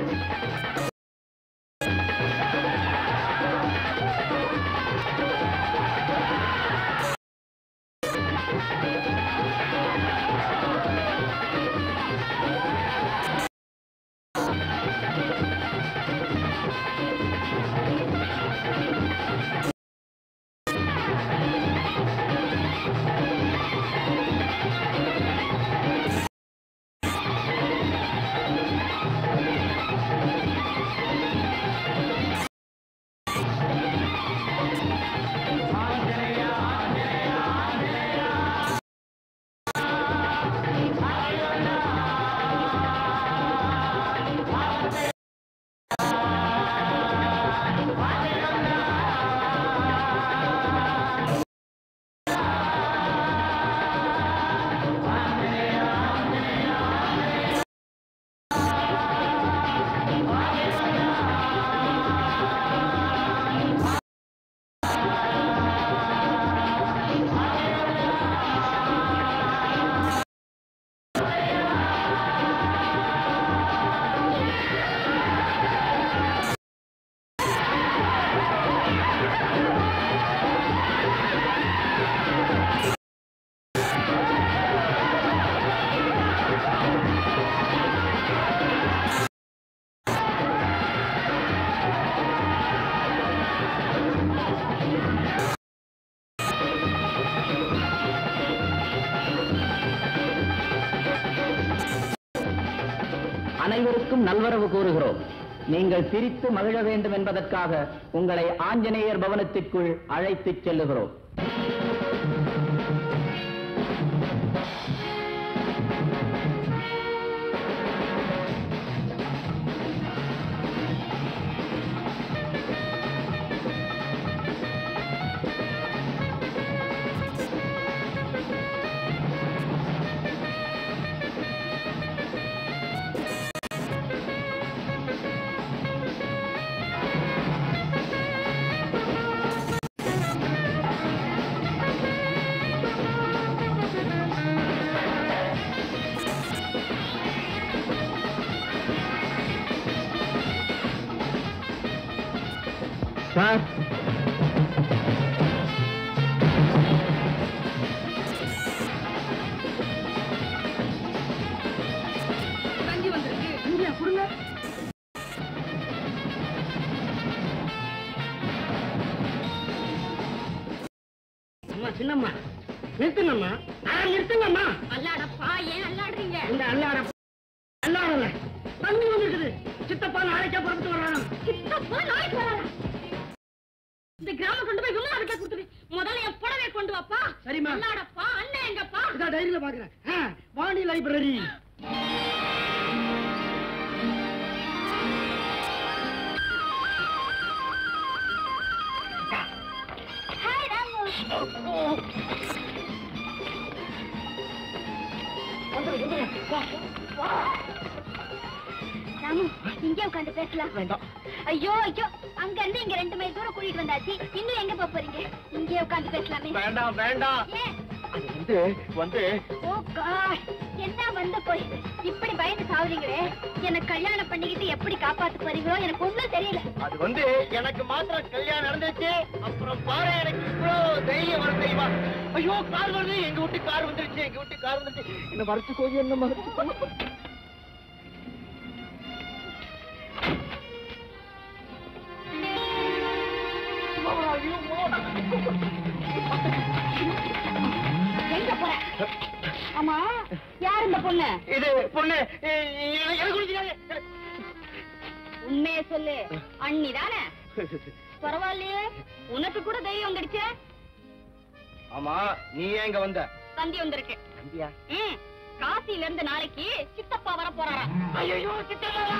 அனைவருக்கும் நல்வரவு கூறுகிறோம் நீங்கள் சிரித்து மகிழ வேண்டும் என்பதற்காக உங்களை ஆஞ்சநேயர் பவனத்திற்குள் அழைத்துச் செல்லுகிறோம் சார் கஞ்சி வந்திருக்கு இந்தியா கொடுங்க அம்மா சின்னம்மா நிறுத்துங்கம்மா ஆ நிறுத்துங்கம்மா அல்லாடப்பா ஏன் அல்லாடுறீங்க இந்த அல்லாட அல்லாடல தண்ணி வந்துருக்குது சித்தப்பா நாளைக்கே புறப்பட்டு வர்றான் சித்தப்பா நாளைக்கு வராரா இந்த கிராமம் கொண்டு போய் விமலா கிட்ட கொடுத்துரு முதல்ல என் புடவை கொண்டு வாப்பா சரிம்மா. அல்லாடப்பா அண்ணன் எங்கப்பா இதான் டைரியில பாக்குறேன் ஆ, வாணி லைப்ரரி ஹாய் ராமு ராமு இங்கே உட்காந்து பேசலாம் வேண்டாம் ஐயோ ஐயோ அங்க இருந்து இங்க ரெண்டு மைல் தூரம் கூட்டிட்டு வந்தாச்சு இன்னும் எங்க போப் போறீங்க இங்கே உட்காந்து பேசலாமே வேண்டாம் வேண்டாம் ஏன் அது வந்து வந்து ஓ காட் என்ன வந்த போய் இப்படி பயந்து சாவுறீங்களே என்ன கல்யாணம் பண்ணிக்கிட்டு எப்படி காப்பாத்து போறீங்களோ எனக்கு ஒண்ணும் தெரியல அது வந்து எனக்கு மாத்திரம் கல்யாணம் நடந்துச்சு அப்புறம் பாரு எனக்கு இவ்வளவு தைரியம் வர தெரியுமா ஐயோ கார் வருது எங்க வீட்டு கார் வந்துருச்சு எங்க வீட்டு கார் வந்துருச்சு என்ன மறைச்சு கோதி என்ன மறைச்சு எங்க போற ஆமா யார் இந்த பொண்ணு இது பொண்ணு எ- எ- எனக்கு குடிக்கிறாங்க உண்மையை சொல்லு அண்ணி தானே பரவாயில்லையே உனக்கு கூட தைரியம் வந்துடுச்சு ஆமா நீ ஏங்க வந்த தந்தி வந்திருக்கு நம்பியா ம் காசில இருந்து நாளைக்கு சித்தப்பா வர போறாராம் ஐயோ சித்தப்பா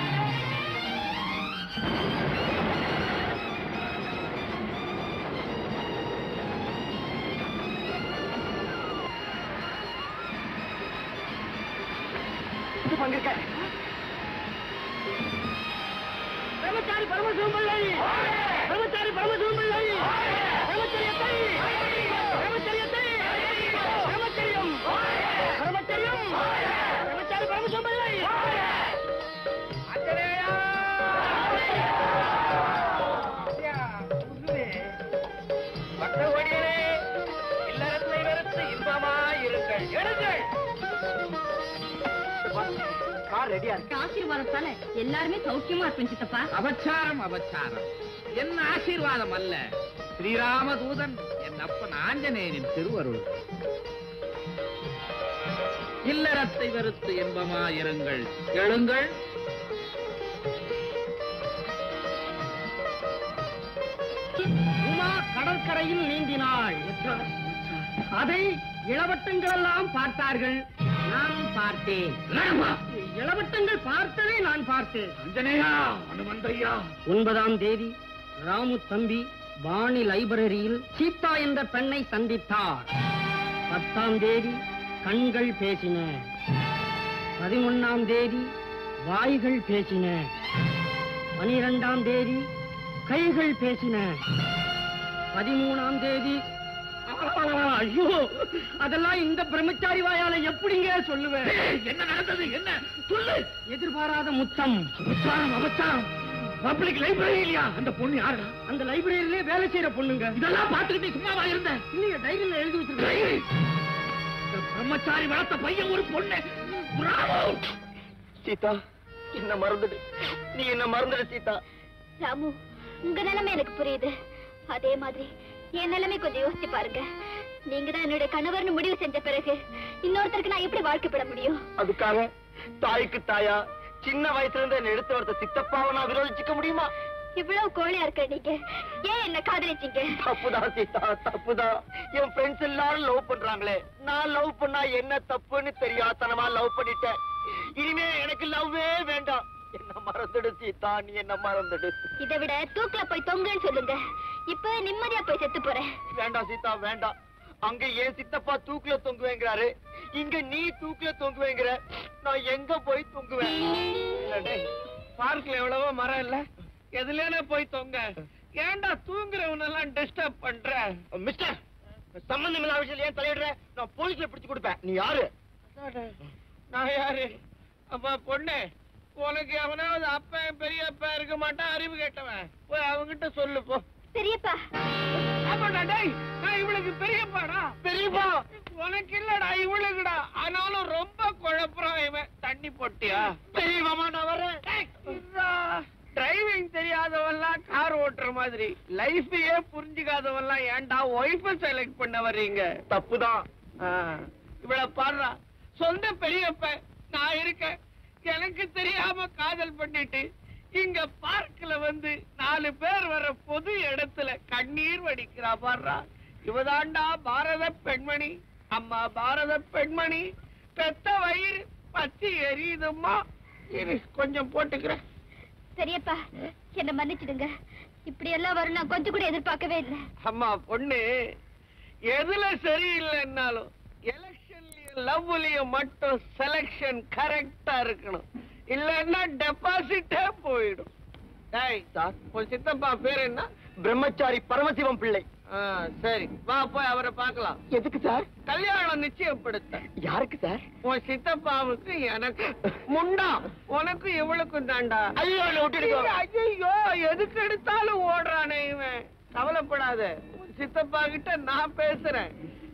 இது பங்கிருக்க பிரம்மச்சாரி பரமசிவம்பிள்ளை பிரம்மச்சாரி பரமசிவம்பிள்ளை பிரம்மச்சரியத்தை பிரம்மச்சரியத்தை பிரம்மச்சரியம் பிரம்மச்சரியம் பிரம்மச்சாரி பரமசிவம்பிள்ளை அஞ்சலே எல்லாம் ரெடியா இருக்கு ஆசீர்வாதத்தால எல்லாருமே சௌக்கியமா இருப்பேன் சித்தப்பா அபச்சாரம் அபச்சாரம் என்ன ஆசீர்வாதம் அல்ல ஸ்ரீராம தூதன் என் அப்பன் ஆஞ்சநேயனின் திருவருள் இல்லறத்தை வெறுத்து இன்பமாயிருங்கள் எழுங்கள் உமா கடற்கரையில் நீந்தினாள் அதை இளவட்டங்கள் எல்லாம் பார்த்தார்கள் நான் பார்த்தேன் இளவட்டங்கள் பார்த்ததை நான் பார்த்தேன் ஆஞ்சநேயா அனுமந்தையா ஒன்பதாம் தேதி ராமு தம்பி வாணி லைப்ரரியில் சீதா என்ற பெண்ணை சந்தித்தார் பத்தாம் தேதி கண்கள் பேசின பதினொன்னாம் தேதி வாய்கள் பேசின பனிரெண்டாம் தேதி கைகள் பேசின பதிமூணாம் தேதி ஆ, ஐயோ அதெல்லாம் இந்த பிரம்மச்சாரி வாயால எப்படிங்க சொல்லுவேன் என்ன நடந்தது என்ன சொல்லு எதிர்பாராத முத்தம் அபச்சாரம் அபச்சாரம் பப்ளிக் லைப்ரரி இல்லையா அந்த பொண்ணு யாருடா அந்த லைப்ரரியிலே வேலை செய்யற பொண்ணுங்க இதெல்லாம் பார்த்துக்கிட்டு சும்மாவா இருந்த இல்லையா டைரியில எழுதி வச்சிருக்கேன் இந்த பிரம்மச்சாரி வளர்த்த பையன் ஒரு பொண்ணு Bravo! சீதா என்ன மறந்துடு நீ என்ன மறந்துடு சீதா ராமு உங்க நிலைமை எனக்கு புரியுது அதே மாதிரி என் நிலைமை கொஞ்சம் யோசிச்சு பாருங்க நீங்க தான் என்னுடைய கணவர்னு முடிவு செஞ்ச பிறகு இன்னொருத்தருக்கு நான் எப்படி வாழ்க்கைப்பட முடியும் அதுக்காக தாய்க்கு தாயா சின்ன வயசுல இருந்து என்ன எடுத்து வரத சித்தப்பாவை நான் விரோதிச்சுக்க முடியுமா இவ்வளவு கோழையா இருக்க நீங்க ஏன் என்ன காதலிச்சீங்க தப்புதான் சீதா தப்புதான் என் ஃப்ரெண்ட்ஸ் எல்லாரும் லவ் பண்றாங்களே நான் லவ் பண்ணா என்ன தப்புன்னு தெரியாதனமா லவ் பண்ணிட்டேன் இனிமே எனக்கு லவ்வே வேண்டாம் என்ன மறந்துடு சீதா நீ என்ன மறந்துடு இதை விட தூக்குல போய் தொங்குன்னு சொல்லுங்க இப்ப நிம்மதியா போய் செத்து போறேன் வேண்டாம் சீதா வேண்டாம் அங்க ஏன் சித்தப்பா தூக்குல தொங்குவேங்கிறாரு இங்க நீ தூக்குல தொங்குவேங்கிற நான் எங்க போய் தொங்குவேன் பார்க்ல எவ்வளவோ மரம் இல்ல எதுலயே போய் தொங்க ஏன்டா தூங்குறவனெல்லாம் டிஸ்டர்ப் பண்ற மிஸ்டர் சம்பந்தம் இல்லாத விஷயம் ஏன் தலையிடுற நான் போலீஸ்ல பிடிச்சு கொடுப்பேன் நீ யாரு நான் யாரு அப்பா பொண்ணு உனக்கு எவனாவது அப்பன் பெரியப்பா இருக்க மாட்டான் அறிவு கேட்டவன் போய் அவங்கிட்ட சொல்லு போ பெரியப்பா ஆமாடா டேய் நான் இவளுக்கு பெரியப்பாடா பெரியப்பா உனக்கு இல்லடா இவளுக்குடா ஆனாலும் ரொம்ப குழப்பறான் இவன் தண்ணி போட்டியா பெரியமாமா நான் வரேன் டிரைவிங் தெரியாதவன்லாம் கார் ஓட்டுற மாதிரி லைஃபையே புரிஞ்சுக்காதவன்லாம் ஏன்டா ஒய்ஃப செலக்ட் பண்ண வர்றீங்க தப்புதான் இவள பாடுறா சொந்த பெரியப்ப நான் இருக்கேன் எனக்கு தெரியாம காதல் பண்ணிட்டு இங்க பார்க்ல வந்து நாலு பேர் வர பொது இடத்துல கண்ணீர் வடிக்கிறா பாடுறா இவதாண்டா பாரத பெண்மணி அம்மா பாரத பெண்மணி பெத்த வயிறு பத்தி எரியுதும்மா இரு கொஞ்சம் போட்டுக்கிறேன் பெரியப்பா என்ன மன்னிச்சிடுங்க இப்படி எல்லாம் வரும் நான் கொஞ்சம் கூட எதிர்பார்க்கவே இல்லை அம்மா பொண்ணு எதுல சரியில்லைன்னாலும் எலெக்ஷன்லயும் லவ்லயும் மட்டும் செலக்ஷன் கரெக்டா இருக்கணும் இல்லன்னா டெபாசிட்டே போயிடும் டேய் உன் சித்தப்பா பேர் என்ன பிரம்மச்சாரி பரமசிவம் பிள்ளை ஆ, சரி வா போய் அவரை பார்க்கலாம் எதுக்கு சார் கல்யாணம் நிச்சயப்படுத்த யாருக்கு சார் உன் சித்தப்பாவுக்கு எனக்கு முண்டா உனக்கு இவளுக்கும் தாண்டா ஐயோ என்னை விட்டுடுங்க ஐயோ எதுக்கு எடுத்தாலும் ஓடுறானே இவன் கவலைப்படாத உன் சித்தப்பா கிட்ட நான் பேசுறேன்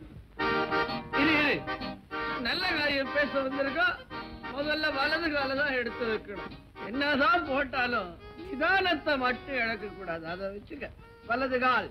இரு இரு நல்ல காரியம் பேச வந்திருக்கோம் முதல்ல வலது கால தான் எடுத்து வைக்கணும் என்னதான் போட்டாலும் நிதானத்தை மட்டும் இழக்க கூடாது அதை வச்சுக்க வலது கால்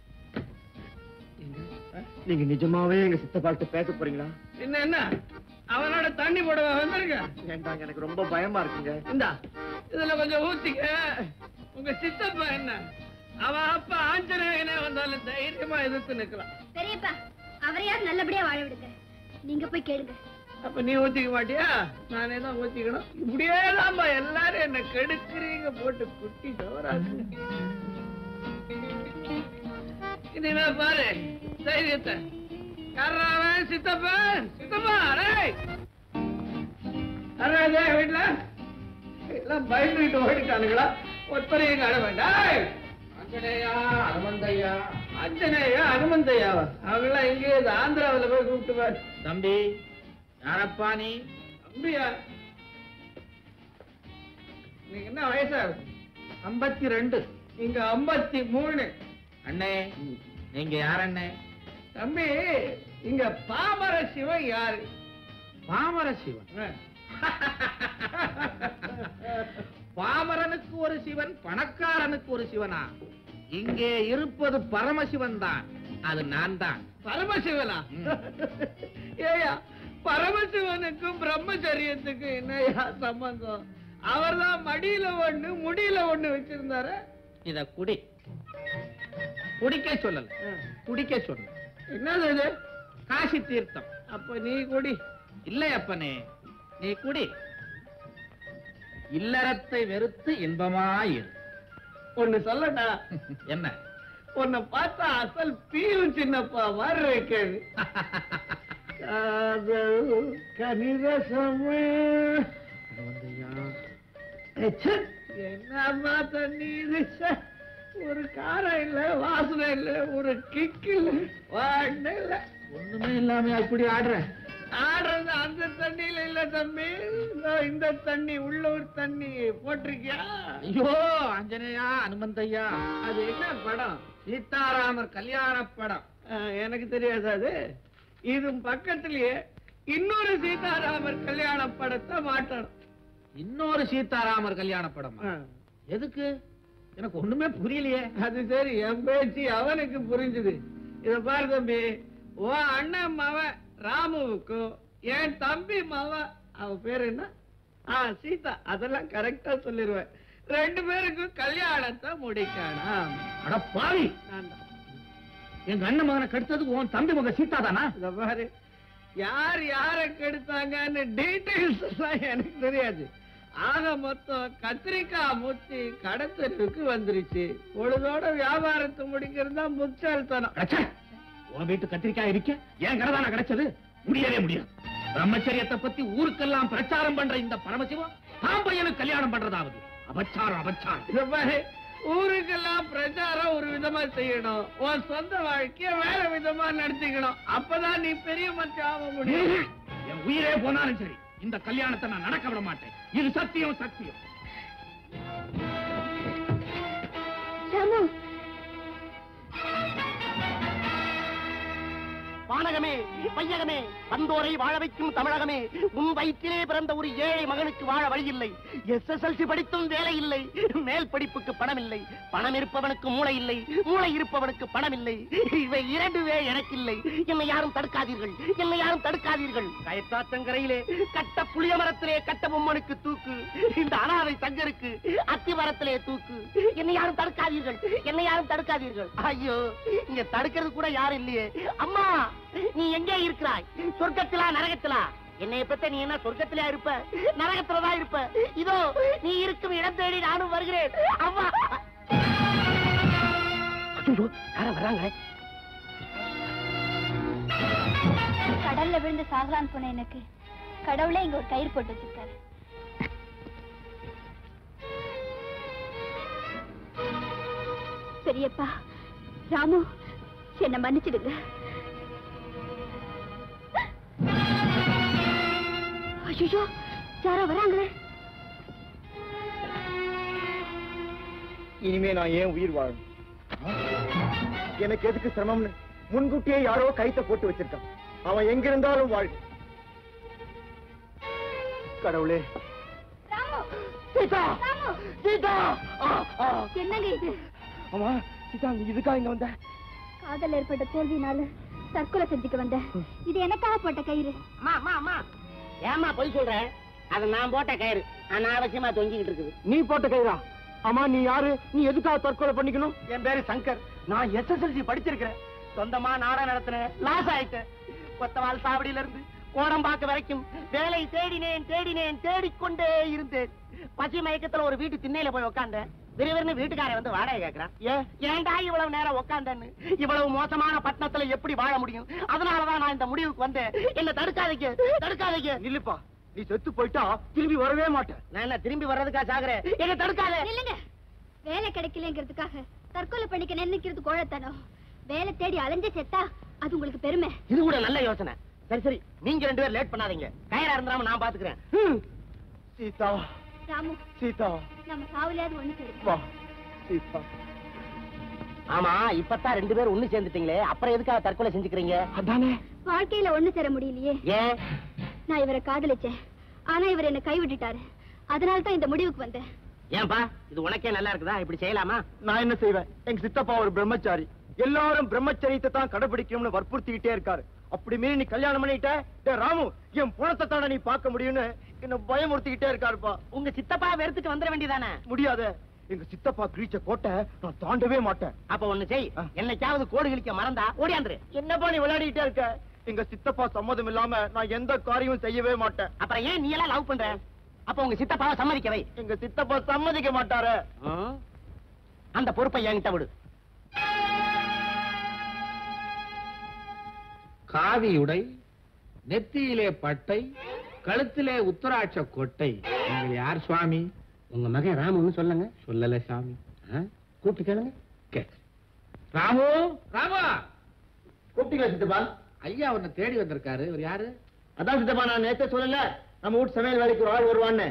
நீங்க நிஜமாவே எங்க சித்தப்பாட்டு பேச போறீங்களா என்ன என்ன அவனோட தண்ணி போட வந்திருக்க வேண்டாங்க எனக்கு ரொம்ப பயமா இருக்குங்க இந்தா இதுல கொஞ்சம் ஊத்திக்க உங்க சித்தப்பா என்ன அவன் அப்பா ஆஞ்சநேயனே வந்தாலும் தைரியமா எதிர்த்து நிக்கலாம் பெரியப்பா அவரையாவது நல்லபடியா வாழ விடுங்க நீங்க போய் கேளுங்க அப்ப நீ ஊத்திக்க மாட்டியா நானே தான் ஊத்திக்கணும் இப்படியே தான்ப்பா எல்லாரும் என்ன கெடுக்குறீங்க போட்டு குட்டி தவறாக்கு இனிமே பாரு தைரியத்தை யாராவன் சித்தப்பா சித்தப்பா டேய் அரே வீட்டுல எல்லாம் பயந்துட்டு ஓடிட்டானுங்களா ஒத்தரையும் காண வேண்டாம் அஞ்சனையா அனுமந்தையா அஞ்சனையா அனுமந்தையாவா அவங்களாம் இங்கே ஆந்திராவில் போய் கூப்பிட்டு பாரு தம்பி யாரப்பா நீ அப்படியா நீங்க என்ன வயசாகுது ஐம்பத்தி ரெண்டு இங்க ஐம்பத்தி மூணு அண்ணே நீங்க யார் அண்ணே தம்பி இங்க பாமர சிவன் யாரு பாமர சிவன் ஆ, பாமரனுக்கு ஒரு சிவன் பணக்காரனுக்கு ஒரு சிவனா இங்கே இருப்பது பரமசிவன் தான் அது நான் தான் பரமசிவனா ஏயா பரமசிவனுக்கும் பிரம்மச்சரியத்துக்கும் என்னையா சம்பந்தம் அவர்தான் மடியில ஒண்ணு முடியில ஒண்ணு வச்சிருந்தாரு இத குடி குடிக்க சொல்லல குடிக்க சொன்ன என்னது இது காசி தீர்த்தம் அப்ப நீ குடி இல்லை அப்பனே நீ குடி இல்லறத்தை வெறுத்து இன்பமாயிரு ஒண்ணு சொல்லட்டா என்ன உன்னை பார்த்தா அசல் பீயும் சின்னப்பா மாதிரி இருக்கிறது காதல் கனிரசமே ச்சே, என்னம்மா தண்ணி இது ச்சே. ஒரு காரம் இல்ல வாசனை இல்ல ஒரு கிக் இல்ல வாண்ண இல்ல ஒண்ணுமே இல்லாம அப்படி ஆடுற ஆடுறது அந்த தண்ணியில இல்ல தம்பி இதோ இந்த தண்ணி உள்ளூர் தண்ணி போட்டிருக்கியா ஐயோ ஆஞ்சநேயா அனுமந்தையா அது என்ன படம் சீதாராமர் கல்யாண படம் அஹ், எனக்கு தெரியாது அது இது பக்கத்திலேயே இன்னொரு சீதாராமர் கல்யாண படத்தை மாட்டணும் இன்னொரு சீதாராமர் கல்யாண படம் அஹ், எதுக்கு எனக்கு ஒண்ணுமே புரியலையே அது சரி என் பேச்சு அவனுக்கு புரிஞ்சுது இத பாரு தம்பி ஓ அண்ணன் மவ ராமுவுக்கும் என் தம்பி மவ அவ பேர் என்ன ஆ சீதா அதெல்லாம் கரெக்டா சொல்லிருவேன் ரெண்டு பேருக்கும் கல்யாணத்தை முடிக்கணும் அட பாவி நான் தான். எங்க அண்ணன் மகனை கெடுத்ததுக்கு உன் தம்பி மக சீதா தானா இத பாரு யார் யார கெடுத்தாங்கன்னு டீடைல்ஸ் எல்லாம் எனக்கு தெரியாது ஆக மொத்தம் கத்திரிக்காய் முத்தி கடத்தலுக்கு வந்துருச்சு பொழுதோட வியாபாரத்தை முடிக்கிறது தான் முச்சால்தனம் அடச்சே! உன் வீட்டு கத்திரிக்காய் இருக்க என் கடை தானே கிடைச்சது முடியவே முடியாது பிரம்மச்சரியத்தை பத்தி ஊருக்கெல்லாம் பிரச்சாரம் பண்ற இந்த பரமசிவம் தான் பையனுக்கு கல்யாணம் பண்றதாவது அபச்சாரம் அபச்சாரம் இத பாரு ஊருக்கெல்லாம் பிரச்சாரம் ஒரு விதமா செய்யணும் உன் சொந்த வாழ்க்கைய வேற விதமா நடத்திக்கணும் அப்பதான் நீ பெரிய மனுஷன் ஆக முடியும் என் உயிரே போனாலும் சரி இந்த கல்யாணத்தை நான் நடக்க விட மாட்டேன் இது சத்தியம் சத்தியம் ராமு வானகமே பையகமே வந்தோரை வாழ வைக்கும் தமிழகமே உன் வயிற்றிலே பிறந்த ஒரு ஏழை மகனுக்கு வாழ வழியில்லை எஸ்எஸ்எல்சி படித்தும் வேலை இல்லை மேல் படிப்புக்கு பணம் இல்லை பணம் இருப்பவனுக்கு மூளை இல்லை மூளை இருப்பவனுக்கு பணம் இல்லை இவை இரண்டுவே எனக்கு இல்லை என்னை யாரும் தடுக்காதீர்கள் என்னை யாரும் தடுக்காதீர்கள் கயத்தாத்தங்கரையிலே கட்ட புளிய மரத்திலே கட்ட பொம்மனுக்கு தூக்கு இந்த அனாதை சங்கருக்கு அத்தி மரத்திலே தூக்கு என்னை யாரும் தடுக்காதீர்கள் என்னை யாரும் தடுக்காதீர்கள் ஐயோ இங்க தடுக்கிறது கூட யாரும் இல்லையே அம்மா நீ எங்கே இருக்கிறாய் சொர்க்கத்திலா நரகத்திலா என்னைய பத்த நீ என்ன சொர்க்கத்திலா இருப்ப நரகத்துலதான் இருப்ப இதோ நீ இருக்கும் இடம் தேடி நானும் வருகிறேன் அம்மா ஐயோ யார வர்றாங்க கடல்ல விழுந்து சாகலான்னு போன எனக்கு கடவுளே இங்க ஒரு கயிறு போட்டு வச்சிருக்காரு பெரியப்பா ராமு என்ன மன்னிச்சிடுங்க ஐயோ யாரோ வராங்களே இனிமே நான் ஏன் உயிர் வாழும் எனக்கு எதுக்கு சிரமம்னு முன்கூட்டியே யாரோ கைத்த போட்டு வச்சிருக்கான் அவன் எங்கிருந்தாலும் வாழ் கடவுளே ராமு சீதா ராமு சீதா ஆ, ஆ. என்னங்க இது அம்மா சீதா நீ இதுக்கா இங்க வந்த காதல் ஏற்பட்ட தோல்வினால தற்கொலை செஞ்சுக்க வந்தேன் இது எனக்காக போட்ட கயிறு அம்மா அம்மா அம்மா ஏமா பொய் சொல்ற அது நான் போட்ட கயிறு அனாவசியமா தொங்கிக்கிட்டு இருக்குது நீ போட்ட கயிறா அம்மா நீ யாரு நீ எதுக்காக தற்கொலை பண்ணிக்கணும் என் பேரு சங்கர் நான் எஸ்எஸ்எல்சி படிச்சிருக்கிறேன் சொந்தமா நாடகம் நடத்தினேன் லாஸ் ஆயிட்டேன் கொத்தவால் சாவடியில இருந்து கோடம்பாக்க வரைக்கும் வேலை தேடினேன் தேடினேன் தேடிக்கொண்டே இருந்தேன் பசி மயக்கத்துல ஒரு வீட்டு திண்ணையில போய் உட்கார்ந்தேன் விறுவிறுன்னு வீட்டுக்காரன் வந்து வாடகை கேக்குறான் ஏன் ஏன்டா இவ்வளவு நேரம் உட்கார்ந்தேன்னு இவ்வளவு மோசமான பட்டணத்துல எப்படி வாழ முடியும் அதனாலதான் நான் இந்த முடிவுக்கு வந்தேன் என்ன தடுக்காதீங்க தடுக்காதீங்க நில்லுப்பா நீ செத்து போயிட்டா திரும்பி வரவே மாட்டேன் நான் என்ன திரும்பி வர்றதுக்கா சாகுறேன் என்ன தடுக்காத இல்லைங்க வேலை கிடைக்கலங்கிறதுக்காக தற்கொலை பண்ணிக்க நினைக்கிறது கோழத்தனம் வேலை தேடி அலைஞ்ச செத்தா அது உங்களுக்கு பெருமை இது கூட நல்ல யோசனை சரி சரி நீங்க ரெண்டு பேரும் லேட் பண்ணாதீங்க கயிறா இருந்தாம நான் பாத்துக்கிறேன் சீதா ராமு சீதா நம்ம சாவுலையாவது ஒண்ணு தெரியும் வா சீதா ஆமா இப்பதான் ரெண்டு பேரும் ஒண்ணு சேர்ந்துட்டீங்களே அப்புறம் எதுக்காக தற்கொலை செஞ்சுக்கிறீங்க அதானே வாழ்க்கையில ஒண்ணு சேர முடியலையே ஏன் நான் இவரை காதலிச்சேன் ஆனா இவர் என்ன கைவிட்டுட்டாரு அதனால தான் இந்த முடிவுக்கு வந்தேன் ஏன்பா இது உனக்கே நல்லா இருக்குதா இப்படி செய்யலாமா நான் என்ன செய்வேன் எங்க சித்தப்பா ஒரு பிரம்மச்சாரி எல்லாரும் பிரம்மச்சரியத்தை தான் கடைபிடிக்கணும்னு வற்புறுத்திக்கிட்டே இருக்காரு அப்படி மீறி நீ கல்யாணம் பண்ணிட்ட டேய் ராமு என் பணத்தை தானே நீ பார்க்க முடியும்னு என்ன பயமுறுத்திக்கிட்டே இருக்காருப்பா உங்க சித்தப்பா வெறுத்துட்டு வந்துட வேண்டியதானே முடியாத எங்க சித்தப்பா கிரீச்ச கோட்டை நான் தாண்டவே மாட்டேன் அப்ப ஒண்ணு செய் என்னைக்காவது கோடு கிழிக்க மறந்தா ஓடியாந்துரு என்னப்பா நீ விளையாடிக்கிட்டே இருக்க எங்க சித்தப்பா சம்மதம் இல்லாம நான் எந்த காரியமும் செய்யவே மாட்டேன் அப்புறம் ஏன் நீ எல்லாம் லவ் பண்ற அப்ப உங்க சித்தப்பாவை சம்மதிக்க வை எங்க சித்தப்பா சம்மதிக்க மாட்டாரு ம்? அந்த பொறுப்பை என்கிட்ட விடு காவி உடை நெத்தியிலே பட்டை கழுத்திலே உத்தராட்ச கொட்டை நீங்கள் யார் சுவாமி உங்க மகன் ராமுன்னு சொல்லுங்க சொல்லல சாமி ஆ? கூப்பிட்டு கேளுங்க கேட்க ராமு ராமா கூப்பிட்டீங்களா சித்தப்பா ஐயா உன்னை தேடி வந்திருக்காரு இவர் யாரு அதான் சித்தப்பா நான் நேத்தே சொல்லல நம்ம வீட்டு சமையல் வேலைக்கு ஒரு ஆள் வருவான்னு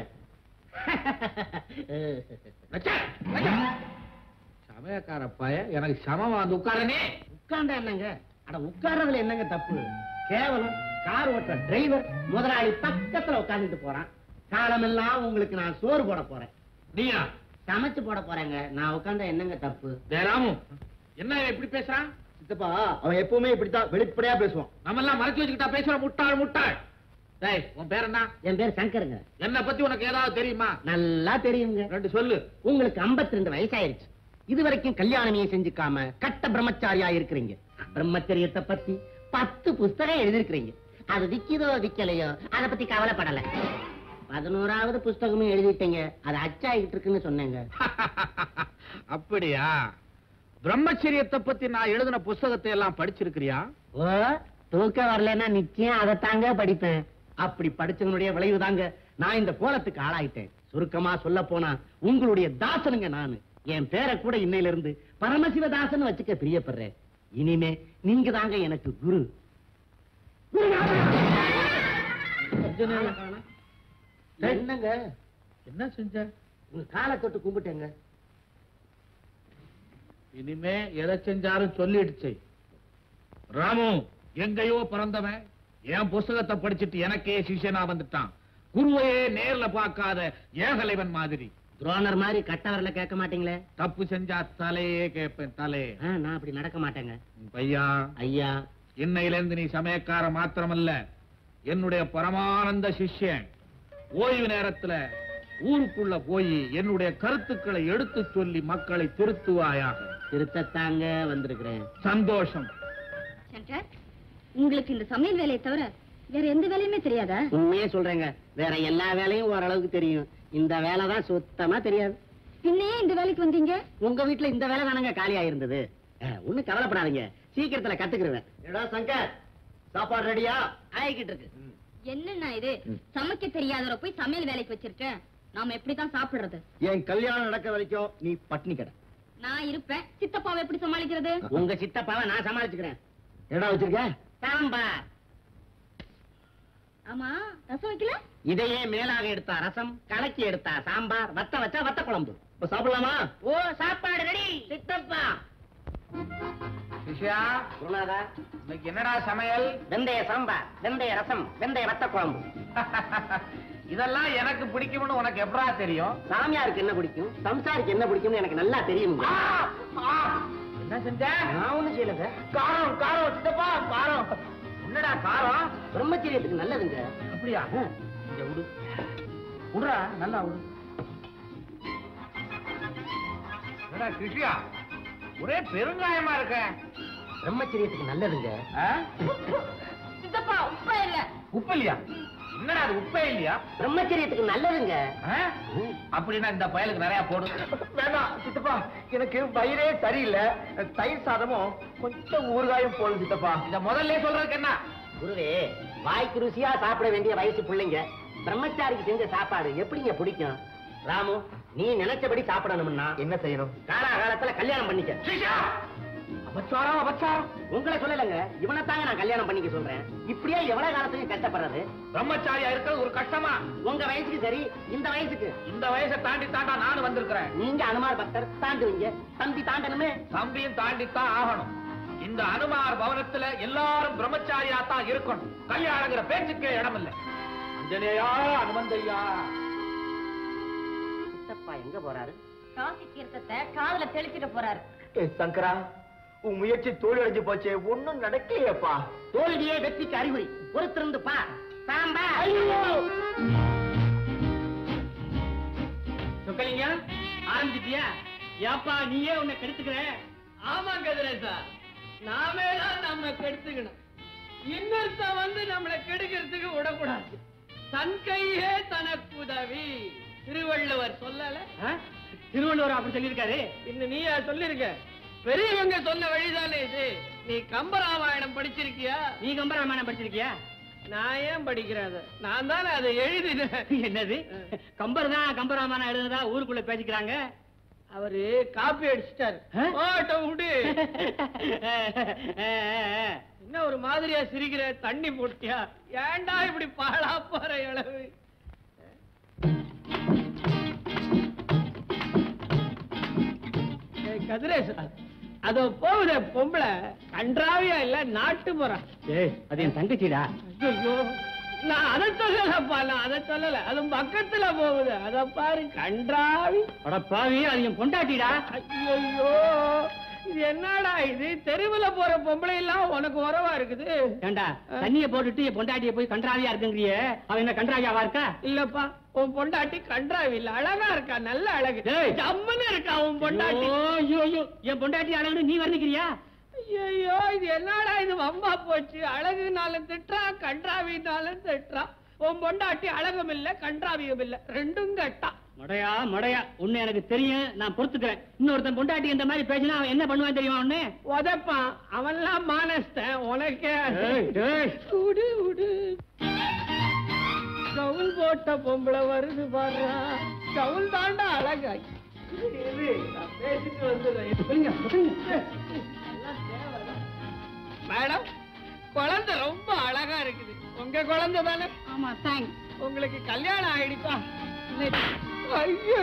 மச்சான், மச்சான். சமயக்கார பய எனக்கு சமமா வந்து உட்காரனே உட்கார்ந்தா என்னங்க அட உட்கார்றதுல என்னங்க தப்பு கேவலம் கார் ஓட்டுற டிரைவர் முதலாளி பக்கத்துல உட்கார்ந்துட்டு போறான் காலமெல்லாம் உங்களுக்கு நான் சோறு போட போறேன் நீயா சமைச்சு போட போறேங்க நான் உட்கார்ந்தா என்னங்க தப்பு டேய் ராமு என்ன இப்படி பேசுறான் சித்தப்பா அவன் எப்பவுமே இப்படித்தான் வெளிப்படையா பேசுவான் நம்ம எல்லாம் மறைச்சு வச்சுக்கிட்டா பேசுற முட்டாள் முட்டாள் டேய் உன் பேர் என்ன என் பேர் சங்கருங்க என்ன பத்தி உனக்கு ஏதாவது தெரியுமா நல்லா தெரியுங்க ரெண்டு சொல்லு உங்களுக்கு 52 ரெண்டு வயசாயிருச்சு இது வரைக்கும் கல்யாணமே செஞ்சுக்காம கட்ட பிரம்மச்சாரியா இருக்கிறீங்க பிரம்மச்சரியத்தை பத்தி பத்து புஸ்தகம் எழுதிருக்கிறீங்க அது விக்கிதோ விக்கலையோ அத பத்தி கவலைப்படல பதினோராவது புஸ்தகமும் எழுதிட்டீங்க அது அச்சாகிட்டு இருக்குன்னு சொன்னேங்க அப்படியா பிரம்மச்சரியத்தை பத்தி நான் எழுதின புஸ்தகத்தை எல்லாம் படிச்சிருக்கிறியா ஓ தூக்கம் வரலன்னா நிச்சயம் அதை தாங்க படிப்பேன் அப்படி படிச்சவனுடைய விளைவு தாங்க நான் இந்த கோலத்துக்கு ஆளாயிட்டேன் சுருக்கமா சொல்ல போனா உங்களுடைய தாசனுங்க நானு என் பேரை கூட இன்னையில இருந்து பரமசிவ தாசன் வச்சுக்க பிரியப்படுறேன் இனிமே நீங்க தாங்க எனக்கு குரு என்னங்க என்ன செஞ்ச உங்க காலை தொட்டு கும்பிட்டேங்க இனிமே எதை செஞ்சாலும் சொல்லிடுச்சு ராமு எங்கேயோ பிறந்தவன் என் புஸ்தகத்தை படிச்சிட்டு எனக்கே சிஷ்யனா வந்துட்டான் குருவையே நேர்ல பார்க்காத ஏகலைவன் மாதிரி துரோணர் மாதிரி கட்டவரில் கேட்க மாட்டீங்களே தப்பு செஞ்சா தலையே கேட்பேன் தலையே ஆ, நான் அப்படி நடக்க மாட்டேங்க பையா ஐயா இன்னையிலிருந்து நீ சமயக்கார மாத்திரமல்ல என்னுடைய பரமானந்த சிஷ்யன் ஓய்வு நேரத்துல ஊருக்குள்ள போய் என்னுடைய கருத்துக்களை எடுத்து சொல்லி மக்களை திருத்துவாயாக திருத்தத்தாங்க வந்திருக்கிறேன் சந்தோஷம் சங்கர் உங்களுக்கு இந்த சமையல் வேலையை தவிர வேற எந்த வேலையுமே தெரியாதா உண்மையே சொல்றேங்க வேற எல்லா வேலையும் ஓரளவுக்கு தெரியும் இந்த வேலை தான் சுத்தமா தெரியாது பின்னையே இந்த வேலைக்கு வந்தீங்க உங்க வீட்டுல இந்த வேலை தானங்க காலியா இருந்தது ஒண்ணும் கவலைப்படாதீங்க சீக்கிரத்துல கத்துக்கிருவேன் ஏடா சங்கர் சாப்பாடு ரெடியா ஆயிக்கிட்டு இருக்கு என்னன்னா இது சமைக்க தெரியாதவரை போய் சமையல் வேலைக்கு வச்சிருக்கேன் நாம எப்படித்தான் சாப்பிடுறது என் கல்யாணம் நடக்க வரைக்கும் நீ பட்னி கடை நான் இருப்பேன் சித்தப்பாவை எப்படி சமாளிக்கிறது உங்க சித்தப்பாவை நான் சமாளிச்சுக்கிறேன் என்னடா வச்சிருக்க சாம்பார் ஆமா ரசம் வைக்கல இதையே மேலாக எடுத்தா ரசம் கலக்கி எடுத்தா சாம்பார் வத்த வச்சா வத்த குழம்பு இப்ப சாப்பிடலாமா ஓ சாப்பாடு ரெடி சித்தப்பா சிஷ்யா குருநாதா இன்னைக்கு என்னடா சமையல் வெந்தய சாம்பார் வெந்தய ரசம் வெந்தய வத்த குழம்பு இதெல்லாம் எனக்கு பிடிக்கும்னு உனக்கு எப்படா தெரியும் சாமியாருக்கு என்ன பிடிக்கும் சம்சாருக்கு என்ன பிடிக்கும்னு எனக்கு நல்லா தெரியுங்க என்ன செஞ்ச நான் ஒண்ணும் செய்யலங்க காரம் காரம் சித்தப்பா காரம் என்னடா காரம் பிரம்மச்சரியத்துக்கு நல்லதுங்க அப்படியா ஆ. இங்க விடு விடுறா நல்லா விடு என்னடா கிருஷ்யா ஒரே பெருங்காயமா இருக்க பிரம்மச்சரியத்துக்கு நல்லதுங்க ஆ? சித்தப்பா உப்பா இல்ல உப்பு இல்லையா என்னடா அது உப்பே இல்லையா பிரம்மச்சரியத்துக்கு நல்லதுங்க ஆ? அப்படின்னா இந்த பயலுக்கு நிறைய போடு வேண்டாம் சித்தப்பா எனக்கு வயிறே சரியில்லை தயிர் சாதமும் கொஞ்சம் ஊறுகாயும் போடும் சித்தப்பா இத முதல்ல சொல்றதுக்கு என்ன குருவே வாய்க்கு ருசியா சாப்பிட வேண்டிய வயசு பிள்ளைங்க பிரம்மச்சாரிக்கு செஞ்ச சாப்பாடு எப்படிங்க பிடிக்கும் ராமு நீ நினைச்சபடி சாப்பிடணும்னா என்ன செய்யணும் காலாகாலத்துல கல்யாணம் பண்ணிக்க சிஷ்யா அபச்சாரம் அபச்சாரம் உங்களை சொல்லலைங்க இவனைத்தாங்க நான் கல்யாணம் பண்ணிக்க சொல்றேன் இப்படியே எவ்வளவு காலத்துக்கு கஷ்டப்படுறது பிரம்மச்சாரியா இருக்கிறது ஒரு கஷ்டமா உங்க வயசுக்கு சரி இந்த வயசுக்கு இந்த வயசை தாண்டி தாண்டா நானும் வந்திருக்கிறேன் நீங்க அனுமார் பக்தர் தாண்டுவீங்க தம்பி தாண்டணுமே தம்பியும் தாண்டித்தான் ஆகணும் இந்த அனுமார் பவனத்துல எல்லாரும் பிரம்மச்சாரியா தான் இருக்கணும் கல்யாணங்கிற பேச்சுக்கே இடம் இல்ல அஞ்சனையா அனுமந்தையா சித்தப்பா எங்க போறாரு காசி தீர்த்தத்தை காதுல தெளிச்சிட்டு போறாரு சங்கரா உன் முயற்சி தோல்வி அடைஞ்சு போச்சே ஒண்ணும் நடக்கலையேப்பா தோல்வியே வெற்றிக்கு அறிகுறி பொறுத்திருந்து பா சாம்பா சொக்கலிங்க ஆரம்பிச்சிட்டியா ஏப்பா நீயே உன்னை கெடுத்துக்கிற ஆமா கதிரேசா நாமே தான் நம்ம கெடுத்துக்கணும் இன்னொருத்த வந்து நம்மளை கெடுக்கிறதுக்கு விடக்கூடாது தன் கையே தனக்கு உதவி திருவள்ளுவர் சொல்லல திருவள்ளுவர் அப்படி சொல்லியிருக்காரு இன்னும் நீயா சொல்லிருக்க பெரியவங்க சொன்ன வழிதானே இது நீ கம்பராமாயணம் படிச்சிருக்கியா நீ கம்பராமாயணம் படிச்சிருக்கியா நான் ஏன் படிக்கிறேன் அதை நான் தானே அதை எழுதினேன் என்னது கம்பர் தான் கம்பராமாயணம் எழுதுனதா ஊருக்குள்ள பேசிக்கிறாங்க அவரு காப்பி அடிச்சிட்டாரு ஓட்ட விடு என்ன ஒரு மாதிரியா சிரிக்கிற தண்ணி போட்டியா ஏன்டா இப்படி பாழா போற இளவு ஏய், கதிரேசா அதோ போகுதே பொம்பளை கன்றாவியா இல்ல நாட்டு போறான் ஏய் அது என் தங்கச்சிடா ஐயோ நான் அதை சொல்லலப்பா நான் அதை சொல்லல அது பக்கத்துல போகுது அத பாரு கன்றாவி அட பாவி அது என் பொண்டாட்டிடா ஐயோ இது என்னடா இது தெருவுல போற பொம்பளை எல்லாம் உனக்கு உறவா இருக்குது ஏண்டா தண்ணிய போட்டுட்டு என் பொண்டாட்டிய போய் கன்றாவியா இருக்குங்கிறியே அவன் என்ன கன்றாவியாவா இருக்கா இல்லப்பா உன் பொண்டாட்டி கன்றாவி இல்ல அழகா இருக்கா நல்ல அழகு ஏய். ஜம்முன்னு இருக்கா உன் பொண்டாட்டி ஐயோ, ஐயோ ஐயோ என் பொண்டாட்டி அழகுன்னு நீ வர்ணிக்கிறியா ஐயோ இது என்னடா இது வம்பா போச்சு அழகுனாலும் திட்டுறா கன்றாவினாலும் திட்டுறா உன் பொண்டாட்டி அழகும் இல்ல கன்றாவியும் இல்ல ரெண்டும் கட்டா மடையா மடையா உன்னை எனக்கு தெரியும் நான் பொறுத்துக்கிறேன் இன்னொருத்தன் பொண்டாட்டி இந்த மாதிரி பேசினா அவன் என்ன பண்ணுவான் தெரியுமா உன்னை உதப்பான் அவன்லாம் மானஸ்தன் உனக்கே ஏய், ஏய். விடு விடு கவுல் போட்ட பொம்பளை வருது பாடுறா கவுல் தாண்டா அழகாய் இரு, இரு, நான் பேசிட்டு வந்துடுறேன். சொல்லுங்க, சொல்லுங்க. எல்லாம் தேவைதான். மேடம் குழந்தை ரொம்ப அழகா இருக்குது உங்க குழந்தை தானே ஆமா தேங்க்ஸ் உங்களுக்கு கல்யாணம் ஆயிடுச்சா ஐயோ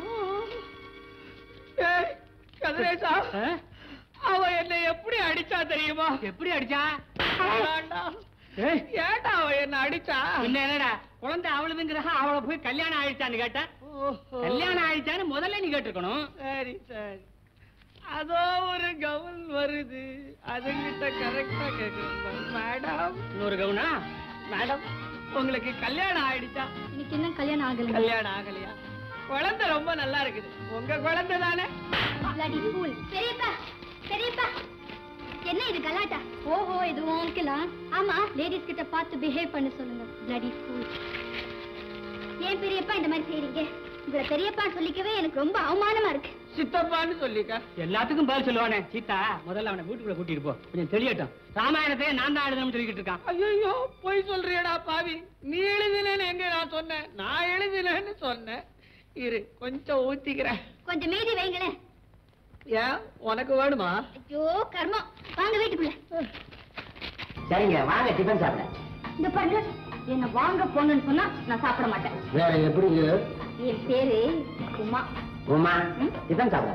ஏய் கதிரேசா ஆ? அவ என்னை எப்படி அடிச்சா தெரியுமா எப்படி அடிச்சா வேண்டாம். ஏய், ஏன்டா அவ என்ன அடிச்சா பின்ன என்னடா குழந்தை அவளுதுங்கிறா அவளை போய் கல்யாணம் ஆயிடுச்சான்னு கேட்டா ஓஹோ. கல்யாணம் ஆயிடுச்சான்னு முதல்ல நீ கேட்டிருக்கணும் சரி சரி அதோ ஒரு கவுன் வருது அதுங்கிட்ட கரெக்டா கேட்கணும் மேடம் இன்னொரு கவுனா மேடம் உங்களுக்கு கல்யாணம் ஆயிடுச்சா எனக்கு இன்னும் கல்யாணம் ஆகல கல்யாணம் ஆகலையா குழந்தை ரொம்ப நல்லா இருக்குது உங்க குழந்தை தானே Bloody fool. பெரியப்பா பெரியப்பா என்ன இது கலாட்டா ஓஹோ இது ஓகேலாம் ஆமா லேடிஸ் கிட்ட பார்த்து பிஹேவ் பண்ண சொல்லுங்க bloody fool ஏன் பெரியப்பா இந்த மாதிரி செய்றீங்க உங்களை பெரியப்பா சொல்லிக்கவே எனக்கு ரொம்ப அவமானமா இருக்கு சித்தப்பான்னு சொல்லிக்க எல்லாத்துக்கும் பதில் சொல்லுவானே சீதா முதல்ல அவனை வீட்டுக்குள்ள கூட்டிட்டு போ கொஞ்சம் தெளியட்டும் ராமாயணத்தை நான் தான் எழுதணும்னு சொல்லிக்கிட்டு இருக்கான் ஐயோ போய் சொல்றியடா பாவி நீ எழுதினேன்னு எங்க நான் சொன்னேன் நான் எழுதினேன்னு சொன்னேன் இரு கொஞ்சம் ஊத்திக்கிறேன் கொஞ்சம் மீதி வைங்களேன் ஏன் உனக்கு வேணுமா ஐயோ கர்மம் வாங்க வீட்டுக்குள்ள சரிங்க வாங்க டிஃபன் சாப்பிட இந்த பாருங்க என்ன வாங்க போங்கன்னு சொன்னா நான் சாப்பிட மாட்டேன் வேற எப்படி என் பேரு உமா உமா டிஃபன் சாப்பிட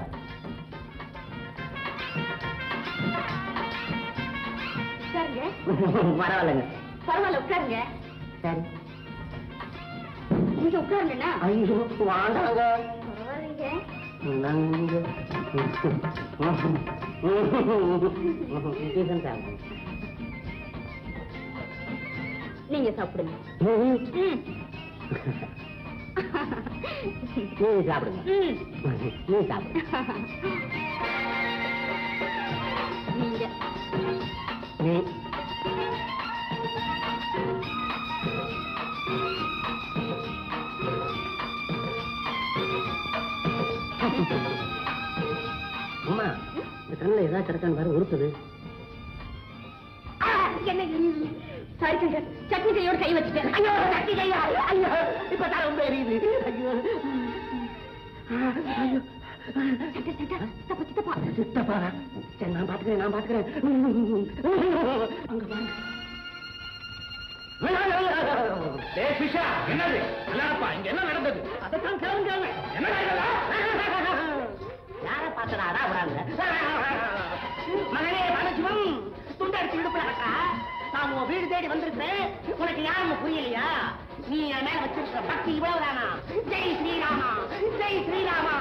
உட்காருங்க பரவாயில்லைங்க பரவாயில்ல உட்காருங்க சரி நீங்க உட்காருங்கண்ணா ஐயோ வாண்டாங்க பரவாயில்லைங்க நாங்க டிஃபன் சாப்பிட நீங்க சாப்பிடுங்க ம். ம். நீ சாப்பிடுங்க ம். நீ சாப்பிடு நீங்க நீ அம்மா இந்த கண்ணில் ஏதாவது கிடக்கான்னு பாரு உறுத்துது ஆ, என்ன சாரி சங்கர் சட்னி கையோட கை வச்சுட்டேன் ஐயோ சட்னி கையா ஐயோ இப்ப தான் ரொம்ப எரியுது ஐயோ ஐயோ சங்கர் சங்கர் சித்தப்பா சித்தப்பா சித்தப்பா சரி நான் பாத்துக்கிறேன் நான் பாத்துக்கிறேன் அங்க பாருங்க டேய் பிஷா என்னது என்னப்பா இங்க என்ன நடந்தது அதைத்தான் கேளுங்க என்ன யார பாத்தடாடா விடாங்க மகனே பரமசிவம் துண்டடிச்சு விடுப்புல கட்டா நான் உன் வீடு தேடி வந்திருக்கிறேன் உனக்கு யாருன்னு புரியலையா நீ என் மேல வச்சிருக்கிற பக்தி இவ்வளவுதானா ஜெய் ஸ்ரீராமா ஜெய் ஸ்ரீராமா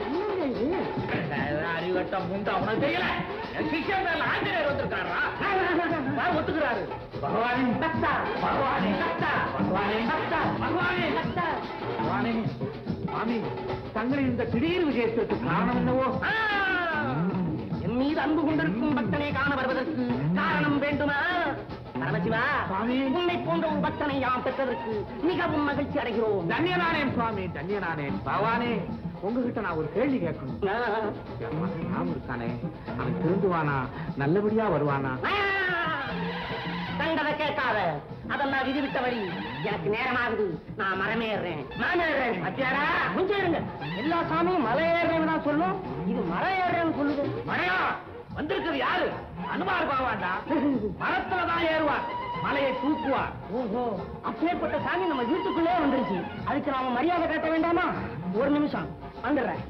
அறிவட்டம் முண்டா உனக்கு தெரியல என் சிஷ்யன் மேல ஆஞ்சநேயர் வந்திருக்காரா ஒத்துக்கிறாரு பகவானே பக்தா பகவானே பக்தா பகவானே பக்தா பகவானே பக்தா பகவானே சுவாமி தங்களின் இந்த திடீர் விஜயத்திற்கு காரணம் என்னவோ ஆ! என் மீது அன்பு கொண்டிருக்கும் பக்தனை காண வருவதற்கு காரணம் வேண்டுமா பரமசிவா சுவாமி. உன்னை போன்ற ஒரு பக்தனை யாம் பெற்றதற்கு மிகவும் மகிழ்ச்சி அடைகிறோம் தன்யனானேன் சுவாமி தன்யனானேன் பகவானே உங்ககிட்ட நான் ஒரு கேள்வி கேட்கணும் என் மகன் ராம் இருக்கானே அவன் திருந்துவானா நல்லபடியா வருவானா ஆ! கண்டதை கேட்காத அதெல்லாம் விதிவிட்ட வழி எனக்கு நேரமாகுது நான் மரமேறேன் மரமேறேன் அத்தியாரா கொஞ்சம் இருங்க எல்லா சாமியும் மலை ஏறுறேன்னு தான் சொல்லும் இது மலை ஏறுறேன்னு சொல்லுது மழையா வந்திருக்கிறது யாரு அனுமார் பாவாண்டா மரத்துல தான் ஏறுவார் மலையை தூக்குவார் ஓஹோ அப்பேற்பட்ட சாமி நம்ம வீட்டுக்குள்ளே வந்துருச்சு அதுக்கு நாம மரியாதை காட்ட வேண்டாமா ஒரு நிமிஷம் வந்துடுறேன்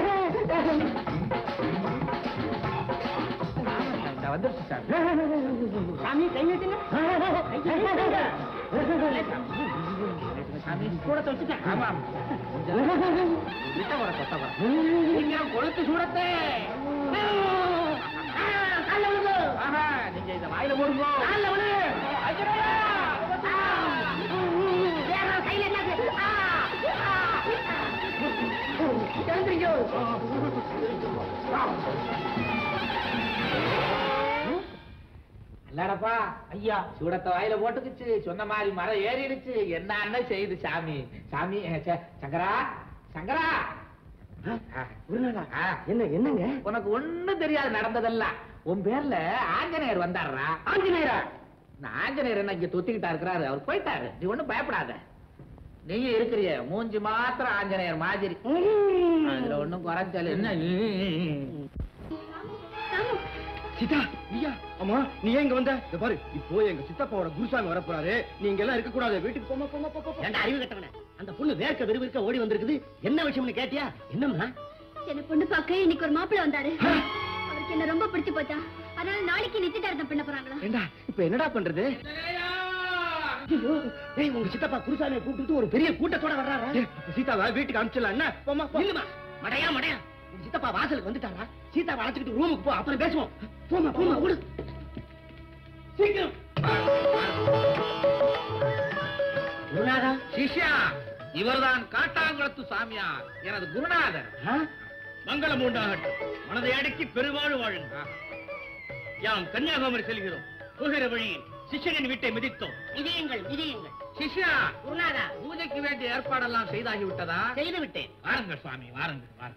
இந்த வந்துருச்சு சார் சாமி கை நீட்டுங்க கை நீட்டுங்க. சாமி கூட வச்சுட்டேன் ஆமாம் விட்ட வர கொத்த வர சீக்கிரம் கொளுத்து சூடத்தே கால்ல விழுகு. ஆஹா நீங்க இத வாயில போடுங்க கால்ல விழுகு. ஐயரா! ஆ. வேகம் கையில என்னது? ஆ. ஆ. எழுந்திரிக்கோ. இல்லடப்பா ஐயா சூடத்தை வாயில போட்டுக்குச்சு சொன்ன மாதிரி மரம் ஏறிடுச்சு என்ன செய்யுது சாமி சாமி அஹ், ச- சங்கரா சங்கரா குருநாதா, ஆ. என்ன என்னங்க உனக்கு ஒண்ணும் தெரியாது நடந்ததெல்லாம் உன் பேர்ல ஆஞ்சநேயர் வந்தாருடா ஆஞ்சநேயரா இந்த ஆஞ்சநேயர் என்ன இங்க தொத்திக்கிட்டா இருக்கிறாரு அவர் போயிட்டாரு நீ ஒண்ணும் பயப்படாத நீங்க இருக்கிறிய மூஞ்சி மாத்திரம் ஆஞ்சநேயர் மாதிரி அதுல ஒண்ணும் குறைச்சல் என்ன ராமு சீதா நீயா ஆமா நீ ஏன் இங்க வந்த இங்க பாரு இப்போ எங்க சித்தப்பாவோட குருசாமி வரப்போறாரு நீங்க எல்லாம் இருக்க கூடாது வீட்டுக்கு போமா போமா போ, போ, போ. ஏன்டா அறிவு கட்டவன அந்த பொண்ணு வேர்க்க விறுவிறுக்க ஓடி வந்திருக்குது என்ன விஷயம்னு கேட்டியா என்னம்மா என்ன பொண்ணு பார்க்க இன்னைக்கு ஒரு மாப்பிள்ளை வந்தாரு அவருக்கு என்ன ரொம்ப பிடிச்சு போச்சா அதனால நாளைக்கு நிச்சயதார்த்தம் பண்ண போறாங்களா ஏண்டா இப்ப என்னடா பண்றது ஐயோ, டேய் உங்க சித்தப்பா குருசாமியை கூப்பிட்டு ஒரு பெரிய கூட்டத்தோட வர்றாரா ஏய், அப்ப சீதாவை வீட்டுக்கு அனுப்பிச்சிடலாம் என்ன போமா போ இல்லம்மா மடையா மடையா உங்க சித்தப்பா வாசலுக்கு வந்துட்டாரா சீதா அழைச்சிக்கிட்டு ரூமுக்கு போ அப்புறம் பேசுவோம் போமா போமா ஓடு சீக்கிரம் குருநாதா சிஷ்யா இவர்தான் காட்டாங்குளத்து சாமியார் எனது குருநாதர் ஆ? மங்களம் உண்டாகட்டும் மனதை அடக்கி பெருவாழ் வாழுங்க யாம் கன்னியாகுமரி செல்கிறோம் போகிற வழியில் சிஷ்யனின் வீட்டை மிதித்தோம் விஜயங்கள் விஜயங்கள் சிஷ்யா குருநாதா பூஜைக்கு வேண்டிய ஏற்பாடெல்லாம் செய்தாகி விட்டதா செய்து விட்டேன் வாருங்கள் சுவாமி வாருங்கள் வாருங்கள்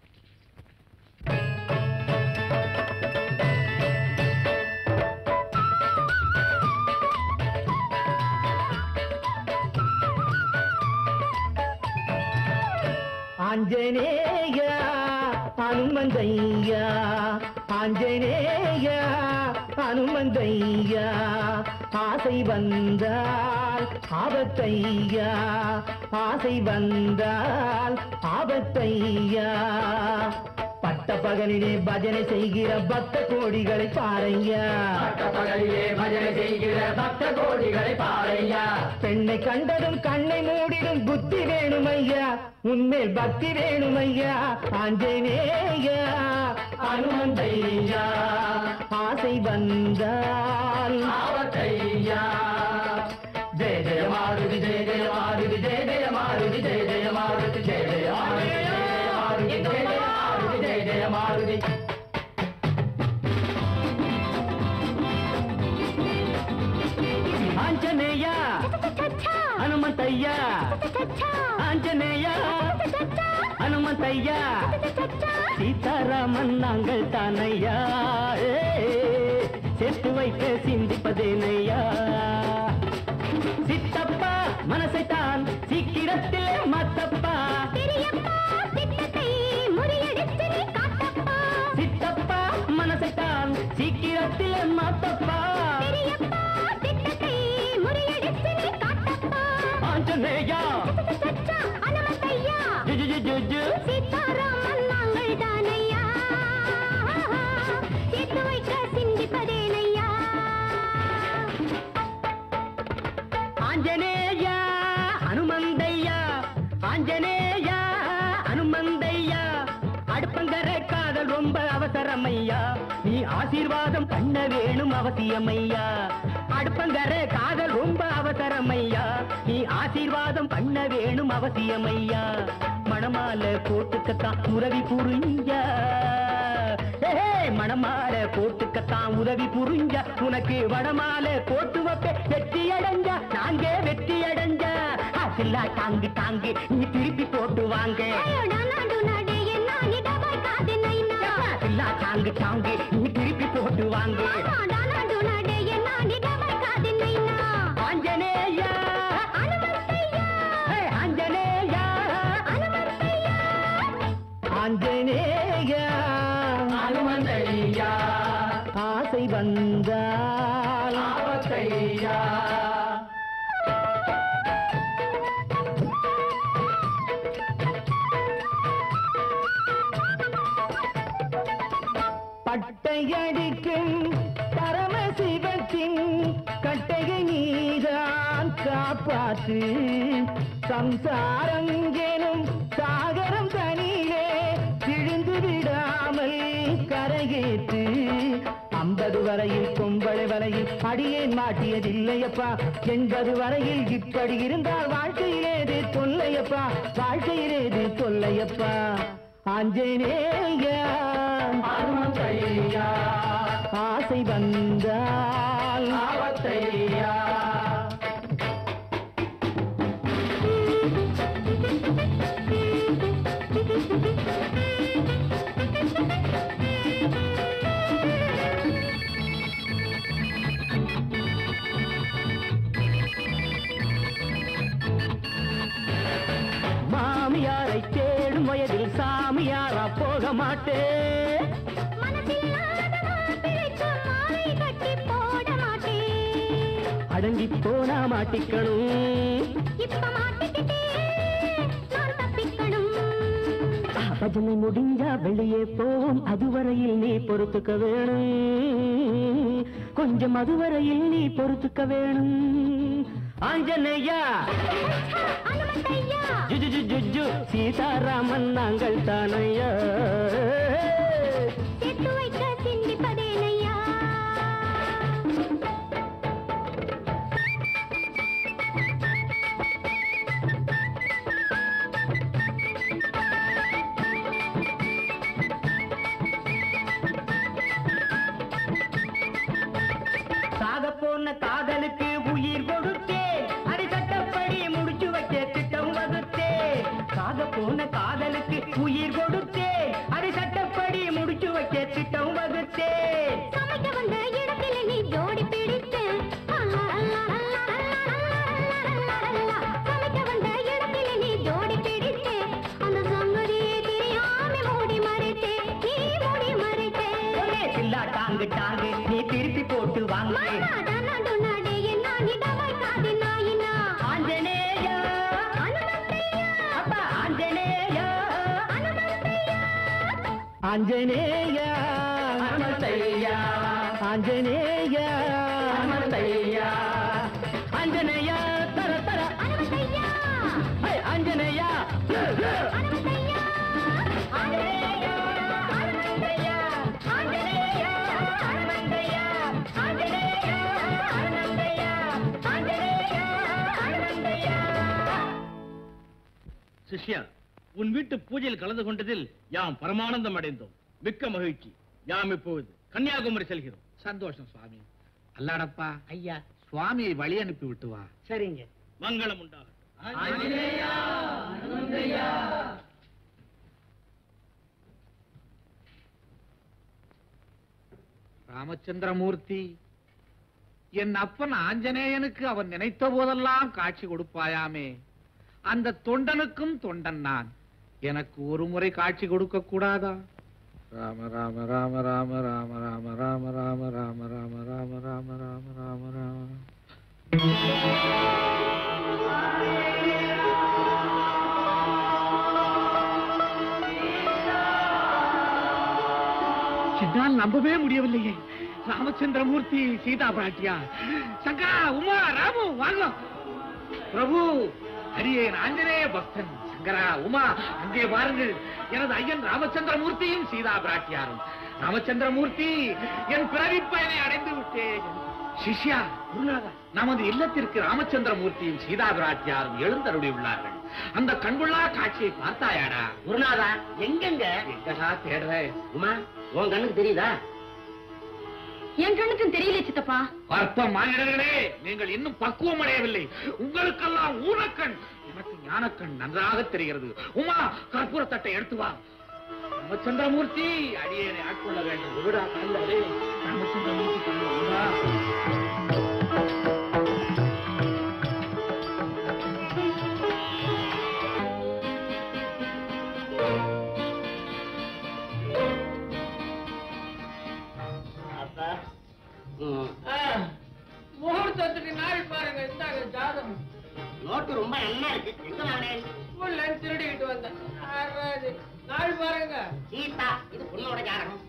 ஆஞ்சநேயா ஹனுமந்தையா ஆஞ்சநேயா ஹனுமந்தையா ஆசை வந்தால் ஆபத்தையா ஆசை வந்தால் ஆபத்தையா பட்ட பகலிலே பஜனை செய்கிற பக்த கோடிகளை பாறையா பகலிலே பஜனை செய்கிற பக்த கோடிகளை பாறையா பெண்ணை கண்டதும் கண்ணை மூடிடும் புத்தி வேணுமையா உன்மேல் பக்தி வேணுமையா ஆஞ்சநேயா அனுமந்தையா ஆசை வந்தால் ஆவத்தையா ஜெய ஜெய மாருதி ஜெய ஜெய மாருதி ஜெய ஜெய மாருதி ஜெய ஜெய மாருதி ஜெய ஜெய மாருதி ஜெய ஜெய மாருதி ஜெய ஜெய மாருதி ஜெய ஜெய மாருதி ஆஞ்சநேயா ஹனுமந்தையா ஆஞ்சநேயா ஹனுமந்தையா சீதாராமன் நாங்கள் தானையா ஏ, சேர்த்து வைக்க சிந்திப்பதேனையா சித்தப்பா மனசைத்தான் சீக்கிரத்தில் மத்தப்பா சித்தப்பா மனசைத்தான் சீக்கிரத்தில் மாத்தப்பா ஆஞ்சநேயா ஜு, ஜு, ஜு, ஜு, ஜு. சீதாராமன் நாங்கள் தானையா சேர்த்து வைக்க சிந்திப்பதேனையா ஆஞ்சநேயா அவசரமையா நீ ஆசீர்வாதம் பண்ண வேணும் அவசியமையா அடுப்பங்கர காதல் ரொம்ப அவசரமையா நீ ஆசீர்வாதம் பண்ண வேணும் அவசியமையா மணமால போட்டுக்கத்தான் உதவி புரிஞ்சா ஏஹே, மணமால போட்டுக்கத்தான் உதவி புரிஞ்ச உனக்கு வடமால போட்டு வைப்பே வெற்றி அடைஞ்ச நாங்க வெற்றி அடைஞ்ச சில்லா தாங்கு தாங்கு நீ திருப்பி போட்டு வாங்க சில்லா தாங்கு தாங்கு நீ திருப்பி போட்டு வாங்க ஆஞ்சநேயா ஏ, ஆஞ்சநேயா ஆஞ்சநேயா அனுமந்தையா ஆசை வந்தால் ஆபத்தையா பட்டையடிக்கும் பரமசிவத்தின் கட்டையை நீதான் காப்பாற்று சம்சாரம் எனும் சாகரம் தனியிலே விழுந்து விடாமல் கரையேற்று ஐம்பது வரையில் கொம்பளை வரையில் அடியேன் மாட்டியதில்லையப்பா எண்பது வரையில் இப்படி இருந்தால் வாழ்க்கையிலேது தொல்லையப்பா வாழ்க்கையிலேது தொல்லையப்பா ஆஞ்சநேயா ஆசை வந்தால் ஆபத்தையா மாமியாரை தேடும் வயதில் சாமியாரா போக மாட்டேன் அடங்கி போனா மாட்டிக்கணும் பஜனை முடிஞ்சா வெளியே போவோம் அதுவரையில் நீ பொறுத்துக்க வேணும் கொஞ்சம் அதுவரையில் நீ பொறுத்துக்க வேணும் ஆஞ்சநேயா ஜுஜு ஜு ஜு ஜு சீதாராமன் நாங்கள் தானையா சாக போன காதலுக்கு உயிர் கொடுத்தேன் அடி சட்டப்படி முடிச்சு வைக்க திட்டம் வகுத்தேன் சாக போன காதலுக்கு உயிர் கொடுத்தேன் அடி சட்டப்படி முடிச்சு வைக்க திட்டம் வகுத்தேன் சமைக்க வந்த இடத்துல நீ ஜோடி பிடித்த சமைக்க வந்த இடத்துல நீ ஜோடி பிடித்த அந்த சங்கதியே தெரியாம மூடி மறைத்தே நீ மூடி மறைத்தே ஒரே சில்லா டாங்கு டாங்கு நீ திருப்பி போட்டு வாங்க மாநாடா நடு நாடே என்ன நிடமாய் காது நாயினா ஆஞ்சநேயா அனுமந்தையா அப்பா ஆஞ்சநேயா அனுமந்தையா ஆஞ்சநேயா அமர்த்தையா ஆஞ்சநேயா அமர்த்தையா ஆஞ்சநேயா தர தர அனுமந்தையா ஹே, ஆஞ்சநேயா அனுமந்தையா ஆஞ்சநேயா அனுமந்தையா ஆஞ்சநேயா அனுமந்தையா ஆஞ்சநேயா அனுமந்தையா ஆஞ்சநேயா அனுமந்தையா சிஷ்யா உன் வீட்டு பூஜையில் கலந்து கொண்டதில் யாம் பரமானந்தம் அடைந்தோம் மிக்க மகிழ்ச்சி யாம் இப்பொழுது கன்னியாகுமரி செல்கிறோம் சந்தோஷம் சுவாமி அல்லாடப்பா ஐயா சுவாமியை வழி அனுப்பி விட்டு வா சரிங்க மங்களம் உண்டாகட்டும் ராமச்சந்திரமூர்த்தி என் அப்பன் ஆஞ்சநேயனுக்கு அவன் நினைத்த போதெல்லாம் காட்சி கொடுப்பாயாமே அந்த தொண்டனுக்கும் தொண்டன் நான் எனக்கு ஒரு முறை காட்சி கொடுக்க கூடாதா ராம ராம ராம ராம ராம ராம ராம ராம ராம ராம ராம ராம ராம ராம ராம என்னால் நம்பவே முடியவில்லையே ராமச்சந்திரமூர்த்தி சீதா பிராட்டியா சங்கா உமா ராமு வாங்க பிரபு அரியேன் ஆஞ்சநேய பக்தன் சங்கரா உமா அங்கே பாருங்கள் எனது ஐயன் ராமச்சந்திரமூர்த்தியும் சீதா பிராட்டியாரும் ராமச்சந்திரமூர்த்தி என் பிறவி பயனை அடைந்து விட்டேன் சிஷ்யா குருநாதா நமது இல்லத்திற்கு ராமச்சந்திரமூர்த்தியும் சீதா பிராட்டியாரும் எழுந்தருளி உள்ளார்கள் அந்த கண்கொள்ளா காட்சியை பார்த்தாயாடா குருநாதா எங்கெங்க எங்கடா தேடுற உமா உன் கண்ணுக்கு தெரியுதா என் கண்ணுக்கும் தெரியல சித்தப்பா அற்ப மாநிலர்களே நீங்கள் இன்னும் பக்குவம் அடையவில்லை உங்களுக்கெல்லாம் ஊனக்கண் எனக்கு ஞானக்கண் நன்றாக தெரிகிறது உமா கற்பூர தட்டை எடுத்து வா ராமச்சந்திரமூர்த்தி அடியேனை ஆட்கொள்ள வேண்டும் விடா கல்லே ராமச்சந்திரமூர்த்தி கண்ணு உமா ம், முகூர்த்தத்துக்கு நாள் பாருங்க இந்தாங்க ஜாதகம் நோட்டு ரொம்ப நல்லா இருக்கு எங்க வாங்கினேன் ஸ்கூல்ல இருந்து திருடிக்கிட்டு வந்தேன் ஆறாது. நாள் பாருங்க சீதா இது பொண்ணோட ஜாதகம்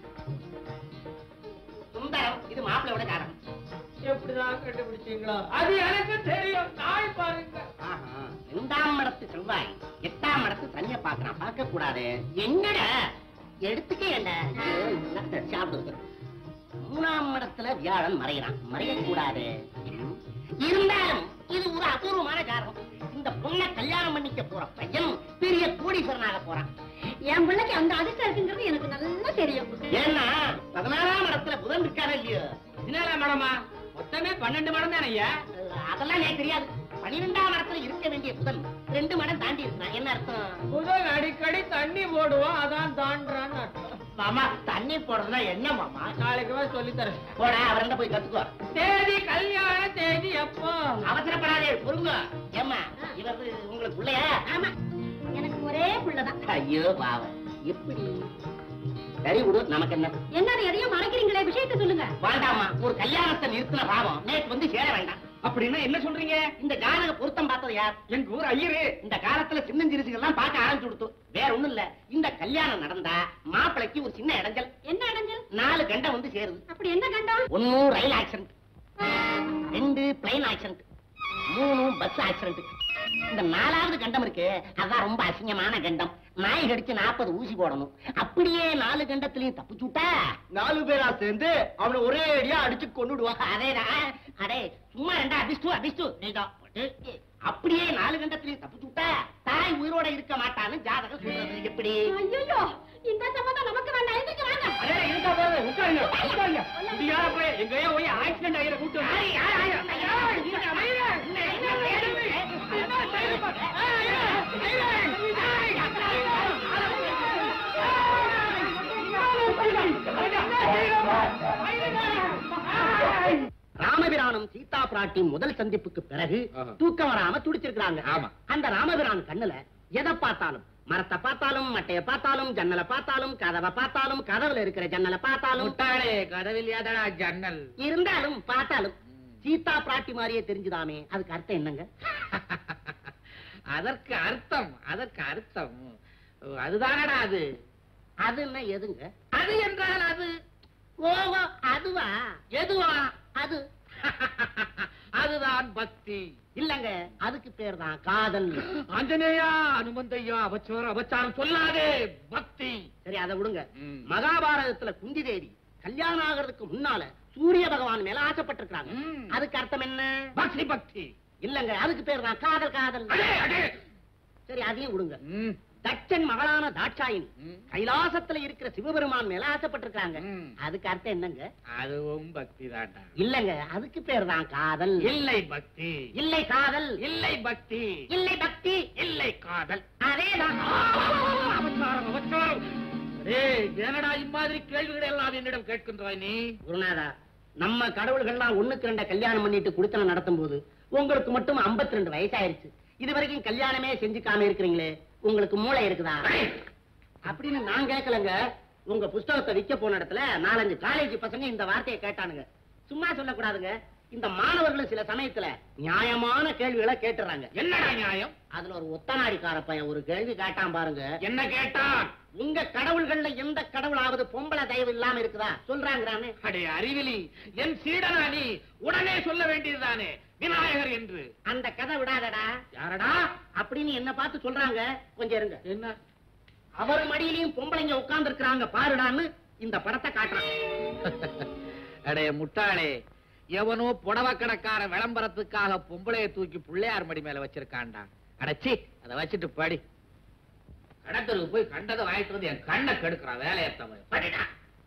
சுந்தரம் இது மாப்பிள்ளையோட ஜாதகம் எப்படிதான் கண்டுபிடிச்சீங்களா அது எனக்கு தெரியும் நாள் பாருங்க ஆஹா, ரெண்டாம் இடத்து செவ்வாய் எட்டாம் இடத்து தனிய பாக்குறான் பார்க்க கூடாது என்னடா எடுத்துக்க என்ன ஐயோ, என்னத்த சாப்பிடுது மூணாம் இடத்துல வியாழன் மறைகிறான் மறைய கூடாது இருந்தாலும் இது ஒரு அபூர்வமான ஜாதகம் இந்த பொண்ணை கல்யாணம் பண்ணிக்க போற பையன் பெரிய கோடீஸ்வரனாக போறான் என் பிள்ளைக்கு அந்த அதிர்ஷ்டம் இருக்குங்கிறது எனக்கு நல்லா தெரியும் ஏன்னா பதினாறாம் இடத்துல புதன் இருக்காரு இல்லையோ என்னடா மேடமா மொத்தமே பன்னெண்டு மடம் தானே ஐயா அதெல்லாம் எனக்கு தெரியாது பன்னிரெண்டாம் இடத்துல இருக்க வேண்டிய புதன் ரெண்டு மடம் தாண்டி இருக்கிறான் என்ன அர்த்தம் முதல் அடிக்கடி தண்ணி போடுவோம் அதான் தாண்டான்னு அர்த்தம் மாமா தண்ணி போடுறதுனா என்ன மாமா நாளைக்கு வா சொல்லி தரேன் போட அவர்கிட்ட போய் கத்துக்கோ தேதி கல்யாண தேதி எப்போ அவசரப்படாதே பொறுங்க ஏம்மா இவர் உங்களுக்கு பிள்ளையா ஆமா எனக்கு ஒரே புள்ளதான் ஐயோ பாவம் எப்படி சரி விடு நமக்கு என்ன என்ன எதையும் மறைக்கிறீங்களே விஷயத்தை சொல்லுங்க வேண்டாமா ஒரு கல்யாணத்தை நிறுத்தின பாவம் நேற்று வந்து சேர வேண்டாம் அப்படின்னா என்ன சொல்றீங்க இந்த ஜாதக பொருத்தம் பார்த்தது யார் எங்க ஊர் ஐயரு இந்த காலத்துல சின்னஞ்சிறுசுகள்லாம் பார்க்க ஆரம்பிச்சு கொடுத்து வேற ஒண்ணும் இல்ல இந்த கல்யாணம் நடந்தா மாப்பிளைக்கு ஒரு சின்ன இடைஞ்சல் என்ன அடைஞ்சல் நாலு கண்டம் வந்து சேருது அப்படி என்ன கண்டம் ஒன்னு ரயில் ஆக்சிடென்ட் ரெண்டு பிளைன் ஆக்சிடென்ட் மூணு பஸ் ஆக்சிடென்ட் இந்த நாலாவது கண்டம் இருக்கு அதான் ரொம்ப அசிங்கமான கண்டம் நாய் கடிச்சு நாற்பது ஊசி போடணும் அப்படியே நாலு கண்டத்திலையும் தப்பிச்சு விட்டா நாலு பேரா சேர்ந்து அவனை ஒரே அடியா அடிச்சு கொண்டுடுவான் அதேதான் அடே சும்மா ரெண்டா அபிஷ்டு அபிஷ்டு நீதான் போட்டு, அப்படியே நாலு கண்டத்திலையும் தப்பிச்சு விட்டா தாய் உயிரோட இருக்க மாட்டான்னு ஜாதகம் சொல்றது எப்படி ஐயோ இந்த சம்பந்தம் நமக்கு வேண்டாம் எதுக்கு வாங்க அதே இருக்கா பாருங்க உட்காருங்க உட்காருங்க முடியாத போய் எங்கேயோ போய் ஆக்சிடென்ட் ஆகிற கூட்டம் யாரு, யாரு, யாரு, யாரு, இருங்க, அமைதியா இருங்க. என்ன செய்யுது? என்ன செய்யுது? ராமபிரானும் சீதா பிராட்டி முதல் சந்திப்புக்கு பிறகு ஆஹா. தூக்கம் வராம துடிச்சிருக்காங்க ஆமா. அந்த ராமபிரான் கண்ணுல எதை பார்த்தாலும் மரத்தை பார்த்தாலும் மட்டைய பார்த்தாலும் ஜன்னலை பார்த்தாலும் கதவை பார்த்தாலும் கதவுல இருக்கிற ஜன்னலை பார்த்தாலும் முட்டாளே கதவில் ஏதடா ஜன்னல் இருந்தாலும் பார்த்தாலும் சீதா பிராட்டி மாதிரியே தெரிஞ்சுதாமே அதுக்கு அர்த்தம் என்னங்க அதற்கு அர்த்தம் அதற்கு அர்த்தம் அதுதானடா அது அது என்ன எதுங்க அது என்றால் அது ஓஹோ அதுவா எதுவா அது அதுதான் பக்தி இல்லங்க அதுக்கு பேர் தான் காதல் ஆஞ்சநேயா அனுமந்தையா அபச்சாரம் அபச்சாரம் சொல்லாதே பக்தி சரி அதை விடுங்க ம். மகாபாரதத்துல குந்தி தேவி கல்யாணம் ஆகிறதுக்கு முன்னால சூரிய பகவான் மேல ஆசைப்பட்டிருக்காங்க ம். அதுக்கு அர்த்தம் என்ன பக்தி பக்தி இல்லங்க அதுக்கு பேர் தான் காதல் காதல் அடே அடே சரி அதையும் விடுங்க ம், தட்சன் மகளான தாட்சாயினி ம். கைலாசத்துல இருக்கிற சிவபெருமான் மேல ஆசைப்பட்டிருக்காங்க ம். அதுக்கு அர்த்தம் என்னங்க அதுவும் பக்தி தாண்டா இல்லங்க அதுக்கு பேர் தான் காதல் இல்லை பக்தி இல்லை காதல் இல்லை பக்தி இல்லை பக்தி இல்லை காதல் அதேதான் அபச்சாரம் அபச்சாரம் டேய் என்னடா இம்மாதிரி கேள்விகளை எல்லாம் என்னிடம் கேட்கின்றாய் நீ குருநாதா நம்ம கடவுள்கள்லாம் ஒண்ணுக்கு ரெண்ட கல்யாணம் பண்ணிட்டு குடுத்தனம் நடத்தும் போது உங்களுக்கு மட்டும் 52 ரெண்டு வயசாயிருச்சு இது வரைக்கும் கல்யாணமே செஞ்சுக்காம இருக்கிறீங்களே உங்களுக்கு மூளை இருக்குதா அப்படின்னு நான் கேட்கலங்க உங்க புஸ்தகத்தை விற்க போன இடத்துல நாலஞ்சு காலேஜ் பசங்க இந்த வார்த்தையை கேட்டானுங்க சும்மா சொல்லக்கூடாதுங்க இந்த மாணவர்களும் சில சமயத்துல நியாயமான கேள்விகளை கேட்டுறாங்க என்னடா நியாயம் அதுல ஒரு ஒத்தநாடிக்கார பையன் ஒரு கேள்வி கேட்டான் பாருங்க என்ன கேட்டான் உங்க கடவுள்கள்ல எந்த கடவுளாவது பொம்பளை தயவு இல்லாம இருக்குதா சொல்றாங்கிறானே அடே அறிவிலி என் சீடனா நீ உடனே சொல்ல வேண்டியதுதானே விநாயகர் என்று அந்த கதை விடாதடா யாரடா அப்படின்னு என்ன பார்த்து சொல்றாங்க கொஞ்சம் இருங்க என்ன அவர் மடியிலையும் பொம்பளைங்க உட்கார்ந்து இருக்கிறாங்க பாருடான்னு இந்த படத்தை காட்டுறான் அடே முட்டாளே எவனோ புடவை கடைக்கார விளம்பரத்துக்காக பொம்பளைய தூக்கி பிள்ளையார் மடி மேல வச்சிருக்கான்டா அடச்சி அதை வச்சுட்டு படி கடத்தருக்கு போய் கண்டதை வாங்கிட்டு வந்து என் கண்ணை கெடுக்கிறான் வேலையத்தவன் படிடா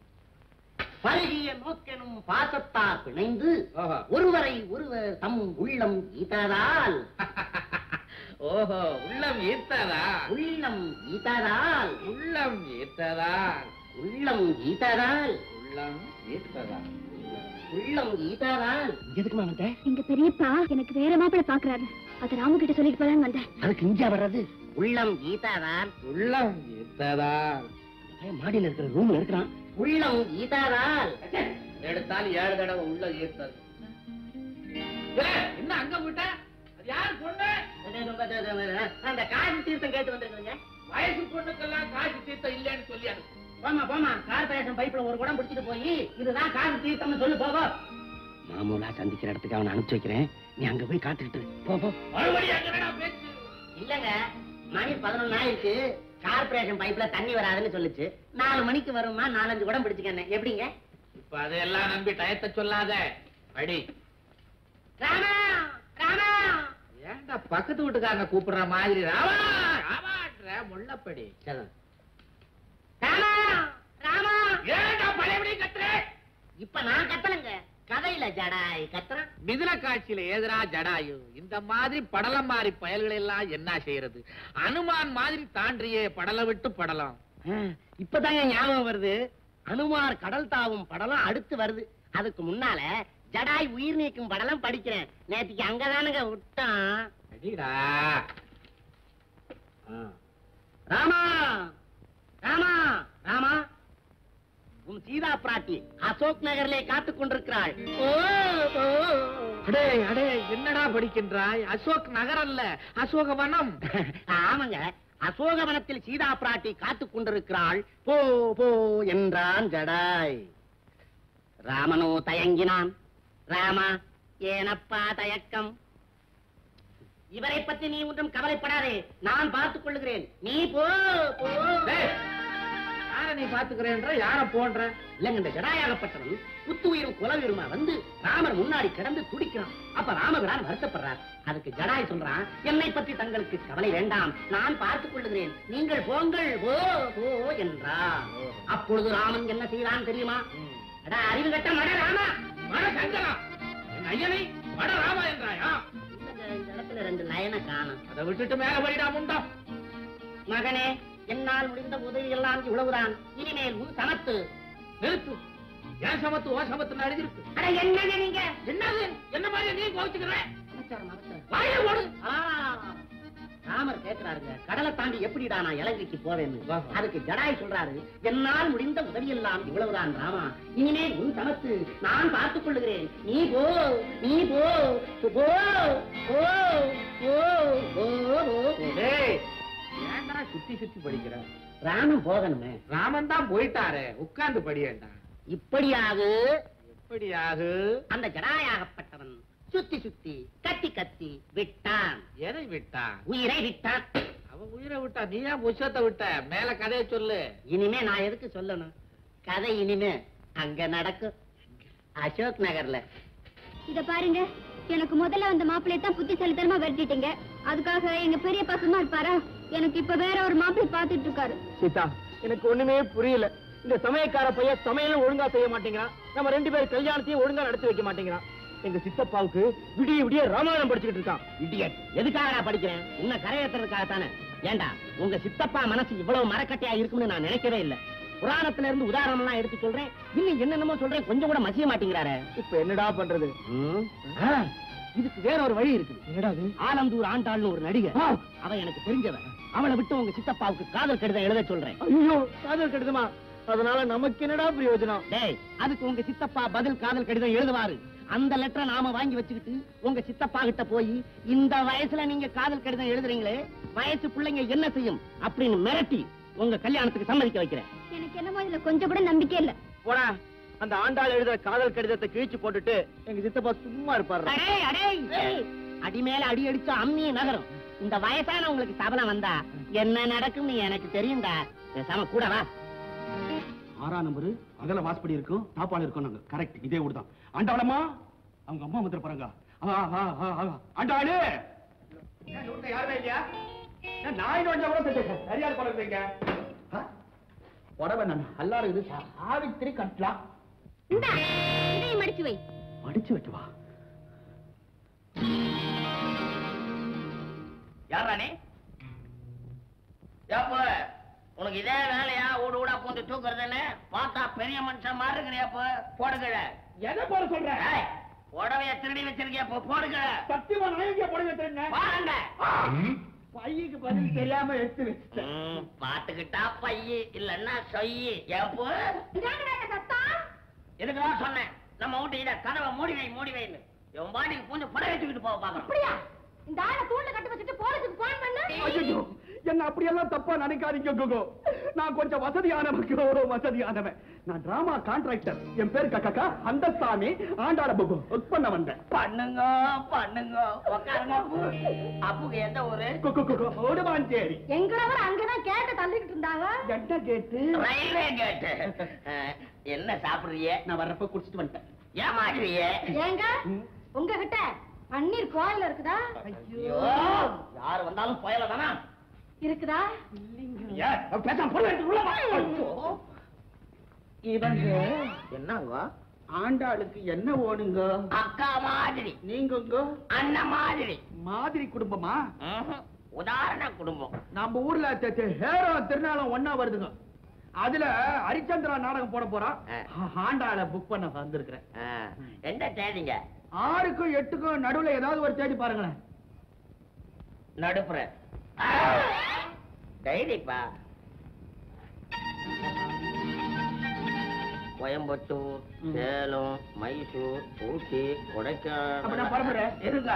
பருகிய நோக்கெனும் பாசத்தா பிணைந்து ஓஹோ ஒருவரை ஒருவர் தம் உள்ளம் ஈட்டதால் ஓஹோ உள்ளம் ஈர்த்ததா உள்ளம் ஈட்டதால் உள்ளம் ஈர்த்ததா உள்ளம் ஈட்டதால் உள்ளம் ஈர்த்ததா உள்ளம் ஈட்டதால் எதுக்கு வந்த எங்க பெரியப்பா எனக்கு வேற மாப்பிள்ளை பாக்குறாரு அது ராமு கிட்ட சொல்லிட்டு போலான்னு வந்தேன் அதுக்கு இஞ்சா வர்றது உள்ளம் ஈட்டாதால் உள்ளம் ஈர்த்ததா மாடியில இருக்கிற ரூம்ல இருக்கிறான் உள்ளம் ஈட்டாதால் எடுத்தால் ஏழு தடவை உள்ள ஈர்த்தது ஏய், என்ன அங்க போயிட்ட அது யார் பொண்ணு அந்த காசி தீர்த்தம் கேட்டு வந்திருக்குங்க வயசு பொண்ணுக்கெல்லாம் காசு தீர்த்தம் இல்லைன்னு சொல்லி அனுப்பு போமா போமா கார்பரேஷன் பைப்ல ஒரு குடம் பிடிச்சிட்டு போய் இதுதான் காசு தீர்த்தம்னு சொல்லு போவோ மாமூலா சந்திக்கிற இடத்துக்கு அவனை அனுப்பிச்சு வைக்கிறேன் நீ அங்க போய் காத்துக்கிட்டு இரு. போ போ மறுபடியும் அங்க வேணா பேச்சு இல்லங்க மணி பதினொன்னு ஆயிடுச்சு கார்பரேஷன் பைப்ல தண்ணி வராதுன்னு சொல்லுச்சு நாலு மணிக்கு வருமா நாலஞ்சு குடம் பிடிச்சுக்கண்ணே எப்படிங்க இப்ப அதையெல்லாம் நம்பி டயத்தை சொல்லாத படி ராமா ராமா ஏன்டா பக்கத்து வீட்டுக்காரனை கூப்பிடுற மாதிரி ராவா ராவான்ற முள்ளப்படி ராமா ராமா ஏன்டா பழையபடி கத்துற இப்ப நான் கத்தலங்க கதையில ஜடாய் கத்துறேன் மிதுன காட்சியில ஏதுரா ஜடாயு இந்த மாதிரி படலம் மாறி பயல்களை எல்லாம் என்ன செய்யறது அனுமான் மாதிரி தாண்டியே படல விட்டு படலாம் இப்பதான் என் ஞாபகம் வருது அனுமார் கடல் தாவும் படலம் அடுத்து வருது அதுக்கு முன்னால ஜடாய் உயிர் நீக்கும் படலம் படிக்கிறேன் நேற்றுக்கு அங்கதானுங்க விட்டான் அடிடா ராமா ராமா ராமா உன் சீதா பிராட்டி அசோக் நகரிலே காத்துக் கொண்டிருக்கிறாள் ஓ, ஓ. அடே அடே என்னடா படிக்கின்றாய் அசோக் நகர் அல்ல அசோகவனம் ஆமாங்க அசோகவனத்தில் சீதா பிராட்டி காத்துக் கொண்டிருக்கிறாள் போ போ என்றான் ஜடாய் ராமனோ தயங்கினான் ராமா ஏனப்பா தயக்கம் இவரை பற்றி நீ ஒன்றும் கவலைப்படாதே நான் பார்த்துக் கொள்ளுகிறேன் நீ போ போ டேய், யார நீ பாத்துக்கிறேன்ற யார போன்ற இல்லங்க இந்த ஜடாயாகப்பட்டவன் புத்து உயிரும் குலவீருமா வந்து ராமர் முன்னாடி கிடந்து துடிக்கிறான் அப்ப ராமபிரான் வருத்தப்படுறார் அதுக்கு ஜடாய் சொல்றான் என்னை பற்றி தங்களுக்கு கவலை வேண்டாம் நான் பார்த்துக் கொள்ளுகிறேன் நீங்கள் போங்கள் போ போ என்றார் அப்பொழுது ராமன் என்ன செய்தான் தெரியுமா அடா அறிவு கட்ட மட ராமா மட சங்கரா என் ஐயனை மட ராமா என்றாயா இல்லங்க, இந்த இடத்துல ரெண்டு லயனை காணும் அதை விட்டுட்டு மேல போயிடா முண்டா மகனே என்னால் முடிந்த உதவி எல்லாம் இவ்வளவுதான் இனிமேல் உன் சமத்து நிறுத்து ஏன் சமத்து ஓ சமத்து எழுதிருக்கு அட என்னங்க நீங்க என்னது என்ன மாதிரி நீ கோவிச்சுக்கிற அமைச்சர், அமைச்சர். வாயில போடு ஆ, ராமர் கேட்கிறாருங்க கடலை தாண்டி எப்படிடா நான் இலங்கைக்கு போவேன்னு ஆஹா. அதுக்கு ஜடாய் சொல்றாரு என்னால் முடிந்த உதவி எல்லாம் இவ்வளவுதான் ராமா இனிமேல் உன் சமத்து நான் பார்த்துக் கொள்ளுகிறேன் நீ போ நீ போ போ போ போ போ போ போ. டேய் ஏன்டா சுத்தி சுத்தி படிக்கிற ராமன் போகணுமே ராமன் தான் போயிட்டாரே உட்கார்ந்து படியேண்டா இப்படியாக எப்படியாக அந்த ஜடாயாகப்பட்டவன் சுத்தி சுத்தி கத்தி கத்தி விட்டான் எதை விட்டா உயிரை விட்டான் அவன் உயிரை விட்டா நீ ஏன் புஷத்தை விட்ட மேல கதையை சொல்லு இனிமே நான் எதுக்கு சொல்லணும் கதை இனிமே அங்க நடக்கும் அசோக் நகர்ல இத பாருங்க எனக்கு முதல்ல அந்த மாப்பிள்ளைய தான் புத்திசாலித்தனமா விரட்டிட்டீங்க அதுக்காக எங்க பெரியப்பா சும்மா இருப்பாரா எனக்கு இப்ப வேற ஒரு மாப்பிள்ளை பாத்துட்டு இருக்காரு சீதா எனக்கு ஒண்ணுமே புரியல இந்த சமயக்கார பையன் சமையலும் ஒழுங்கா செய்ய மாட்டேங்கிறான் நம்ம ரெண்டு பேர் கல்யாணத்தையும் ஒழுங்கா நடத்தி வைக்க மாட்டேங்கிறான் எங்க சித்தப்பாவுக்கு விடிய விடிய ராமாயணம் படிச்சுக்கிட்டு இருக்கான் இடியட் எதுக்காக நான் படிக்கிறேன் உன்னை கரையேற்றுறதுக்காக தானே ஏண்டா உங்க சித்தப்பா மனசு இவ்வளவு மரக்கட்டையா இருக்கும்னு நான் நினைக்கவே இல்ல புராணத்துல இருந்து உதாரணம் எல்லாம் எடுத்து சொல்றேன் இன்னும் என்னென்னமோ சொல்றேன் கொஞ்சம் கூட மசிய மாட்டேங்கிறாரு இப்ப என்னடா பண்றது ம்? ஆ, இதுக்கு வேற ஒரு வழி இருக்குது என்னடா அது ஆலந்தூர் ஆண்டாள்னு ஒரு நடிகை அவ எனக்கு தெரிஞ்சவன் அவளை விட்டு உங்க சித்தப்பாவுக்கு காதல் கடிதம் எழுத சொல்றேன் ஐயோ காதல் கெடுதுமா அதனால நமக்கு என்னடா பிரயோஜனம் டேய் அதுக்கு உங்க சித்தப்பா பதில் காதல் கடிதம் எழுதுவாரு அந்த லெட்டரை நாம வாங்கி வச்சுக்கிட்டு உங்க சித்தப்பா கிட்ட போய் இந்த வயசுல நீங்க காதல் கடிதம் எழுதுறீங்களே வயசு பிள்ளைங்க என்ன செய்யும் அப்படின்னு மிரட்டி உங்க கல்யாணத்துக்கு சம்மதிக்க வைக்கிறேன் எனக்கு என்னமோ இதுல கொஞ்சம் கூட நம்பிக்கை இல்ல போடா அந்த ஆண்டாள் எழுதுற காதல் கடிதத்தை கிழிச்சு போட்டுட்டு எங்க சித்தப்பா சும்மா இருப்பாரு அடே அடே ஏய், அடி மேல அடி அடிச்சா அம்மிய நகரும் இந்த வயசான உங்களுக்கு சபலம் வந்தா என்ன நடக்கும்னு எனக்கு தெரியும்டா பேசாம கூட வா ஆறாம் நம்பரு அகல வாசப்படி இருக்கும் தாப்பாடு இருக்கும் நாங்க கரெக்ட் இதே ஊர் தான் ஆண்டாளம்மா அவங்க அம்மா வந்துட போறாங்க ஆ, ஆ, ஆ, ஆ. ஆண்டாளு ஏன் வீட்டுல யாருமே இல்லையா ஏன் நாய் நோஞ்சா கூட செத்து சரியா பழகுறீங்க உடம்பு நான் நல்லா இருக்குது சாவித்திரி கட்டலாம் இந்தா இதையும் மடிச்சு வை மடிச்சு வைக்கவா யாரானே ஏப்ப உனக்கு இதே வேலையா ஊடு ஊடா பூந்து தூக்குறதுன்னு பார்த்தா பெரிய மனுஷன் மாதிரி இருக்கிறியாப்ப போடுகிற எதை போட சொல்ற புடவைய திருடி வச்சிருக்கியாப்ப போடுகிற சத்தியமா நான் எங்க போட வச்சிருந்தேன் பாருங்க பையக்கு பதில் தெரியாம எடுத்து வச்சுட்டேன் ம், பாத்துக்கிட்டா பைய இல்லன்னா சொய்யி ஏப்போ எதுக்குதான் சொன்னேன் நம்ம வீட்டு இத கதவை மூடி வை மூடி வைன்னு என் பாடிக்கு பூந்து புடவை தூக்கிட்டு போக பாக்குறோம் அப்படியா இந்த ஆளை தூண்ல கட்டி வச்சுட்டு போலீஸுக்கு போன் பண்ணு ஐயோ என்ன அப்படியெல்லாம் தப்பா நினைக்காதீங்க கோகோ நான் கொஞ்சம் வசதியானவன் வசதியானவன் நான் டிராமா கான்ட்ராக்டர் என் பேர் கக்கா அந்த சாமி ஆண்டாட புக்கு ஒர்க் பண்ண வந்தேன் பண்ணுங்க பண்ணுங்க உட்காருங்க அப்பு. அப்புக்கு எந்த ஊரு ஓடுமாஞ்சேரி எங்கடவர் அங்கதான் கேட்ட தள்ளிக்கிட்டு இருந்தாங்க என்ன கேட்டு ரயில்வே கேட்டு என்ன சாப்பிடுறிய நான் வர்றப்ப குடிச்சிட்டு வந்துட்டேன் ஏமாற்றுறிய ஏங்க உங்ககிட்ட பன்னீர் கோயில இருக்குதா ஐயோ யாரு வந்தாலும் புயல தானா இருக்குதா ஏன், அவன் பேசாம பொருள் எடுத்து உள்ள வா. ஐயோ. இவங்க என்னங்க ஆண்டாளுக்கு என்ன ஓடுங்க அக்கா மாதிரி நீங்க அண்ணன் மாதிரி மாதிரி குடும்பமா ம்ஹும். உதாரண குடும்பம் நம்ம ஊர்ல தெ- தெ- ஹேரம் திருநாளம் ஒன்னா வருதுங்க அதுல ஹரிச்சந்திரா நாடகம் போட போறான் ஆ. ஆண்டாள புக் பண்ண வந்திருக்கிறேன் ஆ, எந்த தேதிங்க ஆறுக்கும் எட்டுக்கும் நடுவுல ஏதாவது ஒரு தேடி பாருங்களேன் நடுப்புற டைரிப்பா கோயம்புத்தூர் சேலம் மைசூர் ஊட்டி அப்ப நான் புறப்படுறேன். இருக்கா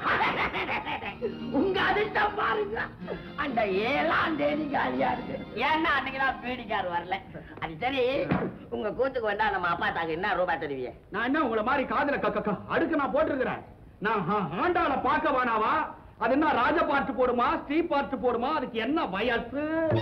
உங்க அதிர்ஷ்டம் பாருங்க அந்த ஏழாம் தேதி காலியா இருக்கு ஏன்னா அன்னைக்கு நான் பீடிக்கார் வரல அது சரி உங்க கூத்துக்கு வந்தா நம்ம அப்பா தாக்கு என்ன ரூபாய் தருவிய நான் என்ன உங்களை மாதிரி காதுல க- க- க- அடுக்கு நான் போட்டிருக்கிறேன் நான் ஆ- ஆண்டாள பார்க்க வேணாவா அது என்ன ராஜ பாட்டு போடுமா ஸ்ரீ பாட்டு போடுமா அதுக்கு என்ன வயசு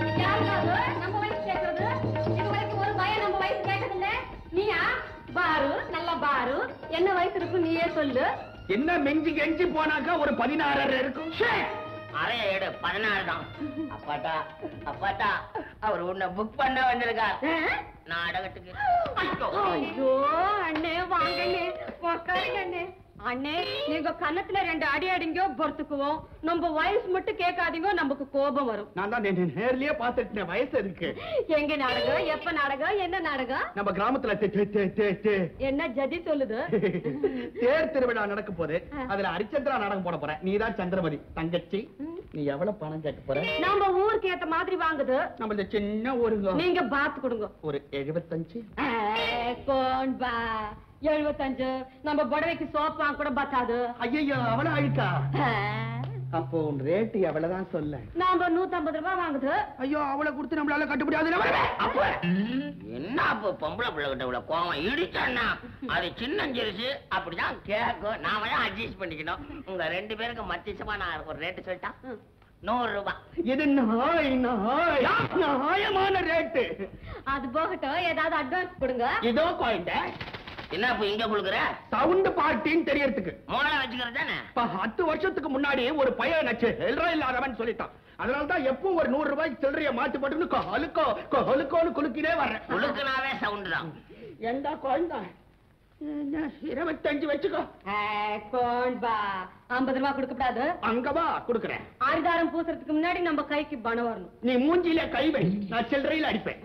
நம்ம வயசு கேக்குறது இது வரைக்கும் ஒரு பயம் நம்ம வயசு கேட்டதில்ல நீயா பாரு நல்ல பாரு என்ன வயசு இருக்கும் நீயே சொல்லு என்ன மிஞ்சி கெஞ்சி போனாக்கா ஒரு பதினாறரை இருக்கும் அறைய எடு பதினாறு தான் அப்பாட்டா அப்பாட்டா அவர் உன்னை புக் பண்ண வந்திருக்கார் நாடகத்துக்கு ஐயோ. ஐயோ அண்ணே வாங்க அண்ணே உக்காருங்க அண்ணே அண்ணே நீங்க கன்னத்துல ரெண்டு அடி அடிங்க பொறுத்துக்குவோம் நம்ம வயசு மட்டும் கேட்காதீங்க நமக்கு கோபம் வரும் நான் தான் நே- நே- நேர்லயே பாத்துட்டேன் வயசு இருக்கு எங்க நாடகம் எப்ப நாடகம் என்ன நாடகம் நம்ம கிராமத்துல தே- தே- தே- தே- தே- என்ன ஜதி சொல்லுது தேர் திருவிழா நடக்க போகுது அதுல ஹரிச்சந்திரா நாடகம் போட போற நீதான் சந்திரமதி தங்கச்சி நீ எவ்வளவு பணம் கேட்க போற நம்ம ஊருக்கு ஏத்த மாதிரி வாங்குது நம்ம இந்த சின்ன ஊருங்க நீங்க பாத்து கொடுங்க ஒரு எழுபத்தஞ்சு ஏ, கோன் பா எழுபத்தஞ்சு நம்ம புடவைக்கு சோப் வாங்க கூட பத்தாது ஐயோ அவள அழுக்கா ஆ, அப்போ உன் ரேட்டு எவ்வளவுதான் சொல்ல நாம நூத்தம்பது ரூபாய் வாங்குது ஐயோ அவளை கொடுத்து நம்மளால கட்டுப்படியாது அப்ப என்ன அப்ப பொம்பளை பிள்ளை கிட்ட இவ்வளவு கோவம் இடிச்சா அது சின்னஞ்சிருச்சு அப்படிதான் கேட்கும் நாம தான் அட்ஜஸ்ட் பண்ணிக்கணும் உங்க ரெண்டு பேருக்கு மத்தியசமா நான் ஒரு ரேட்டு சொல்லிட்டா நூறு ரூபாய் இது நாய் நாய் நியாயமான ரேட்டு அது போகட்டும் ஏதாவது அட்வான்ஸ் கொடுங்க இதோ பாயிண்ட் என்ன இப்ப இங்க கொடுக்குற சவுண்ட் பார்ட்டின்னு தெரியறதுக்கு மூளை வச்சுக்கிறது தானே இப்ப பத்து வருஷத்துக்கு முன்னாடி ஒரு பையன் நச்சு எல்ரா இல்லாதவன் சொல்லிட்டான் அதனால தான் எப்பவும் ஒரு நூறு ரூபாய்க்கு சில்லறைய மாத்தி போட்டுன்னு கொலுக்கோ கொலுக்கோன்னு குலுக்கினே வர்றேன் உழுக்குனாவே சவுண்ட் தான் எந்த குழந்தை என்ன, இருபத்தஞ்சு வச்சுக்கோ ஏ, கோன் பா ஐம்பது ரூபாய் கொடுக்கப்படாது அங்க வா குடுக்குறேன் ஆரிதாரம் பூசுறதுக்கு முன்னாடி நம்ம கைக்கு பணம் வரணும் நீ மூஞ்சில கை வை நான் சில்லறையில அடிப்பேன்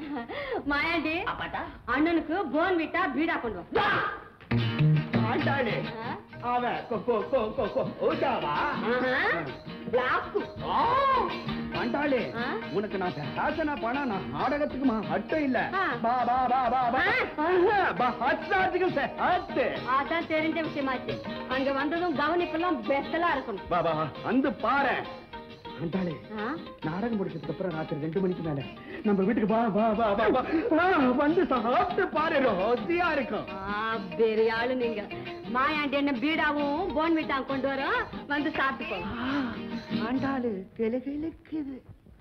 மாயாண்டி அப்பாட்டா அண்ணனுக்கு போன் விட்டா பீடா கொண்டு வா. ஆண்டாளே ஆ? அவன் கொ- கொ- கொ- கொ- கொ- ஓஜாவா பிளாக்கு ஆண்டாளே ஆ? உனக்கு நான் பேசனா பணா நான் நாடகத்துக்குமா அட்டம் இல்ல ஆ. பா பா பா பா பா ஆஹா, பா ஹட்ஸாத்துக்கு சார் ஹட்டு அதான் தெரிஞ்ச விஷயமாச்சு அங்க வந்ததும் கவனிப்பெல்லாம் பெஸ்டலா இருக்கணும் பா பா வந்து பாரு ஆண்டாளே ஆ? நாடகம் முடிச்சதுக்கு அப்புறம் ராத்திரி ரெண்டு மணிக்கு மேல நம்ம வீட்டுக்கு வா வா வா வா வா ஆ, வந்து சாப்பிட்டு பாரு ரோசியா இருக்கும் ஆ, பெரிய ஆளு நீங்க மாயாண்டி என்ன பீடாவும் போன்விட்டாவும் கொண்டு வரோம் வந்து சாப்பிட்டு ஆண்டாளு கிளுகிளுக்குது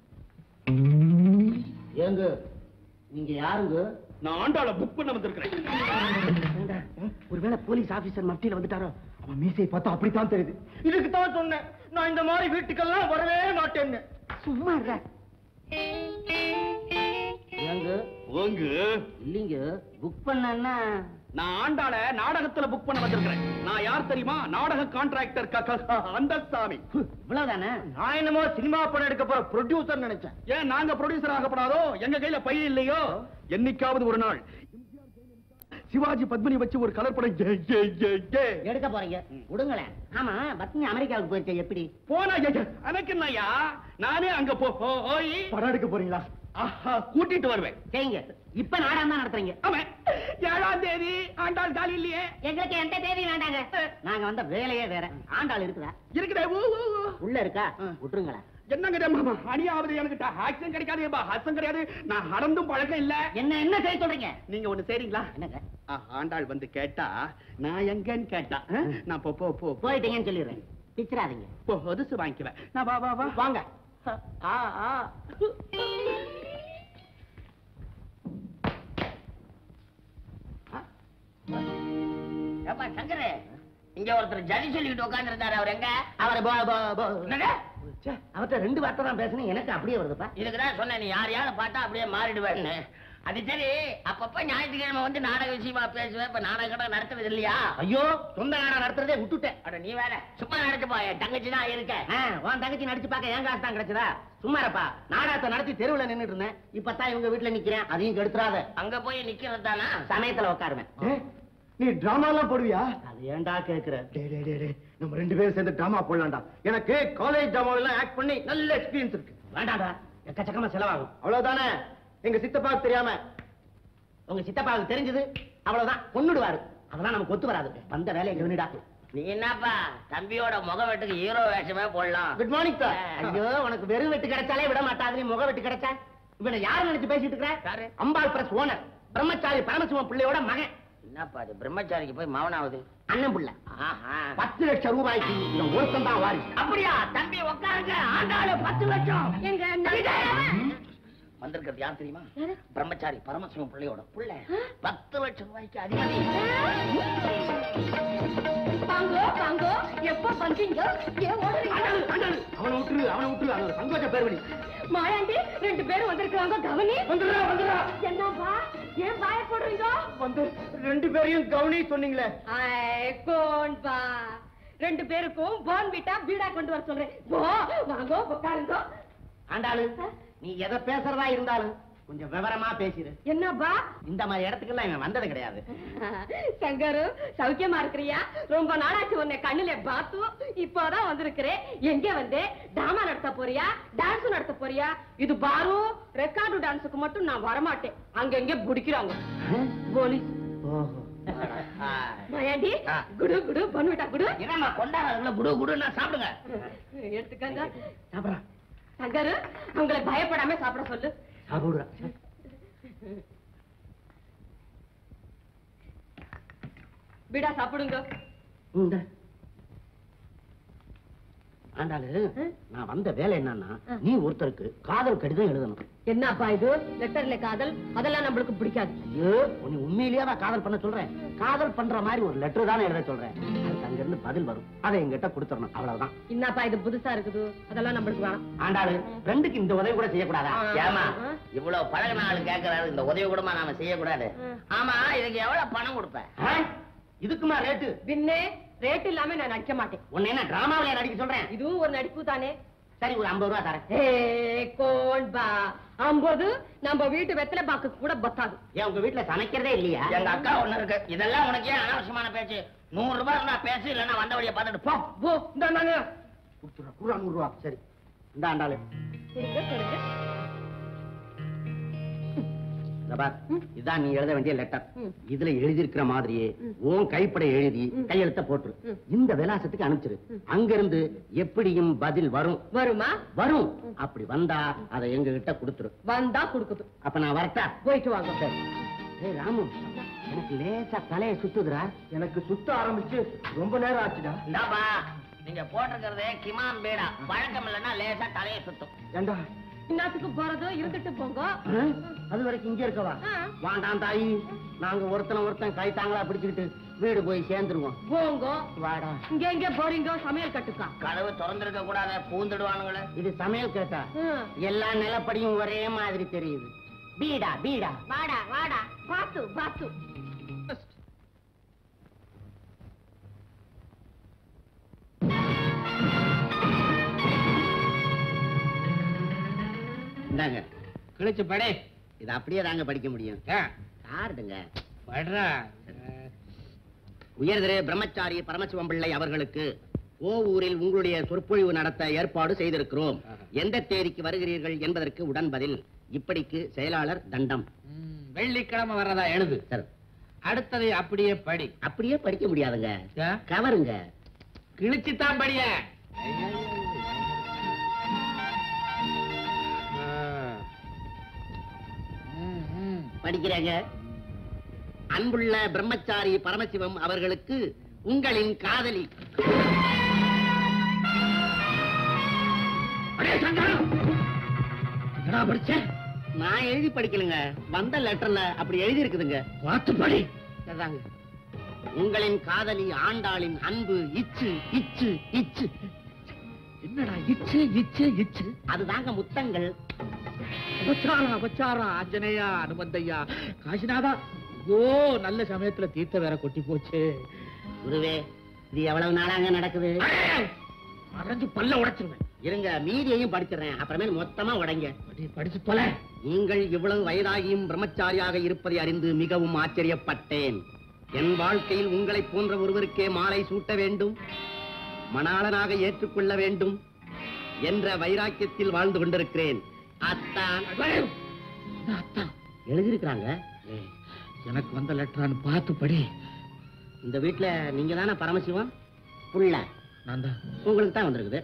ஏங்க நீங்க யாருங்க நான் ஆண்டாள புக் பண்ண வந்திருக்கிறேன் ஒருவேளை போலீஸ் ஆபீசர் மத்தியில வந்துட்டாரோ அவன் மீசையை பார்த்தா அப்படித்தான் தெரியுது இதுக்கு தான் சொன்னேன் நான் இந்த மாதிரி வீட்டுக்கெல்லாம் வரவே மாட்டேன்னு சும்மா இருக்க ஏங்க ஓங்க இல்லீங்க புக் பண்ணா நான் ஆண்டாள நாடகத்துல புக் பண்ண வந்திருக்கிறேன் நான் யார் தெரியுமா நாடக கான்ட்ராக்டர் அந்த சாமி இவ்வளவுதானே நான் என்னமோ சினிமா படம் எடுக்க போற ப்ரொடியூசர் நினைச்சேன் ஏன் நாங்க ப்ரொடியூசர் ஆகப்படாதோ எங்க கையில பைய இல்லையோ என்னைக்காவது ஒரு நாள் சிவாஜி பத்மினி வச்சு ஒரு கலர் படம் ஏ, ஏ, ஏ, ஏ. எடுக்க போறீங்க விடுங்களேன் ஆமா பத்னி அமெரிக்காவுக்கு போயிருக்க எப்படி போனா ஏ, ஏ, எனக்கு என்னய்யா நானே அங்க போ போ- போய் படம் எடுக்க போறீங்களா ஆஹா, கூட்டிட்டு வருவேன் செய்யுங்க இப்ப நாடகம் தான் நடத்துறீங்க அவன் ஏழாம் தேதி ஆண்டாள் காலி இல்லையே எங்களுக்கு எந்த தேதி வேண்டாங்க நாங்க வந்த வேலையே வேற ஆண்டாள் இருக்குதா இருக்குதே ஊ, ஊ, ஊ. உள்ள இருக்கா விட்டுருங்களேன் என்னங்க மாமா அணியாவது எனக்கு ஆக்சன் கிடைக்காது ஹாசம் கிடையாது நான் நடந்தும் பழக்கம் இல்ல என்ன என்ன செய்ய சொல்றீங்க நீங்க ஒண்ணு செய்றீங்களா என்னங்க ஆ, ஆண்டாள் வந்து கேட்டா நான் எங்கன்னு கேட்டா ஆ? நான் போ போ போ போ போயிட்டீங்கன்னு சொல்லிடுறேன் பிச்சிராதீங்க போ ஒதுசு வாங்கிக்குவேன் நான் வா வா வா வாங்க ஆ ஆ ஏப்பா சங்கரு இங்க ஒருத்தர் ஜதி சொல்லிட்டு உட்கார்ந்து அவர் எங்க அவரை போ போ போ என்னங்க அவர்கிட்ட ரெண்டு வார்த்தை தான் பேசுனேன் எனக்கு அப்படியே வருதுப்பா இதுக்குதான் சொன்னேன் நீ யார் யாரை பார்த்தா அப்படியே மாறிடுவேன்னு அது சரி அப்பப்ப ஞாயிற்றுக்கிழமை வந்து நாடக விஷயமா பேசுவேன் இப்ப நாடக கடை நடத்துறது இல்லையா ஐயோ சொந்த நாடகம் நடத்துறதே விட்டுட்டேன் அட நீ வேற சும்மா நடத்து போய தங்கச்சி தான் இருக்க ஆ, உன் தங்கச்சி நடிச்சு பார்க்க என் காசு தான் கிடைச்சதா சும்மா இருப்பா நாடகத்தை நடத்தி தெருவுல நின்னுட்டு இருந்தேன் இப்பதான் இவங்க வீட்டுல நிக்கிறேன் அதையும் கெடுத்துறாத அங்க போய் நிக்கிறது தானா சமயத்துல உட்காருவேன் நீ டிராமா எல்லாம் போடுவியா அது ஏன்டா கேக்குற டேய் டேய் டேய், டேய் நம்ம ரெண்டு பேரும் சேர்ந்து டிராமா போடலாம்டா எனக்கு காலேஜ் டிராமாவெல்லாம் ஆக்ட் பண்ணி நல்ல எக்ஸ்பீரியன்ஸ் இருக்கு வேண்டாடா எக்கச்சக்கமா செலவாகும் அவ்வளவுதானே எங்க சித்தப்பாவுக்கு தெரியாம உங்க சித்தப்பாவுக்கு தெரிஞ்சது அவ்வளவுதான் கொன்னுடுவாரு அதெல்லாம் நமக்கு ஒத்து வராது வந்த வேலையை கவனிடா நீ என்னப்பா தம்பியோட முக வெட்டுக்கு ஹீரோ வேஷமே போடலாம் குட் மார்னிங் சார் ஐயோ உனக்கு வெறும் வெட்டு கிடைச்சாலே விட மாட்டாது நீ முக வெட்டு கிடைச்சா இவனை யாரு நினைச்சு பேசிட்டு யாரு? இருக்கிற அம்பாள் பிரஸ் ஓனர் பிரம்மச்சாரி பரமசிவம் பிள்ளையோட மகன் என்னப்பா அது பிரம்மச்சாரிக்கு போய் மவனாவது அண்ணன் புள்ள ஆஹா பத்து லட்சம் ரூபாய்க்கு இவன் ஒருத்தன் தான் வாரிசு அப்படியா தம்பி உட்காருங்க ஆண்டாளு பத்து லட்சம் எங்க நடிகை? வந்திருக்கிறது யார் தெரியுமா பிரம்மச்சாரி பரமசிவம் பிள்ளையோட புள்ள பத்து லட்சம் ரூபாய்க்கு அதிகாரி பாங்கோ பாங்கோ எப்ப பண்றீங்க ஏன் ஓடுறீங்க அவனை விட்டுரு அவனை விட்டுரு அவன் சந்தோஷ பேர்வழி மாயாண்டி ரெண்டு பேரும் வந்திருக்காங்க கவனி வந்துடுறா வந்துடுறா என்னப்பா ஏன் பயப்படுறீங்க வந்து ரெண்டு பேரையும் கவனி சொன்னீங்களே ஐ கோன்பா ரெண்டு பேருக்கும் போன் விட்டா பீடா கொண்டு வர சொல்றேன் போ வாங்கோ உட்காருங்க ஆண்டாளு நீ எதை பேசுறதா இருந்தாலும் கொஞ்சம் விவரமா பேசிடு என்னப்பா இந்த மாதிரி இடத்துக்கெல்லாம் இவன் வந்தது கிடையாது சங்கரு சௌக்கியமா இருக்கிறியா ரொம்ப நாளாச்சு உன்னை கண்ணுல பார்த்து இப்போதான் வந்திருக்கிறேன் எங்க வந்து டிராமா நடத்த போறியா டான்ஸ் நடத்த போறியா இது பாரு ரெக்கார்டு டான்ஸுக்கு மட்டும் நான் வரமாட்டேன் அங்க எங்க பிடிக்கிறாங்க போலீஸ் மயாண்டி குடு குடு பண்ணுவிட்டா குடு என்னம்மா கொண்டாடுறதுல குடு குடுன்னா சாப்பிடுங்க எடுத்துக்கங்க சாப்பிடுறான் சங்கரு உங்களை பயப்படாம சாப்பிட சொல்லு சாப்பிடுறான் பீடா சாப்பிடுங்க இந்த ஆண்டாளு நான் வந்த வேலை என்னன்னா நீ ஒருத்தருக்கு காதல் கடிதம் எழுதணும் என்னப்பா இது லெட்டர்ல காதல் அதெல்லாம் நம்மளுக்கு பிடிக்காது ஐயோ உன்னை உண்மையிலேயே நான் காதல் பண்ண சொல்றேன் காதல் பண்ற மாதிரி ஒரு லெட்டர் தானே எழுத சொல்றேன் அதுக்கு அங்க இருந்து பதில் வரும் அதை என்கிட்ட கொடுத்துடணும் அவ்வளவுதான் என்னப்பா இது புதுசா இருக்குது அதெல்லாம் நம்மளுக்கு வேணாம் ஆண்டாளு ரெண்டுக்கு இந்த உதவி கூட செய்யக்கூடாதா ஏமா இவ்வளவு பழகின ஆளு கேக்குறாரு இந்த உதவி கூடமா நாம செய்யக்கூடாது ஆமா இதுக்கு எவ்வளவு பணம் கொடுப்ப ஆ? இதுக்குமா ரேட்டு பின்னே ரேட் இல்லாம நான் நடிக்க மாட்டேன் உன்னை என்ன டிராமாவில நடிக்க சொல்றேன் இதுவும் ஒரு நடிப்பு தானே சரி ஒரு ஐம்பது ரூபா தரேன் ஏ கோன்பா ஐம்பது நம்ம வீட்டு வெத்தலை பாக்கு கூட பத்தாது ஏன் உங்க வீட்டுல சமைக்கிறதே இல்லையா எங்க அக்கா ஒண்ணு இருக்கு இதெல்லாம் உனக்கு ஏன் அனாவசியமான பேச்சு நூறு ரூபாய் நான் பேசு இல்லைன்னா வந்த வழியை பார்த்துட்டு போ போ இந்தாங்க கொடுத்துடுறா குடுறா நூறு ரூபா சரி இந்த ஆண்டாளு கொடுங்க கொடுங்க இந்த பார், இதான் நீ எழுத வேண்டிய லெட்டர் ம். இதுல எழுதியிருக்கிற மாதிரியே உன் கைப்பட எழுதி கையெழுத்த போட்டுரு ம். இந்த விலாசத்துக்கு அனுப்பிச்சிரு அங்கிருந்து எப்படியும் பதில் வரும் வருமா வரும் அப்படி வந்தா அதை எங்க கிட்ட கொடுத்துரு வந்தா கொடுக்குது அப்ப நான் வரட்டா போயிட்டு வாங்க சரி. ஏய் ராமு எனக்கு லேசா தலைய சுத்துதுடா எனக்கு சுத்த ஆரம்பிச்சு ரொம்ப நேரம் ஆச்சுடா இந்தாப்பா நீங்க போட்டிருக்கிறதே கிமான் பேடா வழக்கம் இல்லைன்னா லேசா தலையை சுத்தும் ஏண்டா இன்னத்துக்கு போறது இருந்துட்டு போங்க ஆ? அது வரைக்கும் இங்க இருக்கவா ஆ. வாண்டாம் தாயி நாங்க ஒருத்தன ஒருத்தன் கை தாங்களா பிடிச்சுக்கிட்டு வீடு போய் சேர்ந்துருவோம் போங்க வாடா இங்க எங்க போறீங்க சமையல் கட்டுக்கா கதவு திறந்திருக்க கூடாத பூந்துடுவானுங்களே இது சமையல் கேட்டா ம். எல்லா நிலப்படியும் ஒரே மாதிரி தெரியுது பீடா பீடா வாடா வாடா பாத்து பாத்து இந்தாங்க கிழிச்சு படே இது அப்படியே தாங்க படிக்க முடியும் ஆ, கார்டுங்க படுறா உயர்திரு பிரம்மச்சாரி பரமசிவம் பிள்ளை அவர்களுக்கு ஓவூரில் உங்களுடைய சொற்பொழிவு நடத்த ஏற்பாடு செய்திருக்கிறோம் எந்த தேதிக்கு வருகிறீர்கள் என்பதற்கு உடன் பதில் இப்படிக்கு செயலாளர் தண்டம் ம், வெள்ளிக்கிழமை வர்றதா எழுது சார் அடுத்ததை அப்படியே படி அப்படியே படிக்க முடியாதுங்க ஆ, கவருங்க கிழிச்சுத்தான் படிய படிக்கிறேங்க அன்புள்ள பிரம்மச்சாரி பரமசிவம் அவர்களுக்கு உங்களின் காதலி அடே சங்கரம்! என்னடா படிச்ச? நான் எழுதி படிக்கலுங்க வந்த லெட்டர்ல அப்படி எழுதி இருக்குதுங்க பார்த்து படி அதாங்க உங்களின் காதலி ஆண்டாளின் அன்பு இச்சு இச்சு இச்சு என்னடா இச்சு இச்சு இச்சு அதுதாங்க முத்தங்கள் உபச்சாரம் உபச்சாரம் ஆஞ்சநேயா அனுமந்தையா காசிநாதா ஐயோ நல்ல சமயத்துல தீர்த்த வேற கொட்டி போச்சு குருவே இது எவ்வளவு நாளாங்க நடக்குது மறைஞ்சு பல்ல உடைச்சிருவேன் இருங்க மீதியையும் படிச்சிடுறேன் அப்புறமேல் மொத்தமா உடைங்க படி, படிச்சு தொலை நீங்கள் இவ்வளவு வயதாகியும் பிரம்மச்சாரியாக இருப்பதை அறிந்து மிகவும் ஆச்சரியப்பட்டேன் என் வாழ்க்கையில் உங்களைப் போன்ற ஒருவருக்கே மாலை சூட்ட வேண்டும் மணாளனாக ஏற்றுக்கொள்ள வேண்டும் என்ற வைராக்கியத்தில் வாழ்ந்து கொண்டிருக்கிறேன் அத்தான் அத்தான் எழுதியிருக்கிறாங்க ஏய், எனக்கு வந்த லெட்டரான்னு பார்த்து படி இந்த வீட்டுல நீங்க தானே பரமசிவம் புள்ள நான் தான் உங்களுக்கு தான் வந்திருக்குது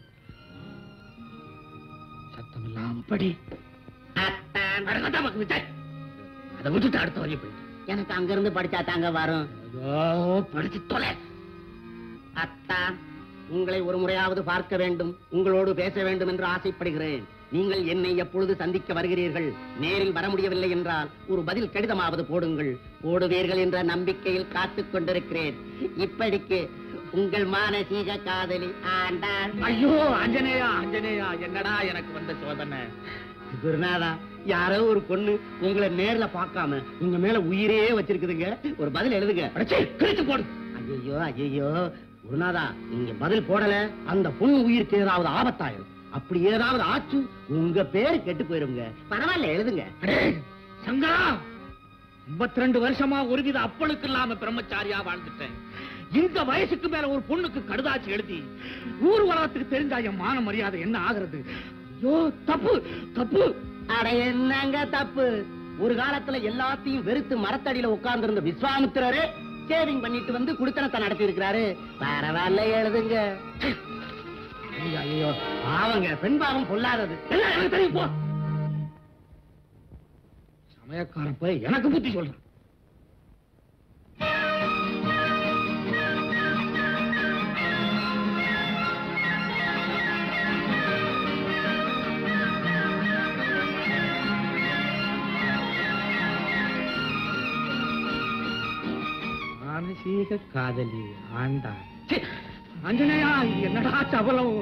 சத்தம் இல்லாம படி அத்தான் அட, கட்டாம விட்டாய். அதை விட்டுட்டு அடுத்த வரையும் போயிட்டு எனக்கு அங்கிருந்து படிச்சா தாங்க வரும் ஐயோ படிச்சு தொலை அத்தான் உங்களை ஒரு முறையாவது பார்க்க வேண்டும் உங்களோடு பேச வேண்டும் என்று ஆசைப்படுகிறேன் நீங்கள் என்னை எப்பொழுது சந்திக்க வருகிறீர்கள் நேரில் வர முடியவில்லை என்றால் ஒரு பதில் கடிதமாவது போடுங்கள் போடுவீர்கள் என்ற நம்பிக்கையில் காத்துக் கொண்டிருக்கிறேன் இப்படிக்கு உங்கள் மானசீக காதலி ஆண்டாள் ஐயோ ஆஞ்சநேயா ஆஞ்சநேயா என்னடா எனக்கு வந்த சோதனை குருநாதா யாரோ ஒரு பொண்ணு உங்களை நேர்ல பார்க்காம உங்க மேல உயிரே வச்சிருக்குதுங்க ஒரு பதில் எழுதுங்க அடச்சே, கிழிச்சு போடு ஐயோ ஐயோ குருநாதா நீங்க பதில் போடல அந்த பொண்ணு உயிருக்கு ஏதாவது ஆபத்தாயிரும் அப்படி ஏதாவது ஆச்சு உங்க பேரு கெட்டு போயிருங்க பரவாயில்ல எழுதுங்க அடே, சங்கரா 52 வருஷமா ஒருவித அப்பளுக்கு இல்லாம பிரம்மச்சாரியா வாழ்ந்துட்டேன் இந்த வயசுக்கு மேல ஒரு பொண்ணுக்கு கடுதாச்சு எழுதி ஊர் உலகத்துக்கு தெரிஞ்சா என் மான மரியாதை என்ன ஆகுறது ஐயோ தப்பு தப்பு அட என்னங்க தப்பு ஒரு காலத்துல எல்லாத்தையும் வெறுத்து மரத்தடியில உட்கார்ந்து இருந்த விஸ்வாமித்திரரே சேவிங் பண்ணிட்டு வந்து குடித்தனத்தை நடத்தி இருக்கிறாரு பரவாயில்ல எழுதுங்க ஐயோ, ஐயோ பாவங்க பெண் பாவம் பொல்லாதது எல்லாம் எனக்கு தெரியும் போ சமயக்காரன் போய் எனக்கு புத்தி சொல்றான் மானசீக காதலி ஆண்டா ச்சே, ஆஞ்சநேயா இது என்னடா சபலம்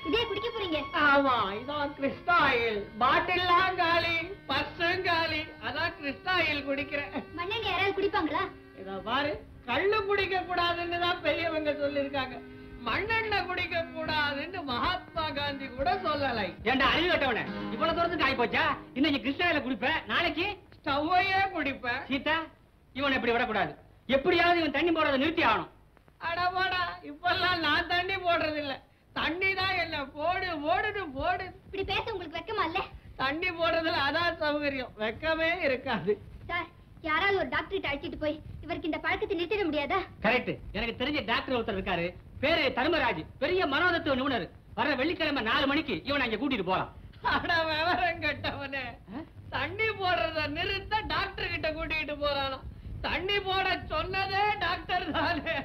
இதே குடிக்க போறீங்க ஆமா இதான் கிறிஸ்டாயில் பாட்டில்லாம் காலி பர்சும் காலி அதான் கிறிஸ்டாயில் குடிக்கிறேன் மண்ணெண்ணெய் யாராவது குடிப்பாங்களா இத பாரு கள்ளு குடிக்க கூடாதுன்னு தான் பெரியவங்க சொல்லிருக்காங்க மண்ணெண்ணெய் குடிக்க கூடாதுன்னு மகாத்மா காந்தி கூட சொல்லலை ஏண்டா அறிவு கட்டவன இவ்வளவு தூரத்துக்கு ஆகி போச்சா இன்னைக்கு கிருஷ்ணாயில குடிப்பேன் நாளைக்கு ஸ்டவ்வையே குடிப்பேன் சீதா இவனை இப்படி விடக்கூடாது எப்படியாவது இவன் தண்ணி போடுறதை நிறுத்தி ஆகணும் அடமாடா இப்பெல்லாம் நான் தண்ணி போடுறது இல்ல தண்ணி தான் என்ன போடு போடுன்னு போடு இப்படி பேச உங்களுக்கு வெக்கமா இல்ல தண்ணி போடுறதுல அதான் சௌகரியம் வெக்கமே இருக்காது சார் யாராவது ஒரு டாக்டர் அழைச்சிட்டு போய் இவருக்கு இந்த பழக்கத்தை நிறுத்திட முடியாதா கரெக்ட் எனக்கு தெரிஞ்ச டாக்டர் ஒருத்தர் இருக்காரு பேரு தர்மராஜ் பெரிய மனோதத்துவ நிபுணர் வர வெள்ளிக்கிழமை நாலு மணிக்கு இவனை அங்க கூட்டிட்டு போலாம் அட விவரம் கெட்டவனே தண்ணி போடுறத நிறுத்த டாக்டர் கிட்ட கூட்டிட்டு போறானா தண்ணி போட சொன்னதே டாக்டர் தானே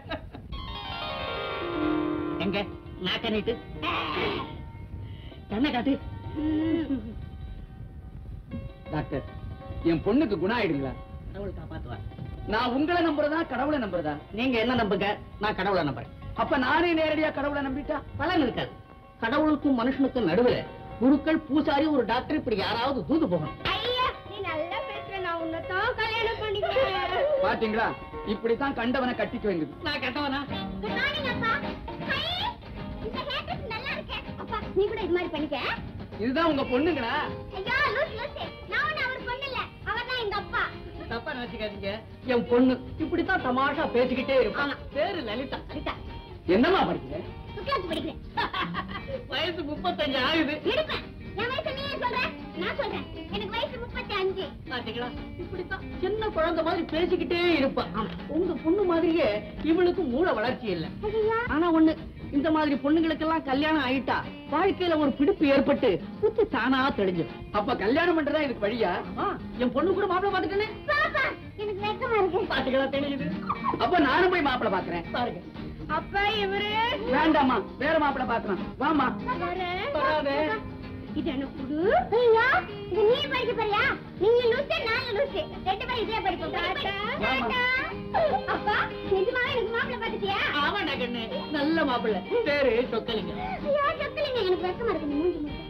எங்க நாக்க நீட்டு கண்ணை காட்டு டாக்டர் என் பொண்ணுக்கு குணம் ஆயிடுங்களா கடவுள் காப்பாத்துவார் நான் உங்களை நம்புறதா கடவுளை நம்புறதா நீங்க என்ன நம்புங்க நான் கடவுளை நம்புறேன் அப்ப நானே நேரடியா கடவுளை நம்பிட்டா பலன் இருக்காது கடவுளுக்கும் மனுஷனுக்கும் நடுவுல குருக்கள் பூசாரி ஒரு டாக்டர் இப்படி யாராவது தூது போகணும் ஐயா நீ நல்லா பேசுற நான் உன்னதான் கல்யாணம் பண்ணிக்கிறேன் பாத்தீங்களா இப்படித்தான் கண்டவனை கட்டிக்க வேண்டியது நான் கெட்டவனா குட் மார்னிங் அப்பா ஹை இந்த ஹேர் ட்ரெஸ் நல்லா இருக்கு அப்பா நீ கூட இது மாதிரி பண்ணிக்க இதுதான் உங்க பொண்ணுங்களா ஐயா லூஸ் லூஸ் நான் ஒண்ணு அவர் பொண்ணு இல்ல அவர் தான் எங்க அப்பா தப்பா நினைச்சுக்காதீங்க என் பொண்ணு இப்படித்தான் தமாஷா பேசிக்கிட்டே இருப்பான் பேரு லலிதா சரிதா என்னம்மா படிக்கிறீங்க சுக்லாத்து படிக்கிறேன் வயசு முப்பத்தஞ்சு ஆகுது எடுப்பேன் என் வயசு நீயே சொல்ற நான் சொல்றேன் எனக்கு வயசு முப்பத்தி அஞ்சு பாத்தீங்களா இப்படித்தான் சின்ன குழந்தை மாதிரி பேசிக்கிட்டே இருப்பான் உங்க பொண்ணு மாதிரியே இவளுக்கு மூளை வளர்ச்சி இல்ல ஐயா ஆனா ஒண்ணு இந்த மாதிரி பொண்ணுங்களுக்கெல்லாம் கல்யாணம் ஆயிட்டா வாழ்க்கையில ஒரு பிடிப்பு ஏற்பட்டு புத்தி தானா தெளிஞ்சிடும் அப்ப கல்யாணம் பண்றதா இதுக்கு வழியா ஆமா, என் பொண்ணு கூட மாப்பிள்ளை பாத்துட்டேனே பாப்பா எனக்கு வெக்கமா இருக்கு பாத்தீங்களா தெரியுது அப்ப நானும் போய் மாப்பிளை பாக்குறேன் பாருங்க அப்பா இவரு வேண்டாம்மா வேற மாப்பிளை பாக்குறேன் வாமா வராதே. இது எனக்கு குடு ஐயா இது நீ படிக்க போறியா நீங்க லூசு நான் லூசு ரெண்டு பேரும் இதே படிப்போம் டாடா. அப்பா நிஜமாவே எனக்கு மாப்பிள்ளை பார்த்துட்டியா ஆமாடா கண்ணு நல்ல மாப்பிள்ளை பேரு சொக்கலிங்க ஐயா சொக்கலிங்க எனக்கு வெக்கமா இருக்கு நீ மூஞ்சி மூஞ்சி.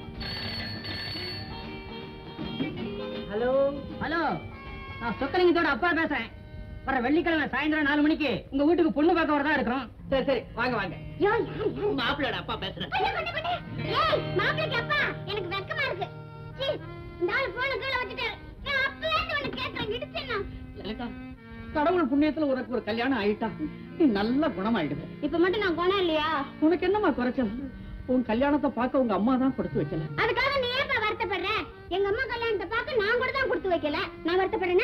ஹலோ ஹலோ நான் சொக்கலிங்கத்தோட அப்பா பேசுறேன் வர வெள்ளிக்கிழமை சாயந்தரம் நாலு மணிக்கு உங்க வீட்டுக்கு பொண்ணு பார்க்க வரதா இருக்கிறோம் சரி சரி வாங்க வாங்க ஐயோ, யார், யார்? மாப்பிள்ளோட அப்பா பேசுறேன் கொண்டு, கொண்டு, கொண்டு. ஏய், மாப்பிள்ளைக்கு அப்பா எனக்கு வெக்கமா இருக்கு சீ, இந்த ஆளு போன கீழே வச்சுட்டாரு நான் அப்பவே உனக்கு கேட்டேன் இடிச்சேன்னா லலிதா கடவுள் புண்ணியத்துல உனக்கு ஒரு கல்யாணம் ஆயிட்டா நீ நல்ல குணமாயிடுது இப்ப மட்டும் நான் குணம் இல்லையா உனக்கு என்னம்மா குறைச்சல் உன் கல்யாணத்தை பார்க்க உங்க அம்மா தான் கொடுத்து வைக்கல அதுக்காக நீ ஏப்பா வருத்தப்படுற எங்க அம்மா கல்யாணத்தை பார்க்க நான் கூட தான் கொடுத்து வைக்கல நான் வருத்தப்படுறேனா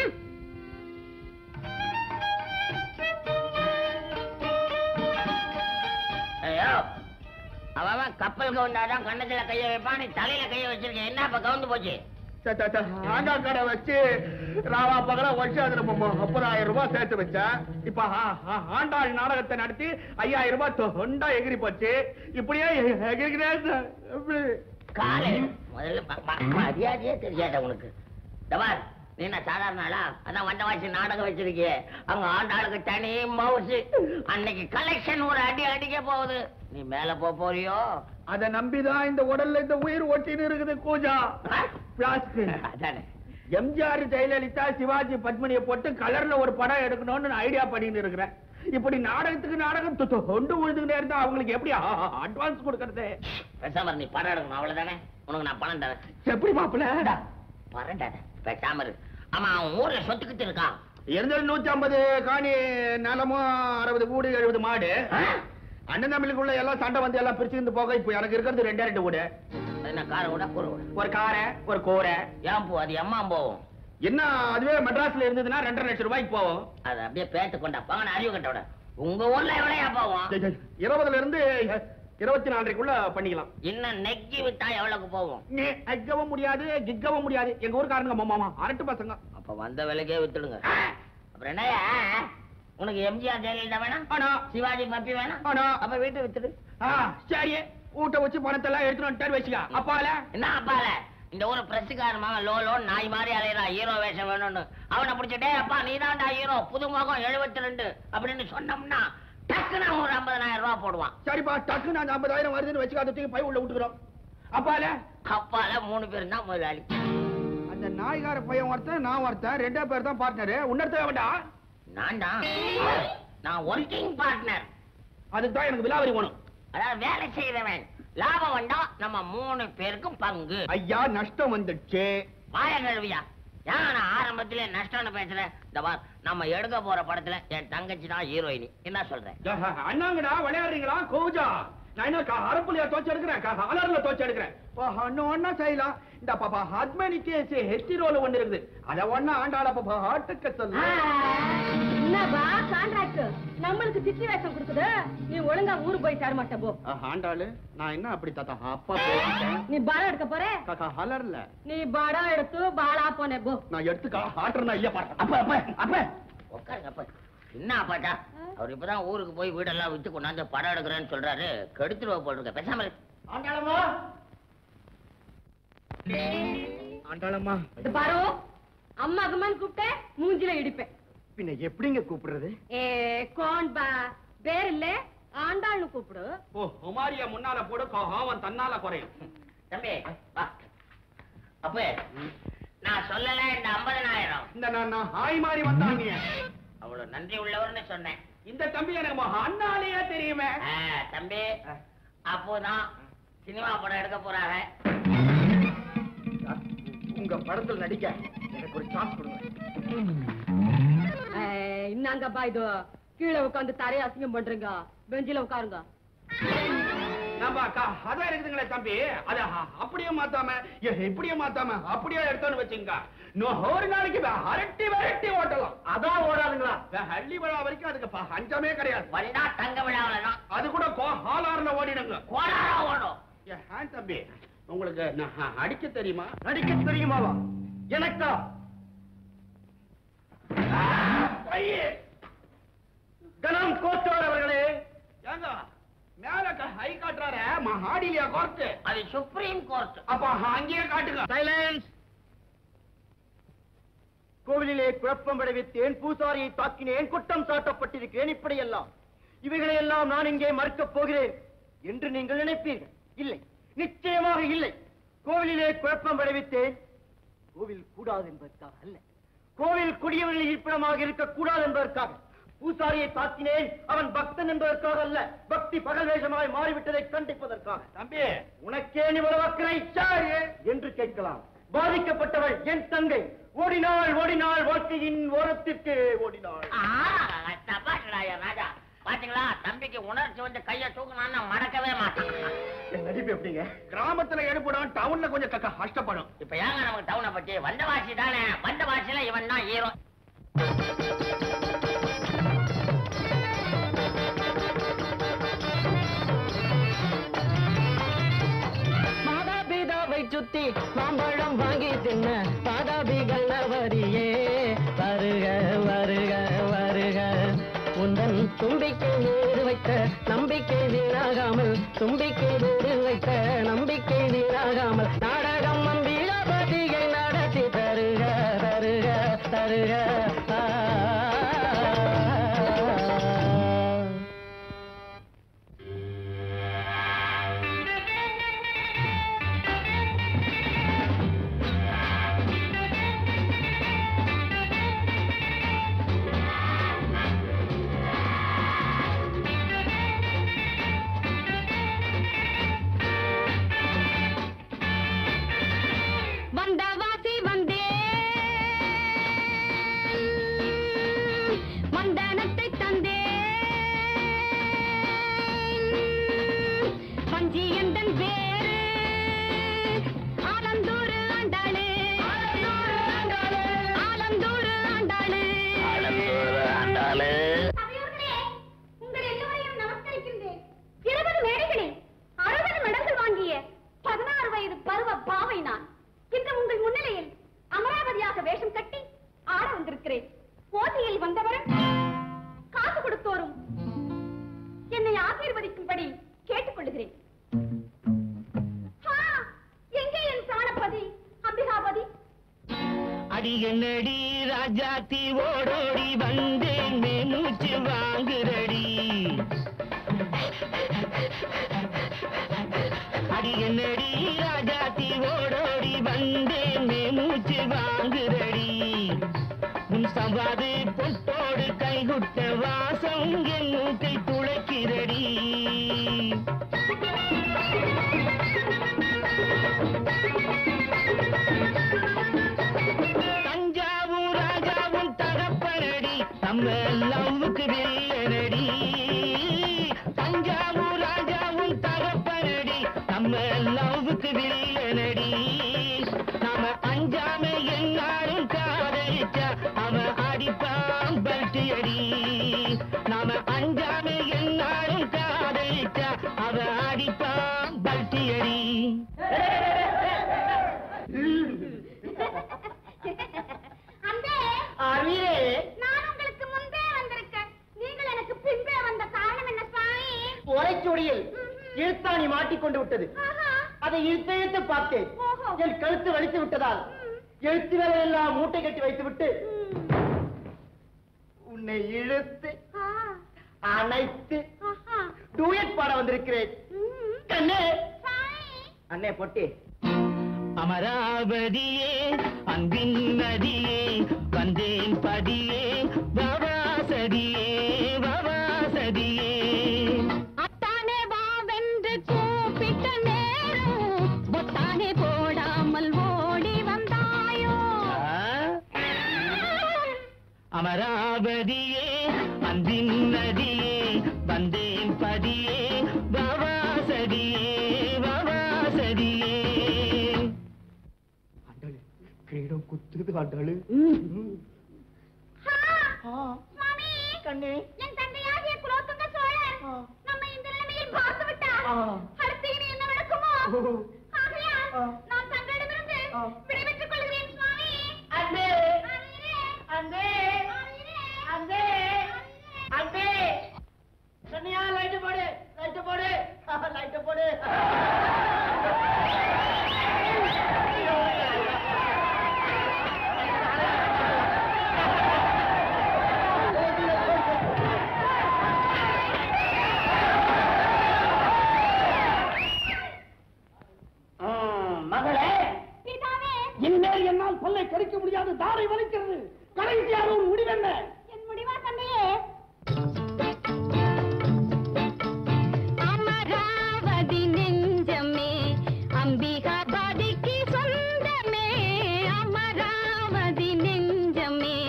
ஐயோ அவன் கப்பல் கவுண்டாதான் கண்ணத்துல கைய வைப்பான் நீ தலையில கைய வச்சிருக்க என்ன அப்ப கவுந்து போச்சு ஆங்கா கடை வச்சு ராவா பகல வருஷம் அதுல முப்பதாயிரம் ரூபாய் சேர்த்து வச்சேன் இப்ப ஆ- ஆ- ஆண்டாள் நாடகத்தை நடத்தி ஐயாயிரம் ரூபாய் தொண்டா எகிரி போச்சு இப்படியே எகிரிக்கிறேன் சார். எப்படி? காலு முதல்ல ம- ம- மரியாதையே தெரியாத உனக்கு தவார் நீ என்ன சாதாரண ஆளா அதான் வந்த வாசி நாடகம் வச்சிருக்கியே அவங்க ஆண்டாளுக்கு தனி மவுசு அன்னைக்கு கலெக்ஷன் ஒரு அடி அடிக்க போகுது நீ மேல போக போறியோ அதை நம்பிதான் இந்த உடல்ல இந்த உயிர் ஒட்டின்னு இருக்குது கூஜா பிளாஸ்டிக் அதானே எம்ஜிஆர் ஜெயலலிதா சிவாஜி பத்மினியை போட்டு கலர்ல ஒரு படம் எடுக்கணும்னு நான் ஐடியா பண்ணிட்டு இருக்கிறேன் இப்படி நாடகத்துக்கு நாடகம் தொ- தொ- தொண்டு விழுந்துகிட்டே இருந்தா அவங்களுக்கு எப்படி அட்வான்ஸ் கொடுக்கறது பேசாம இரு, நீ படம் எடுக்கணும் அவ்வளவுதானே உனக்கு நான் பணம் தரேன் எப்படி மாப்பிள்ள பணம் தரேன் பேசாம இரு ஆமா அவன் ஊர்ல சொத்துக்கிட்டு இருக்கான் இருந்தது நூத்தி ஐம்பது காணி நிலமும் அறுபது கூடு எழுபது மாடு ஆ? அண்ணன் தம்பிகளுக்குள்ள எல்லாம் சண்டை வந்து எல்லாம் பிரிச்சுருந்து போக இப்போ எனக்கு இருக்கிறது ரெண்டே ரெண்டு வீடு அது என்ன காரை விட கூரை விட ஒரு காரை ஒரு கூரை ஏன் போ அது எம்மா போவோம் என்ன அதுவே மெட்ராஸ்ல இருந்ததுன்னா ரெண்டரை லட்சம் ரூபாய்க்கு போகும் அது அப்படியே பேத்து கொண்டா பவன் அறிவு கட்டோட உங்க ஊர்ல எவ்வளவு போவோம் இருபதுல இருந்து இருபத்தி நாலரைக்குள்ள பண்ணிக்கலாம் இன்னும் நெக்கி விட்டா எவ்வளவுக்கு போவோம் நீ அக்கவும் முடியாது கிக்கவும் முடியாது எங்க ஊருக்காரங்க மாமா அரட்டு பசங்க அப்ப வந்த விலைக்கே வித்துடுங்க அப்புறம் என்னய்யா உனக்கு எம்ஜிஆர் ஜெயலலிதா வேணாம் ஆனா சிவாஜி மப்பி வேணாம் ஆனா அப்ப வீட்டு வித்துடு ஆ, சரி ஊட்ட வச்சு பணத்தை எல்லாம் எடுத்துட்டு வந்துட்டாரு வச்சுக்க அப்பால என்ன அப்பால இந்த ஊரு பிரசுக்காரன் மகன் லோ லோ நாய் மாதிரி அலையிறான் ஹீரோ வேஷம் வேணும்னு அவனை பிடிச்சிட்டே அப்பா நீ ஹீரோ புது முகம் எழுபத்தி ரெண்டு அப்படின்னு சொன்னோம்னா டக்குன்னு ஒரு ஐம்பதனாயிரம் ரூபாய் போடுவான் சரிப்பா டக்குன்னு அந்த ஐம்பதாயிரம் வருதுன்னு வச்சுக்காத தூக்கி பை உள்ள விட்டுக்கிறோம் அப்பால அப்பால மூணு பேரும் தான் முதலாளி அந்த நாய்கார பையன் ஒருத்தன் நான் ஒருத்தன் ரெண்டே பேர் தான் பார்ட்னரு உன்னர்த்த வேண்டாம் நான் தான் நான் ஒர்க்கிங் பார்ட்னர் அதுக்கு தான் எனக்கு விலாவரி வேணும் அதாவது வேலை செய்யறவன் லாபம் வந்தா நம்ம மூணு பேருக்கும் பங்கு ஐயா நஷ்டம் வந்துடுச்சு வாய கழுவியா ஏன் நான் ஆரம்பத்திலே நஷ்டம்னு பேசுறேன் இந்த பார் நம்ம எடுக்க போற படத்துல என் தங்கச்சி தான் ஹீரோயினி என்ன சொல்றேன் அண்ணாங்கடா விளையாடுறீங்களா கோஜா நான் என்ன அரப்புலையா தோச்சு எடுக்கிறேன் அலர்ல தோச்சு எடுக்கிறேன் இன்னும் ஒன்னா செய்யலாம் இந்த பாப்பா ஹத்மனி கேஸ் ஹெத்திரோல ஒண்ணு இருக்குது அத ஒன்னா ஆண்டாள பாப்பா ஆட்டுக்க சொல்லு என்னப்பா கான்ட்ராக்ட் நம்மளுக்கு சித்தி வேஷம் கொடுக்குது நீ ஒழுங்கா ஊரு போய் சேர மாட்ட போ ஆண்டாளு நான் என்ன அப்படி தாத்தா அப்பா பேசிட்டேன் நீ பாடம் எடுக்க போற காக்கா ஹலர்ல நீ படம் எடுத்து பாலா போனே போ நான் எடுத்துக்கா ஆட்டுறேன்னா இல்லையா பாரு அப்ப அப்ப அப்ப உட்காருங்க அப்ப என்ன அப்பாட்டா அவர் இப்பதான் ஊருக்கு போய் வீடெல்லாம் வித்து கொண்டாந்து படம் எடுக்கிறேன்னு சொல்றாரு கெடுத்துருவ போட்டிருக்க பேசாம இரு. ஆண்டாளம்மா ஆண்டாளம்மா இது பாரு அம்மா அம்மான்னு கூப்பிட்டேன் மூஞ்சில இடிப்பேன் பின்ன எப்படிங்க கூப்பிடுறது ஏ கோன் பா பேர் இல்ல ஆண்டாள்னு கூப்பிடு ஓ உமாரியா முன்னால போடு அவன் தன்னால குறையும் தம்பி வா அப்ப நான் சொல்லல இந்த ஐம்பதனாயிரம் இந்த நான் நான் ஹாய் மாதிரி வந்தாங்க அவ்வளவு நன்றி உள்ளவர்னு சொன்னேன் இந்த தம்பி எனக்கு அண்ணாலேயே தெரியுமே ஆ, தம்பி அப்போதான் சினிமா படம் எடுக்க போறாங்க உங்க படத்துல நடிக்க எனக்கு ஒரு சான்ஸ் கொடுங்க ஏய், இன்னாங்கப்பா இது கீழே உட்காந்து தரைய அசிங்கம் பண்றீங்க பெஞ்சில உட்காருங்க நம்ம க- அதான் இருக்குதுங்களே தம்பி அத அ- அப்படியே மாத்தாம எ- இப்படியே மாத்தாம அப்படியே எடுத்தோன்னு வச்சுங்க இன்னும் ஒரு நாளைக்கு வே- அரட்டி விரட்டி ஓட்டலாம் அதான் ஓடாதுங்களா வே- ஹள்ளி விழா வரைக்கும் அதுக்கு ப- பஞ்சமே கிடையாது வந்தா தங்க விழாவில தான் அது கூட கோ- ஹாலாறுல ஓடிடுங்க கோடாரா ஓடும் ஏ, ஹேண்ட் தம்பி உங்களுக்கு நான் அ- அடிக்க தெரியுமா நடிக்க தெரியுமாவா எனக்கா கணம் கோஸ்டோர் அவர்களே ஏங்க மேல க- ஹை காட்டுறாரு மகாடிலியா கோர்ட்டு அது சுப்ரீம் கோர்ட் அப்ப அங்கேயே காட்டுங்க சைலன்ஸ் கோவிலிலே குழப்பம் விளைவித்தேன் பூசாரியை தாக்கினேன் குற்றம் சாட்டப்பட்டிருக்கிறேன் இப்படியெல்லாம் இவைகளை எல்லாம் நான் இங்கே மறுக்கப் போகிறேன் என்று நீங்கள் நினைப்பீர்கள் இல்லை நிச்சயமாக இல்லை கோவிலிலே குழப்பம் விளைவித்தேன் கோவில் கூடாது என்பதற்காக அல்ல கோவில் குடியவர்கள் இருப்பிடமாக இருக்கக்கூடாது என்பதற்காக பூசாரியை தாக்கினேன் அவன் பக்தன் என்பதற்காக அல்ல பக்தி பகல் வேஷமாய் மாறிவிட்டதை கண்டிப்பதற்காக தம்பி உனக்கே இவ்வளவு அக்கறை சாரு என்று கேட்கலாம் பாதிக்கப்பட்டவள் என் தங்கை ஓடினாள் ஓடினாள் வாழ்க்கையின் ஓரத்திற்கு ஓடினாள் தப்பாட்டுடா ராஜா பாத்தீங்களா தம்பிக்கு உணர்ச்சி வந்து கைய தூக்கினா மறக்கவே மாட்டேன் என் நடிப்பு எப்படிங்க கிராமத்துல எடுப்படும் டவுன்ல கொஞ்சம் க- க- கஷ்டப்படும் இப்ப ஏங்க நமக்கு டவுனை பத்தி வந்தவாசி தானே வந்தவாசியில இவன் தான் ஹீரோ மாதாபிதாவை சுத்தி மாம்பழம் வாங்கி தின்ன பாதாபிகள் வரியே வருக வருக வருக உந்தன் தும்பிக்கை நீர் வைத்த நம்பிக்கை வீணாகாமல் தும்பிக்கை நீர் வைத்த நம்பிக்கை வீணாகாமல் நாடகம் மந்திரபதியை நடத்தி தருக தருக தருக ஆ. வந்தவாசி வந்தே மந்தனத்தை தந்தே வஞ்சி எந்தன் பேரு ஆலந்தூர் ஆண்டாளே ஆலந்தூர் ஆண்டாளே அவையோர்களே, உங்கள் எல்லோரையும் நமஸ்கரிக்கின்றேன். இருபது மேடைகளில் அறுபது மெடல்கள் வாங்கிய பதினாறு வயது பருவ பாவை நான் இன்று உங்கள் முன்னிலையில் அமராவதியாக வேஷம் கட்டி ஆட வந்திருக்கிறேன் போட்டியில் வந்தவரும் காசு கொடுத்தோரும் என்னை ஆசீர்வதிக்கும்படி கேட்டுக்கொள்கிறேன் ஆ, எங்கே என் பிராணபதி அம்பிகாபதி அடி என்னடி ராஜாத்தி ஓடோடி வந்தேன் மூச்சு வாங்குறடி என்னடி ராஜாத்தி ஓடோடி வந்தேன் மே மூச்சு வாங்குதடி உன் சவாது பொட்டோடு கைகுட்ட வாசம் என் மூக்கை துளைக்கிறடி தஞ்சாவூர் ராஜாவும் தகப்பனடி நம்ம லவ்வுக்கு வில்லனடி தஞ்சாவூர் ராஜாவும் தகப்பனடி நம்ம லவ்வுக்கு வில்லனடி நாம அஞ்சாம என்னாலும் காதலிச்சா அவன் அடிப்பான் பல்ட்டி அடி நாம அஞ்சாம என்னாலும் காதலிச்சா அவன் அடிப்பான் பல்ட்டி அடி அன்பே அறிவே நான் உங்களுக்கு முன்பே வந்திருக்கேன் நீங்கள் எனக்கு பின்பே வந்த காரணம் என்ன சாமி உரைச்சொடியில் இழுத்தாணி மாட்டிக்கொண்டு விட்டது ஆஹா. அதை இழுத்து இழுத்து பார்த்தேன் ஓஹோ. என் கழுத்து வலித்து விட்டதால் எழுத்து வேலை எல்லாம் மூட்டை கட்டி வைத்து விட்டு உன்னை இழுத்து ஆ. அணைத்து ஆஹா. டூயட் பாட வந்திருக்கிறேன் ம். கண்ணே சாமி அண்ணே பொட்டி அமராவதியே அன்பின் நதியே வந்தேன் பதியே பவாசதியே பவாசதியே அத்தானே வா வென்று கூப்பிட்ட நேரம் பொத்தானே போடாமல் ஓடி வந்தாயோ அமராவதியே அன்பின் நதியே வந்தேன் பதியே பவாசதியே பவாசதியே ஆண்டாளு கிரீடம் குத்துது ஆண்டாளு சுவாமி கண்ணே என் தந்தையாகிய குலோத்துங்க சோழர் நம்ம இந்த நிலைமையில் பார்த்து விட்டார் அடுத்து இனி என்ன நடக்குமோ ஆகையால் நான் தங்களிடமிருந்து விடைபெற்றுக் கொள்கிறேன் சுவாமி அன்பே ஆகையிலே, அன்பே ஆகையிலே, அன்பே அன்பே கண்ணியா லைட்டு போடு லைட்டு போடு லைட்டு போடு மகளே பிதாவே இனிமேல் என்னால் பல்லை கடிக்க முடியாது தாரை வலிக்கிறது கடைசியாக ஒரு முடிவென்ன என் முடிவா தந்தையே அமராவதி நெஞ்சமே அம்பிகாபாதிக்கு சொந்தமே அமராவதி நெஞ்சமே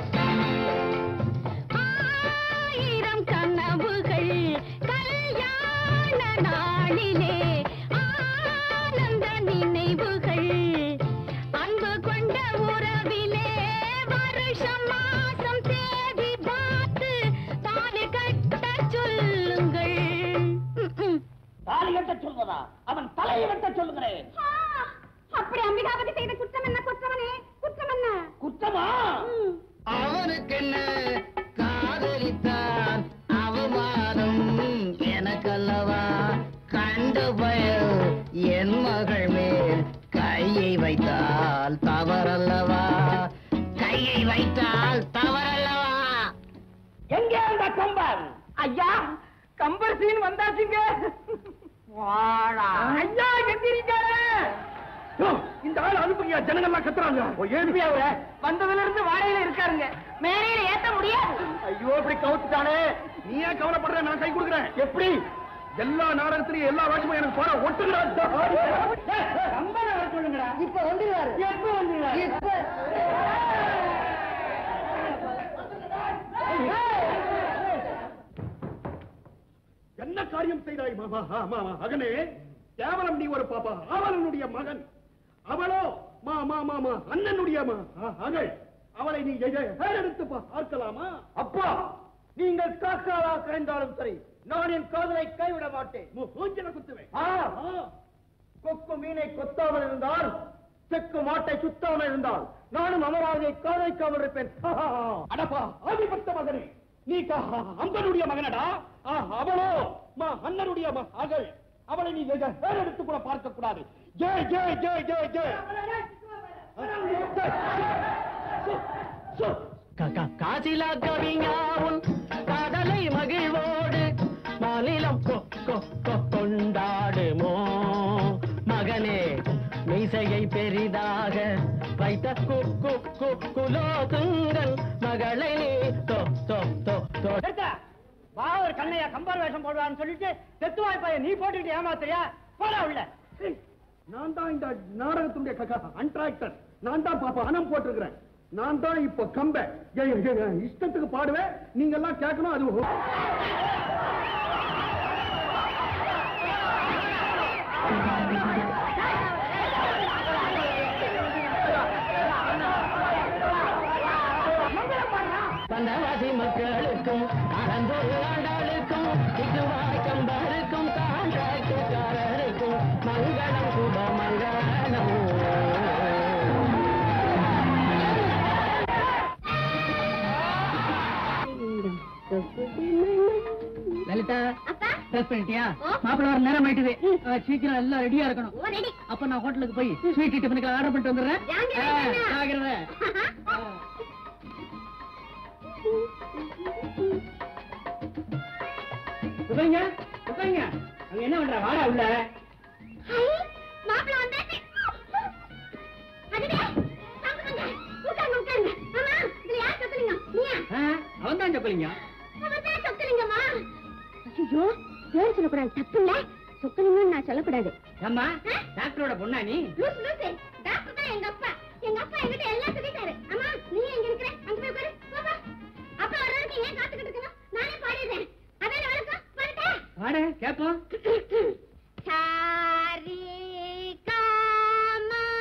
ஆயிரம் கனவுகள் கல்யாண நாளிலே ஆனந்த நினைவுகள் அன்பு கொண்ட உறவிலே வருஷம் மாசம் தேதி பார்த்து தாலி கட்ட சொல்லுங்கள் ம், ம். தாலி கட்ட சொல்வதா அவன் தலையை வெட்ட சொல்லுகிறேன் ஆ, அப்படி அம்பிகாபதி செய்த குற்றம் என்ன குற்றமனே குற்றம் என்ன குற்றமா ம். அவனுக்கென்ன காதலித்தான் அவமானம் எனக்கல்லவா கண்ட பயல் என் மகள் மேல் கையை வைத்தால் தவறல்லவா கையை வைத்தால் தவறல்லவா எங்கே அந்த கம்பன் ஐயா கம்பர் சீன் வந்தாச்சுங்க வாழா ஐயா எந்திரிக்காரு இந்த ஆள் அனுப்புங்க ஜனங்கள்லாம் கத்துறாங்க எழுப்பியா வந்ததுல இருந்து வாழையில இருக்காருங்க மேலையில ஏத்த முடியாது ஐயோ இப்படி கவுத்துட்டானே நீ ஏன் கவலைப்படுற நான் கை கொடுக்குறேன் எப்படி எல்லா நாடகத்திலையும் எல்லா வேஷமும் எனக்கு போற ஒட்டுங்களா சொல்லுங்கடா இப்ப வந்துருவாரு எப்ப வந்துருவாரு இப்ப என்ன காரியம் செய்தாய் மாமா ஆமா மகனே கேவலம் நீ ஒரு பாப்பா அவனுடைய மகன் அவளோ மா மா மாமா அண்ணனுடைய மகள் அவளை நீ எடுத்து பார்க்கலாமா அப்பா நீங்கள் காக்காவா கரைந்தாலும் சரி நான் என் காதலை கைவிட மாட்டேன் மூஞ்சில குத்துவேன் கொக்கு மீனை கொத்தாமல் இருந்தால் செக்கு மாட்டை சுத்தாமல் இருந்தால் நானும் அமராவதியை காதலிக்காமல் இருப்பேன் அடப்பா ஆதிபத்த மகனே நீ க- அம்பனுடைய மகனடா ஆ, அவளோ மா அண்ணனுடைய மகள் அவளை நீ எடுத்து கூட பார்க்க கூடாது ஜெய் ஜெய் ஜெய் ஜெய் ஜெய் காசிலா கவிஞாவும் காதலை மகிழ்வோடு மாநிலம் கொ- கொ- கொ- கொண்டாடுமோ குலோதுங்கன் மகளை நீ தோ தோ தோ தோ வா ஒரு கண்ணையா கம்பார் வேஷம் போடுவான்னு சொல்லிட்டு தெத்து வாய்ப்பாய நீ போட்டுக்கிட்டு ஏமாத்துறியா போடா உள்ள நான் தான் இந்த நாடகத்துடைய அன்ட்ராக்டர் நான் தான் பாப்பா பணம் போட்டிருக்கிறேன் நான் தான் இப்ப கம்ப ஏய், ஏய், ஏய், இஷ்டத்துக்கு பாடுவேன் நீங்க எல்லாம் கேட்கணும் அது பந்தவாசி மக்களுக்கும் அறந்தொரு ஆண்டாளுக்கும் இதுவாய் கம்பருக்கும் காண்டாட்டுக்காரருக்கும் மங்களம் சுப மங்களம் லலிதா அப்பா ட்ரெஸ் பண்ணிட்டியா ஓ. மாப்பிள்ள வர நேரம் ஆயிட்டுது அஹ், சீக்கிரம் எல்லாம் ரெடியா இருக்கணும் ஓ ரெடி அப்ப நான் ஹோட்டலுக்கு போய் ஸ்வீட் டிஃபனுக்கு ஆர்டர் பண்ணிட்டு வந்துடுறேன் ஜாங்கிரதை, ஆ, அண்ணா. ஜாகிரதை. உட்காருங்க உட்காருங்க அங்க என்ன பண்ற வாடா உள்ள மாப்பிள்ள வந்தாச்சு அடடே சாப்பிடுங்க உட்காருங்க உட்காருங்க ஆமா இதுல யார் சொக்கலிங்க நீயா அவன் தான் சொக்கலிங்க அவன் தான் சொக்கலிங்கம்மா ஐயோ பேர் சொல்லக்கூடாது தப்பு இல்ல சொக்கலிங்கன்னு நான் சொல்லக்கூடாது ஏம்மா டாக்டரோட பொண்ணா நீ லூசு லூசு டாக்டர் தான் எங்க அப்பா எங்க அப்பா என்கிட்ட எல்லாம் சொல்லிட்டாரு அம்மா நீ எங்க இருக்கிற அங்க போய் உட்காரு போ, போ. அப்பா வர வரைக்கும் ஏன் காத்துக்கிட்டு இருக்கணும் நானே பாடிடுறேன் அதான வழக்கம் பாருட்டேன் வாடு கேப்போம் சாரி காமா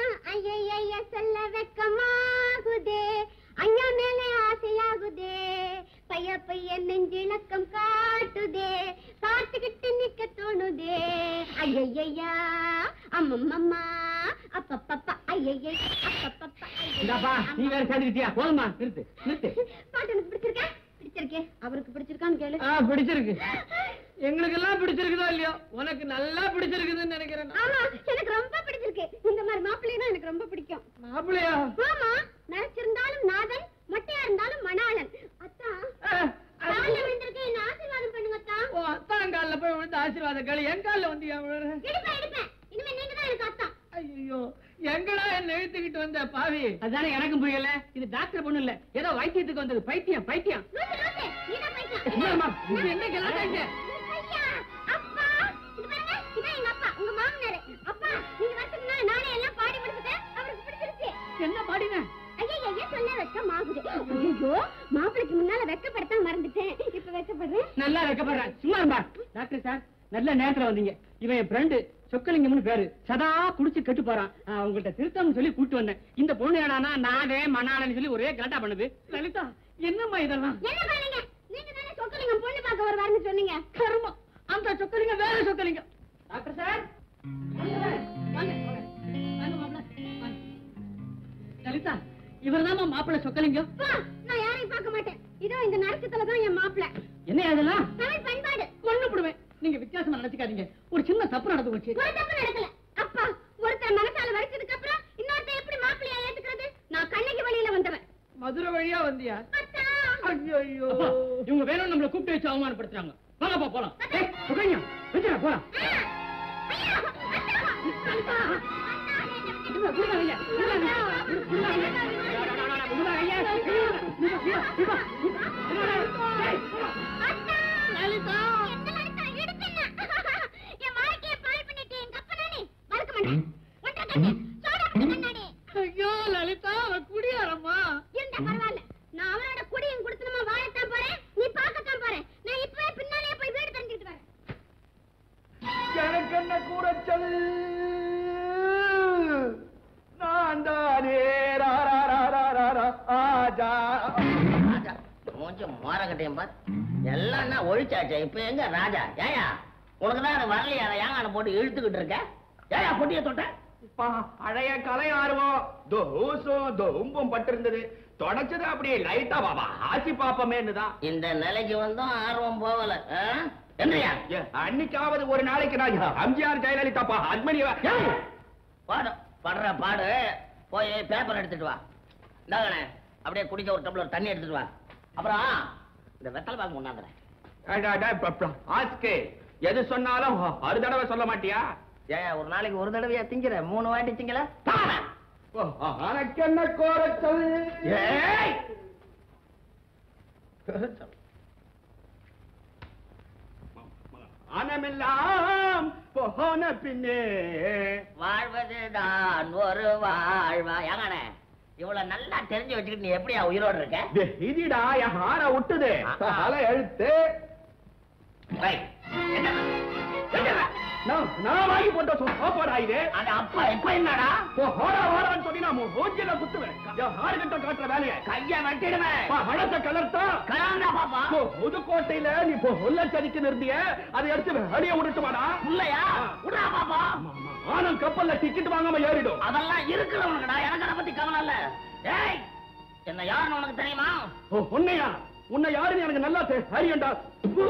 ஐயைய சொல்ல வெக்கமாகுதே ஐயா மேலே ஆசையாகுதே பைய பைய நெஞ்சிணக்கம் காட்டுதே காத்துக்கிட்டு நிக்க தோணுதே ஐயையா அம்மம்மம்மா அப்பப்பப்பா ஐயையை அப்பப்பப்பா இந்தாப்பா நீ வேற சேர்ந்துக்கிட்டியா போதுமா நிறுத்து நிறுத்து பாட்டு எனக்கு பிடிச்சிருக்கா பிடிச்சிருக்கே அவருக்கு பிடிச்சிருக்கான்னு கேளு ஆ பிடிச்சிருக்கு எங்களுக்கு எல்லாம் பிடிச்சிருக்குதோ இல்லையோ உனக்கு நல்லா பிடிச்சிருக்குதுன்னு நினைக்கிறேன் நான். ஆமா எனக்கு ரொம்ப பிடிச்சிருக்கு இந்த மாதிரி மாப்பிள்ளைனா எனக்கு ரொம்ப பிடிக்கும் மாப்பிள்ளையா ஆமா நரைச்சிருந்தாலும் நாதன் மொட்டையா இருந்தாலும் மணாளன் அத்தான் ஆ, அது- காலைல விழுந்திருக்கேன் என்ன ஆசீர்வாதம் பண்ணுங்க அத்தான் ஓ அத்தான் கால்ல போய் விழுந்து ஆசீர்வாதம் களி என் கால்ல வந்து ஏன் விழுற எடுப்பேன் எடுப்பேன் இனிமே நீங்க தான் எனக்கு அத்தான் ஐயோ எங்கடா என்ன இழுத்துக்கிட்டு வந்த பாவி அதுதானே எனக்கும் புரியல இது டாக்டர் பொண்ணு இல்ல ஏதோ வைத்தியத்துக்கு வந்தது பைத்தியம் பைத்தியம் லூசு லூசு நீதான் போய்க்கலாம் என்னம்மா? இது என்ன கலாட்டா இங்க? ஐயா அப்பா இது பாருங்க இதான் எங்க அப்பா உங்க மாமனாரு அப்பா நீங்க வரதுக்கு முன்னாடி நானே எல்லாம் பாடி முடிச்சுட்டேன் அவருக்கு பிடிச்சிருச்சு என்ன பாடின ஐயா ஐயா சொல்ல வெக்கம் ஆகுது ஐயோ மாப்பிளைக்கு முன்னால வெக்கப்படுத்த மறந்துட்டேன் இப்ப வெக்கப்படுறேன் நல்லா வைக்கப்படுறேன் சும்மா இருப்பா டாக்டர் சார் நல்ல நேரத்துல வந்தீங்க இவன் என் ஃப்ரெண்டு சொக்கலிங்கம்னு பேரு சதா குடிச்சு கெட்டு போறான் ஆஹ், உங்கள்ட்ட திருத்தம்னு சொல்லி கூட்டு வந்தேன் இந்த பொண்ணு என்னன்னா நானே மணாலன்னு சொல்லி ஒரே கலாட்டா பண்ணுது லலிதா என்னம்மா இதெல்லாம் என்ன பண்ணீங்க நீங்க தானே சொக்கலிங்கம் பொண்ணு பார்க்க வருவாருன்னு சொன்னீங்க கருமம் அந்த சொக்கலிங்க வேற சொக்கலிங்க டாக்டர் சார் வாங்க, வாங்க, வாங்க மாப்பிள்ளை, வாங்க. லலிதா இவர்தாம்மா மாப்பிள்ளை சொக்கலிங்கம் அப்பா, நான் யாரையும் பார்க்க மாட்டேன் இதோ இந்த நரக்கத்துல தான் என் மாப்பிள்ளை என்ன அதெல்லாம் தமிழ் பண்பாடு கொண்டு போடுவேன் நீங்க வித்தியாசமா நினைச்சுக்காதீங்க ஒரு சின்ன தப்பு நடந்து போச்சு ஒரு தப்பு நடக்கல அப்பா ஒருத்தர் மனசால வரைச்சதுக்கு அப்புறம் இன்னொருத்தர் எப்படி மாப்பிள்ளையா ஏத்துக்கிறது நான் கண்ணகி வழியில வந்தவன் மதுரை வழியா வந்தியா அத்தா ஐயோ அப்பா, இவங்க வேணும் நம்மள கூப்பிட்டு வச்சு அவமானப்படுத்துறாங்க வாங்கப்பா போலாம் ஏய், சுகன்யா, வச்சுடா, போலாம் ஐயா அத்தா விடுங்க, விடுங்க ஐயா, விடுங்க ஐயா, விடுங்க ஐயா. விடுங்க ஐயா, விடுங்க, விடுங்க, விடுங்க, விடுங்க. ஏய், லலிதா என்ன லலிதா எடுக்கல என் வாழ்க்கைய பாழ் பண்ணிட்டு எங்க அப்பா நானே மறக்க மாட்டேன் ஒன்றரை கண்ணு சோடா கண்ணாடி ஐயோ லலிதா அவன் குடியாரம்மா இருந்தா பரவாயில்ல நான் அவனோட குடியும் குடுத்தனமா வாழத்தான் போறேன் நீ பார்க்கத்தான் போறேன் நான் இப்பவே பின்னாலேயே போய் வீடு தந்துட்டு வரேன் எனக்கு என்ன கூடச்சல் நான் தானே ரா, ரா, ரா, ரா, ரா, ரா, ஆஜா ராஜா மூஞ்சி மோரக்கட்டையும் பார் எல்லாம் என்ன ஒழிச்சாச்சே இப்ப எங்க ராஜா ஏயா உனக்கு தான் அது வரலையா அதை ஏங்க போட்டு இழுத்துக்கிட்டு இருக்க ஏயா பொட்டிய தொட்ட பா, பழைய கலை ஆர்வம் தோசும் தொம்பும் பட்டிருந்தது தொடச்சது அப்படியே லைட்டா பாபா ஆசி பாப்பமேன்னு தான் இந்த நிலைக்கு வந்தும் ஆர்வம் போகல ஆ? என்னய்யா ஏ, அன்னைக்காவது ஒரு நாளைக்கு நான் எம்ஜிஆர் ஜெயலலிதா பா அத்மனி பாடு படுற பாடு போய் பேப்பர் எடுத்துட்டு வா இந்தாங்கண்ணே அப்படியே குடிக்க ஒரு டம்ளர் தண்ணி எடுத்துட்டு வா அப்புறம் இந்த வெத்தலை பாக்கு கொண்டாந்துறேன் ஆஸ்கே எது சொன்னாலும் ஒரு தடவை சொல்ல மாட்டியா ஏன் ஒரு நாளைக்கு ஒரு தடவையா திங்கிற மூணு வாட்டி திங்கல உனக்கு என்ன கோரச்சல் ஏய் ஆனமெல்லாம் போன பின்னே வாழ்வதுதான் ஒரு வாழ்வா ஏங்கண்ணே இவ்வளவு நல்லா தெரிஞ்சு வச்சுக்கிட்டு நீ எப்படியா உயிரோடு இருக்க டேய், இதுடா என் ஹார விட்டுது தலை எழுத்து ஏய், என்னடா? என்னடா? நான் நான் வாங்கி போட்ட சோப்பாடா இது அது அப்பா இப்ப என்னடா போ, ஹோரா ஹோரான்னு சொல்லி நான் மூஞ்சில குத்துவேன் என் ஹார கிட்ட காட்டுற வேலையை கைய வெட்டிடுவேன் பா, மனசை கலர்த்தா கலாண்டா பாப்பா போ, புதுக்கோட்டையில நீ இப்போ உள்ளச்சதிக்கு நிறுத்திய அதை எடுத்து வெளியே விடட்டுமாடா புள்ளையா விடா பாப்பா ஆனம் கப்பல்ல டிக்கெட் வாங்காம ஏறிடும் அதெல்லாம் இருக்கிறவனுக்குடா எனக்கு அதை பத்தி கவலை இல்ல ஏய் என்ன யாருன்னு உனக்கு தெரியுமா ஓ, உன்னையா உன்னை யாருன்னு எனக்கு நல்லா தெரியும்டா பு,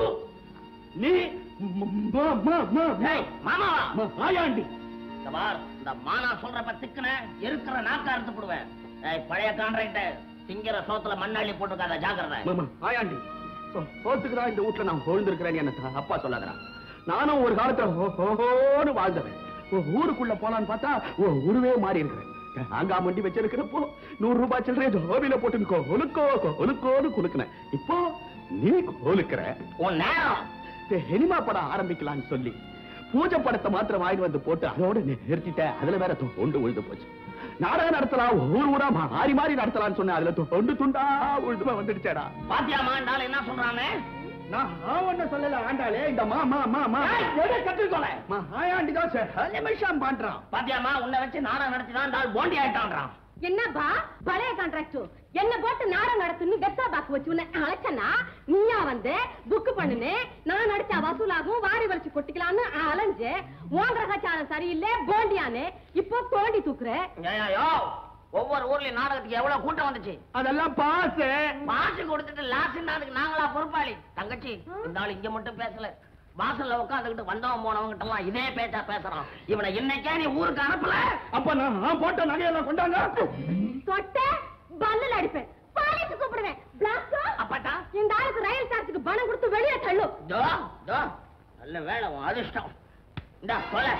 நீ ம- ம- ம- ம- ஏய் மாமாவா ம- ஆயாண்டி இந்த பார் இந்த மானா சொல்றப்ப திக்குன இருக்கிற நாக்கா அறுத்து போடுவேன் ஏய் பழைய கான்ட்ராக்ட் திங்கிற சோத்துல மண்ணள்ளி போட்டுக்காத ஜாக்கிரதை மாமா, ஆயாண்டி சோ, சோத்துக்கு தான் இந்த வீட்டுல நான் வாழ்ந்திருக்கிறேன்னு எனக்கு அப்பா சொல்லாதடா நானும் ஒரு காலத்துல ஹோ- ஹோன்னு வாழ்ந்தவன் ஓ, ஊருக்குள்ள போலான்னு பார்த்தா ஓ, உருவே மாறி இருக்கிறேன் அங்கா மண்டி வச்சிருக்கிறப்போ நூறு ரூபாய் சில்லறைய ஜோபில போட்டு கொலுக்கோ கொலுக்கோன்னு குலுக்குனேன் இப்போ நீ கொலுக்கிற உன் நேரம் சினிமா படம் ஆரம்பிக்கலாம்னு சொல்லி பூஜை படத்தை மாத்திரம் வாங்கி வந்து போட்டு அதோட நிறுத்திட்டேன் அதுல வேற தொண்டு உழுது போச்சு நாடகம் நடத்தலாம் ஊர் ஊரா மாறி மாறி நடத்தலாம்னு சொன்னேன் அதுல தொண்டு துண்டா உழுதுமா வந்துடுச்சேடா பாத்தியா மாண்டாள் என்ன சொல்றானே நான் ஒண்ணு சொல்லல ஆண்டாளே இந்த மா மா மா மா எதை கத்துக்கோல மா ஆயாண்டி தான் சார் நிமிஷம் பண்றான் பாத்தியாமா உன்னை வச்சு நாடகம் நடத்தி தான் இந்த ஆள் போண்டி ஆயிட்டான்றான் என்னப்பா பழைய கான்ட்ராக்ட் என்ன போட்டு நாடகம் நடத்துன்னு வெத்தா பாக்கு வச்சு உன்னை அழைச்சனா நீயா வந்து புக் பண்ணுனே நான் நடிச்சா வசூலாகும் வாரி வலிச்சு கொட்டிக்கலாம்னு அலைஞ்சு உன் கிரகச்சாரம் சரியில்லை போண்டியானே இப்போ தோண்டி தூக்குற ஐயோ ஒவ்வொரு ஊர்லயும் நாடகத்துக்கு எவ்வளவு கூட்டம் வந்துச்சு அதெல்லாம் பாஸ் மாசு கொடுத்துட்டு லாஸ்ட் அதுக்கு நாங்களா பொறுப்பாளி தங்கச்சி இந்த ஆள் இங்க மட்டும் பேசல வாசல்ல உட்காந்துக்கிட்டு வந்தவன் போனவங்க கிட்ட எல்லாம் இதே பேச்சா பேசுறான் இவனை இன்னைக்கே நீ ஊருக்கு அனுப்பல அப்ப நான் போட்ட நகையெல்லாம் கொண்டாங்க தொட்ட பல்லுல அடிப்பேன் பாலிச்சு கூப்பிடுவேன் பிளாஸ்டோ அப்பாட்டா இந்த ஆளுக்கு ரயில் சார்ஜுக்கு பணம் கொடுத்து வெளியே தள்ளு தோ தோ நல்ல வேலை உன் அதிர்ஷ்டம் இந்தா கொலை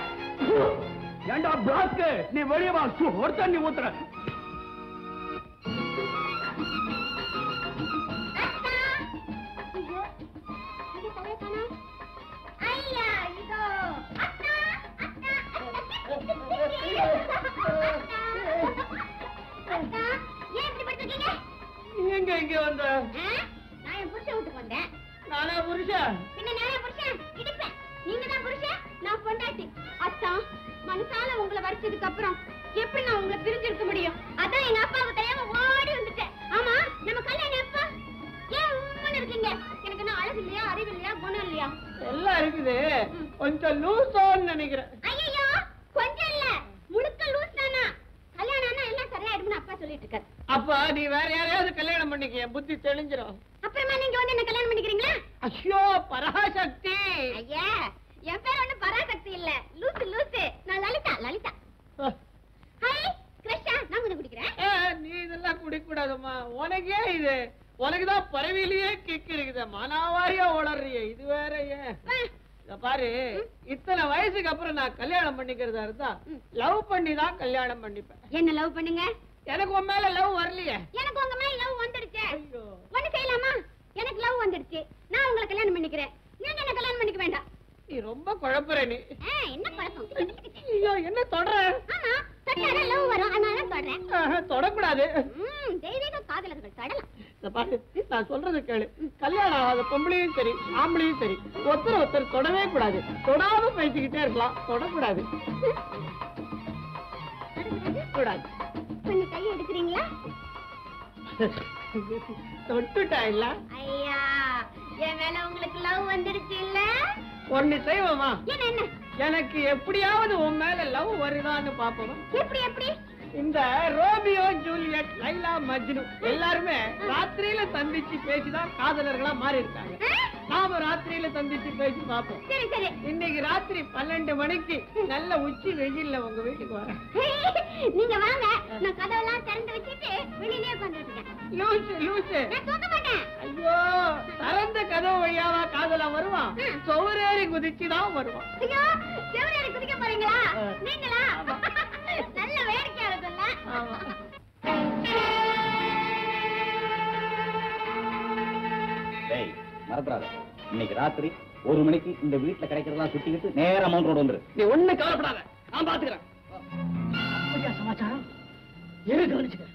ஏண்டா பிளாஸ்க் நீ வெளியே வா சு, ஒரு தண்ணி ஊத்துற ஐயா இதோ அத்தா அத்தா அத்தா ஏன் இப்படி படுத்துக்கீங்க எங்க இங்க வந்த நான் என் புருஷன் வீட்டுக்கு வந்தேன் நானா புருஷன் பின்ன நானே புருஷன் இடிப்பேன் நீங்க தான் புருஷன் நான் பொண்டாட்டி அத்தா மனசால உங்களை வரிச்சதுக்கு அப்புறம் எப்படி நான் உங்களை பிரிஞ்சிருக்க முடியும் அதான் எங்க அப்பாவுக்கு தெரியாம ஓடி வந்துட்டேன் ஆமா நம்ம கல்யாணம் எப்ப ஏன் உம்மன் இருக்கீங்க எனக்கு என்ன அழகு இல்லையா அறிவு இல்லையா குணம் இல்லையா எல்லாம் இருக்குது கொஞ்சம் லூசோன்னு நினைக்கிறேன் ஐயோ கொஞ்சம் இல்ல முழுக்க லூஸ் தானா கல்யாணம் ஆனா எல்லாம் சரியாயிடும்னு அப்பா சொல்லிட்டு இருக்காரு அப்ப நீ வேற யாரையாவது கல்யாணம் பண்ணிக்க என் புத்தி தெளிஞ்சிரும் அப்புறமா நீங்க வந்து என்ன கல்யாணம் பண்ணிக்கிறீங்களா ஐயோ பராசக்தி ஐயா என் பேர் ஒண்ணு பராசக்தி இல்ல லூசு லூசு நான் லலிதா லலிதா ஹாய் கிருஷ்ணா நான் கொஞ்சம் குடிக்கிறேன் ஏ, நீ இதெல்லாம் குடிக்க கூடாதம்மா உனக்கே இது உனக்குதான் பறவையிலேயே கிக் இருக்குது மனாவாரியா உளறிய இது வேற ஏன் வா. இத பாரு இத்தனை வயசுக்கு அப்புறம் நான் கல்யாணம் பண்ணிக்கிறதா இருந்தா லவ் பண்ணி தான் கல்யாணம் பண்ணிப்பேன் என்ன லவ் பண்ணுங்க எனக்கு உன் மேல லவ் வரலையே எனக்கு உங்க மேல லவ் வந்துடுச்சு ஐயோ ஒண்ணு செய்யலாமா எனக்கு லவ் வந்துடுச்சு நான் உங்களை கல்யாணம் பண்ணிக்கிறேன் நீங்க என்ன கல்யாணம் பண்ணிக்க வேண்டாம் நீ ரொம்ப குழப்புற நீ ஆ, என்ன பழக்கம் ஐயோ என்ன தொடர ஆமா தொட்டாரா லவ் வரும் அதனால தான் தொடறேன் ஆஹா, தொடக்கூடாது ம் தெய்வீக காதலர்கள் தொடலாம் இத பாரு நான் சொல்றது கேளு கல்யாணம் ஆகாத பொம்பளையும் சரி ஆம்பளையும் சரி ஒருத்தர் ஒருத்தர் தொடவே கூடாது தொடாம பேசிக்கிட்டே இருக்கலாம் தொடக்கூடாது கூடாது கொஞ்சம் கையை எடுக்கிறீங்களா தொட்டுட்டா இல்ல ஐயா என் மேல உங்களுக்கு லவ் வந்துடுச்சு இல்ல ஒண்ணு செய்வோமா என்ன என்ன எனக்கு எப்படியாவது உன் மேல லவ் வருதான்னு பாப்போம் எப்படி எப்படி இந்த ரோமியோ ஜூலியட் லைலா மஜ்னு எல்லாருமே ராத்திரியில சந்திச்சு பேசிதான் காதலர்களா மாறி இருக்காங்க ஆ? நாம ராத்திரியில சந்திச்சு பேசி பார்ப்போம் சரி சரி இன்னைக்கு ராத்திரி பன்னெண்டு மணிக்கு நல்ல உச்சி வெயில்ல உங்க வீட்டுக்கு வரேன் நீங்க வாங்க நான் கதவெல்லாம் திறந்து வச்சுட்டு வெளியிலே உட்கார்ந்துட்டு இருக்கேன் லூசு லூசு நான் தூங்க மாட்டேன் ஐயோ திறந்த கதவு வழியாவா காதலா வருவான் சௌரேறி குதிச்சுதான் வருவான் ஐயோ செவரேறி குதிக்க போறீங்களா ஆ. நீங்களா நல்ல வேடிக்கையா இருக்குல்ல டேய் மறந்துடாத இன்னைக்கு ராத்திரி ஒரு மணிக்கு இந்த வீட்டுல கிடைக்கிறதெல்லாம் சுத்திக்கிட்டு நேரா மவுண்ட் ரோடு வந்துரு நீ ஒண்ணு கவலைப்படாத நான் பாத்துக்கிறேன் அப்படியா சமாச்சாரம் இரு கவனிச்சுக்கிறேன்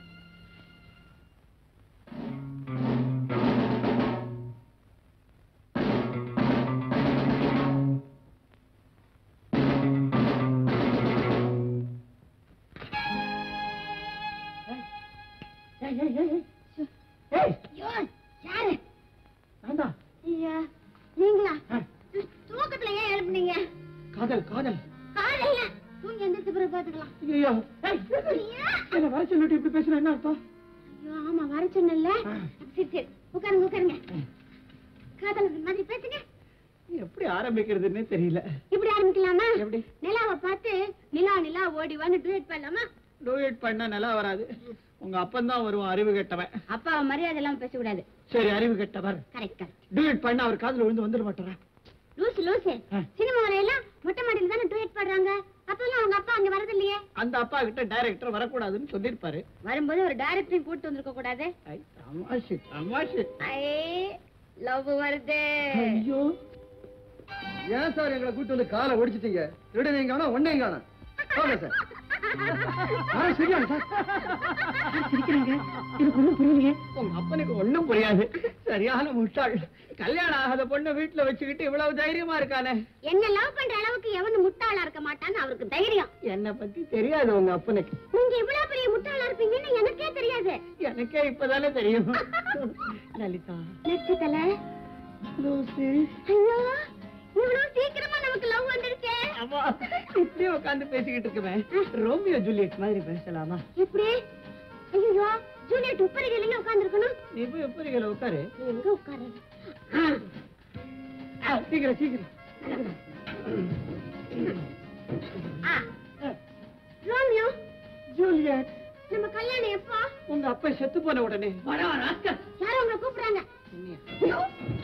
ஏய், ஏய், ஏய், ஏய். ஏய், ஐயோ, யாரு நான்தான். ஐயா நீங்களா ஆ. தூ- தூக்கத்துல ஏன் எழுப்புனீங்க காதல் காதல் காலையில தூங்கி எந்திரிச்சு பிறகு பாத்துக்கலாம் ஐயோ ஏய், ஏய், ஏய். ஐயா. என்ன வர சொல்லிட்டு இப்படி பேசுற என்ன அர்த்தம் ஐயோ ஆமா வர சொன்னல ஆ. சரி சரி உட்காருங்க உட்காருங்க காதல் மாதிரி பேசுங்க எப்படி ஆரம்பிக்கிறதுன்னே தெரியல இப்படி ஆரம்பிக்கலாமா எப்படி நிலாவை பார்த்து நிலா நிலா ஓடி வந்து டூயட் பண்ணலாமா டூயட் பண்ணா நல்லா வராது உங்க அப்பன் தான் வருவான் அறிவு கெட்டவன் அப்பா மரியாதை எல்லாம் பேசக்கூடாது சரி அறிவு கெட்டவர் கரெக்ட் கரெக்ட் டூயட் பண்ண அவர் காதுல விழுந்து வந்துட மாட்டாரா லூசு லூசு ஆ. சினிமாவில எல்லாம் மொட்டை மாடியில தானே டூயட் பாடுறாங்க அப்பெல்லாம் அவங்க அப்பா அங்க வரது இல்லையே அந்த அப்பா கிட்ட டைரக்டர் வரக்கூடாதுன்னு சொல்லிருப்பாரு வரும்போது ஒரு டைரக்டரையும் கூட்டு வந்திருக்க கூடாது ஐ, தமாஷு தமாஷு ஐ லவ் வருது ஐயோ ஏன் சார் எங்களை கூட்டு வந்து காலை ஒடிச்சிட்டீங்க திருடனையும் காணோம் ஒன்னையும் காணோம் போங்க சார் ஆ, சரியா சார் சிரிக்கிறாங்க எனக்கு ஒண்ணும் புரியலையே உங்க அப்பனுக்கு ஒண்ணும் புரியாது சரியான முட்டாள் கல்யாணம் ஆகாத பொண்ணை வீட்டுல வச்சுக்கிட்டு இவ்வளவு தைரியமா இருக்கானே என்ன லவ் பண்ற அளவுக்கு எவனும் முட்டாளா இருக்க மாட்டான்னு அவருக்கு தைரியம் என்ன பத்தி தெரியாது உங்க அப்பனுக்கு நீங்க இவ்வளவு பெரிய முட்டாளா இருப்பீங்கன்னு எனக்கே தெரியாது எனக்கே இப்பதானே தெரியும் லலிதா நட்சத்திர லூசு ஐயோ இவ்வளவு சீக்கிரமா நமக்கு லவ் வந்துருச்சே அம்மா இப்படியே உட்காந்து பேசிக்கிட்டு இருக்குவேன் ரோமியோ ஜூலியட் மாதிரி பேசலாமா எப்படி ஐயோ ஜூலியட் உப்பரிகையில உட்கார்ந்துருக்கணும் நீ போய் எப்பரிகளை உட்காரு நீ எங்க உட்காரு ஆ, சீக்கிரம் சீக்கிரம் ஆ. ரோமியோ ஜூலியட் நம்ம கல்யாணம் எப்போ உங்க அப்பா செத்து போன உடனே வடவா ராஸ்கல் யாரும் உங்களை கூப்பிடுறாங்க ஐயோ,